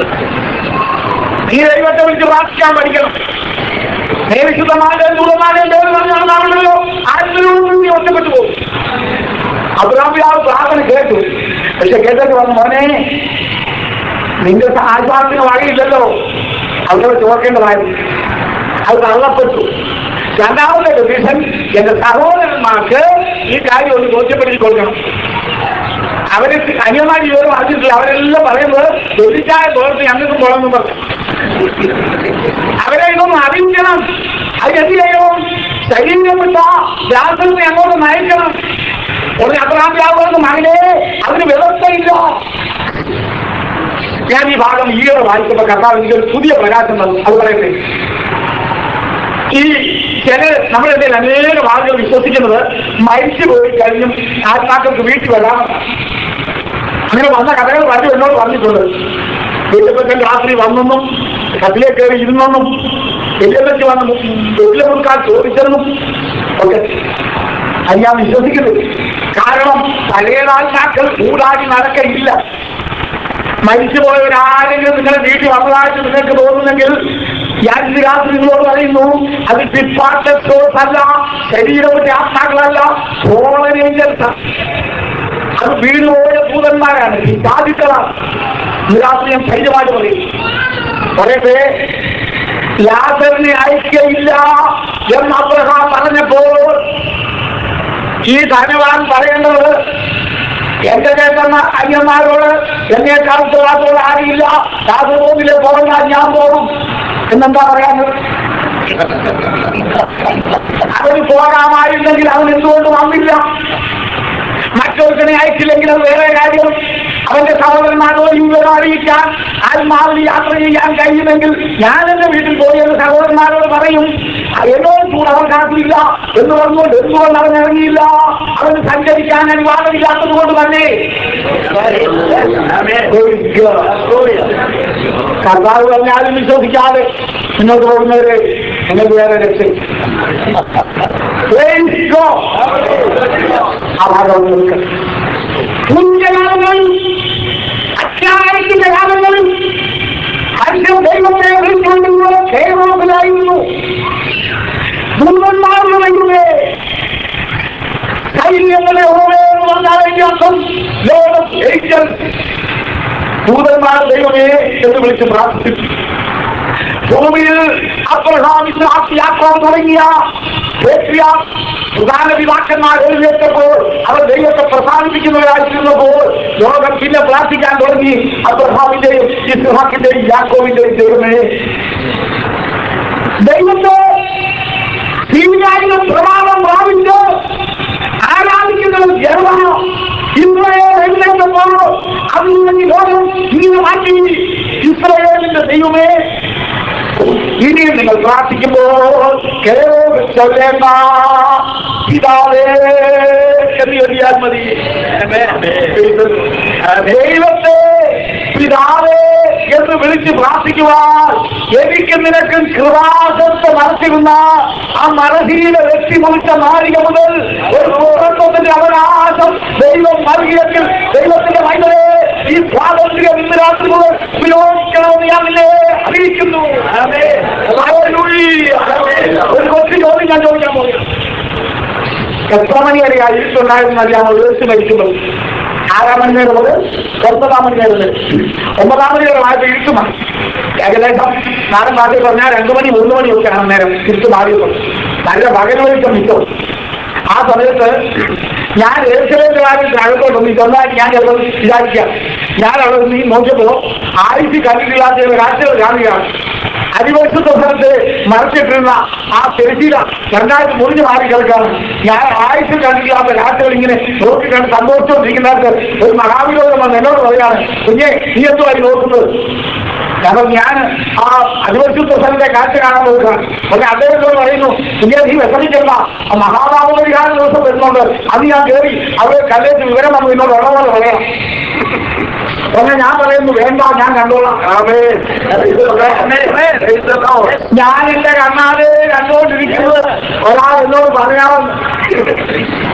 നീ ദൈവത്തെ വിളിച്ച് പ്രാർത്ഥിക്കാൻ പഠിക്കണം നീ വിശുദ്ധമാരുടെയും ദൂരമാരുടെയും പേര് പറഞ്ഞ് നടന്നാണല്ലോ ആരെങ്കിലും നീ ഒറ്റപ്പെട്ടു പോകും അബ്രഹാമിലാവ് പ്രാർത്ഥന കേട്ടു പക്ഷെ കേട്ടിട്ട് പറഞ്ഞു മോനെ നിന്റെ ആശ്വാസത്തിന് വഴിയില്ലല്ലോ അവിടെ വെച്ച് ഓർക്കേണ്ടതായിരുന്നു അത് തള്ളപ്പെട്ടു രണ്ടാമത്തെ ഡിസിഷൻ എന്റെ സഹോദരന്മാർക്ക് ഈ കാര്യം ഒന്ന് ബോധ്യപ്പെടുത്തി കൊടുക്കണം അവര് അന്യമായി വിവരം അറിഞ്ഞിട്ടില്ല അവരെല്ലാം പറയുന്നത് തൊഴിച്ചായ തോർത്ത് ഞങ്ങൾക്കും പോകണമെന്ന് പറഞ്ഞു അവരെ ഇതൊന്നും അറിയിക്കണം അതിനെതിരെയോ ശരീരപ്പെട്ട രാത്രി അങ്ങോട്ട് നയിക്കണം ഒരു അബ്രാഹ്യാവുന്ന മകനെ അതിന് വ്യവസ്ഥയില്ല ഞാൻ ഈ ഭാഗം ഈയോടെ വായിക്കുമ്പോൾ കർത്താവ് എനിക്കൊരു പുതിയ പ്രകാശം തന്നു അത് പറയട്ടെ ഈ ചില നമ്മളുടെ അനേക ആളുകൾ വിശ്വസിക്കുന്നത് മരിച്ചു പോയി കഴിഞ്ഞും ആത്മാക്കൾക്ക് വീട്ടിൽ വരാം അങ്ങനെ വന്ന കഥകൾ പലരും എന്നോട് പറഞ്ഞിട്ടുണ്ട് വലിയപ്പച്ചൻ രാത്രി വന്നെന്നും കത്തിലേക്ക് കയറി ഇരുന്നെന്നും വലിയപ്പച്ച് വന്ന് വീട്ടിലെ കൊടുക്കാൻ ചോദിച്ചെന്നും ഒക്കെ അത് ഞാൻ വിശ്വസിക്കുന്നു കാരണം പഴയ ആത്മാക്കൾ കൂടാതെ നടക്കയില്ല മരിച്ചുപോയവരാരെങ്കിലും നിങ്ങളുടെ വീട്ടിൽ വന്നതായിട്ട് നിങ്ങൾക്ക് തോന്നുന്നെങ്കിൽ ഞാൻ ഇന്ന് രാത്രി നിങ്ങളോട് പറയുന്നു അത് ഡിപ്പാർട്ടഡ് സോഴ്സ് അല്ല ശരീരത്തിന്റെ ആത്മാക്കളല്ല ഫോളൻ ഏഞ്ചൽസ് അത് വീണുപോയ ഭൂതന്മാരാണ് ഈ സാധിച്ചതാണ് ഇന്ന് രാത്രി ഞാൻ ധൈര്യമായിട്ട് പറയും പറയട്ടെ ലാസറിനെ അയക്കയില്ല എന്ന് അബ്രഹാം പറഞ്ഞപ്പോൾ ഈ ധനവാൻ പറയേണ്ടത് എന്റെ ചേട്ടന്ന അന്യന്മാരോട് എന്നെ കാലത്തോളാത്തോട് ആരില്ല കാസർഗോഡിലെ പോകണ്ട ഞാൻ പോകും എന്നെന്താ പറയാനുള്ളത് അവന് പോകാമായിരുന്നെങ്കിൽ അവൻ എന്തുകൊണ്ട് വന്നില്ല മറ്റൊരുത്തനെ അയച്ചില്ലെങ്കിൽ അത് വേറെ കാര്യം അവന്റെ സഹോദരന്മാരോട് വിവരം അറിയിക്കാൻ ആത്മാവിൽ യാത്ര ചെയ്യാൻ കഴിയുമെങ്കിൽ ഞാൻ എന്റെ വീട്ടിൽ പോയി എന്റെ സഹോദരന്മാരോട് പറയും "ആ, എന്നോട് കൂടെ അവൻ കാത്തില്ല എന്ന് പറഞ്ഞുകൊണ്ട് എന്തുകൊണ്ട് അവൻ ഇറങ്ങിയില്ല അവന് സഞ്ചരിക്കാൻ അനുവാദമില്ലാത്തത് കൊണ്ട് തന്നെ കർത്താവ് പറഞ്ഞാലും വിശ്വസിക്കാതെ മുന്നോട്ട് പോകുന്നവരെ നിങ്ങൾക്ക് വേറെ രക്ഷ Praise God. ആ ഭാഗം നിൽക്കുക പുണ്യകാലങ്ങളിൽ അത്യാവശ്യത്തിന്റെ കാലങ്ങളിൽ മനുഷ്യൻ ദൈവത്തെ വിളിച്ചുകൊണ്ടുള്ള കേരളത്തിലായിരുന്നു ദൂതന്മാരുടെ ദൈവമേ സൈന്യങ്ങളെ ഓരോന്ന് വന്നാലെങ്കിൽ അർത്ഥം ലോകം ഏഞ്ചൽ ദൂതന്മാർ ദൈവമേ എന്ന് വിളിച്ച് പ്രാർത്ഥിച്ചു ഭൂമിയിൽ അബ്രഹാമിന്റെ യാത്ര തുടങ്ങിയ പേട്രിയ പ്രധാന പിതാക്കന്മാർ എഴുന്നേറ്റപ്പോൾ അവർ ദൈവത്തെ പ്രസാദിപ്പിക്കുന്നവരായിരുന്നപ്പോൾ ലോകം പിന്നെ പ്രാർത്ഥിക്കാൻ തുടങ്ങി അബ്രഹാമിന്റെയും ഇസ്ഹാക്കിന്റെയും യാക്കോവിന്റെയും ദൈവമേ ദൈവത്തെ സ്വീകാര്യം പ്രമാണം പ്രാപിച്ച് ആരാധിക്കുന്നത് ജനത ഇസ്രയേൽ എഴുന്നേറ്റപ്പോൾ അതിൽ നിന്ന് ലോകം ഇങ്ങനെ മാറ്റി ഇസ്രയേലിന്റെ ദൈവമേ ഇനിയും നിങ്ങൾ പ്രാർത്ഥിക്കുമ്പോൾ കേൾക്കേണ്ട പിതാവേ എന്ന് ചൊല്ലിയാൽ മതി ദൈവത്തെ പിതാവേ എന്ന് വിളിച്ച് പ്രാർത്ഥിക്കുവാൻ എനിക്ക് നിനക്കും കൃപാസത്തെ മറച്ചിരുന്ന ആ മനസീല വ്യക്തി മുറിച്ച നാഴിക മുതൽ ഒരു പൂർണ്ണത്തിന്റെ അവകാശം ദൈവം നൽകിയെങ്കിൽ ദൈവത്തിന്റെ മൈതലെ ഈ സ്വാതന്ത്ര്യം ഇന്ന് രാത്രി മുതൽ ഉപയോഗിക്കണമെന്ന് ഞാൻ നിന്നെ അറിയിക്കുന്നു ഹല്ലേലൂയ. ഒരു കൊച്ചു ചോദ്യം ഞാൻ ചോദിക്കാൻ പോകുന്നു എത്ര മണി വരെ ഇരുട്ടുണ്ടായിരുന്നു അറിയാമോ ഏഴ്സ് മരിക്കുന്നത് ആറാം മണി നേരം മുതൽ ഒമ്പതാം മണി നേരം വരെ ഒമ്പതാം മണി നേരം ആയപ്പോൾ ഇരുട്ട് മാറി ഏകദേശം നാടൻ ഭാഷയിൽ പറഞ്ഞാൽ രണ്ടു മണി മൂന്ന് മണി ഒക്കെയാണ് നേരം ഇരുട്ട് മാറിയത് നല്ല പകൽ വെളിച്ചം മിച്ചം ആ സമയത്ത് ഞാൻ ഏഷ്യയിലെ കാര്യം അകത്തോട്ടൊന്നും ചെന്നാലും ഞാൻ ചിലപ്പോൾ വിചാരിക്കാം ഞാൻ അവിടെ നിന്ന് ഈ നോക്കിയപ്പോൾ ആയിരത്തി കണ്ടിട്ടില്ലാത്ത കാഴ്ചകൾ കാണുകയാണ് അരിവശത്തെ സ്ഥലത്ത് മറച്ചിട്ടിരുന്ന ആ തിരശ്ശീല രണ്ടായിരത്തി മുറിഞ്ഞ് മാറി കിടക്കാണ് ഞാൻ ആയിരത്തി കണ്ടിട്ടില്ലാത്ത കാഴ്ചകൾ ഇങ്ങനെ നോക്കി കണ്ട് സന്തോഷിച്ചുകൊണ്ടിരിക്കുന്നിടത്ത് ഒരു മഹാവിരോധം വന്ന് എന്നോട് പറയാണ് കുഞ്ഞെ നീ എന്തുവായി നോക്കുന്നത് കാരണം ഞാൻ ആ അരിവശത്തെ സ്ഥലത്തെ കാഴ്ച കാണാൻ നോക്കുകയാണ് പക്ഷെ അദ്ദേഹത്തോട് പറയുന്നു കുഞ്ഞെ നീ വിഷമിക്കണ്ട ആ മഹാഭാവപരിഹാര ദിവസം വരുന്നുണ്ട് അത് ഞാൻ കയറി അവർ കല്ലേറ്റ് വിവരം വന്നു എന്നോട് ഉള്ളപോലെ പറയണം പക്ഷെ ഞാൻ പറയുന്നു വേണ്ട ഞാൻ കണ്ടോളാം ഞാൻ എന്റെ കണ്ണാതെ കണ്ടുകൊണ്ടിരിക്കുന്നത് ഒരാൾ എന്നോട് പറയാമെന്ന്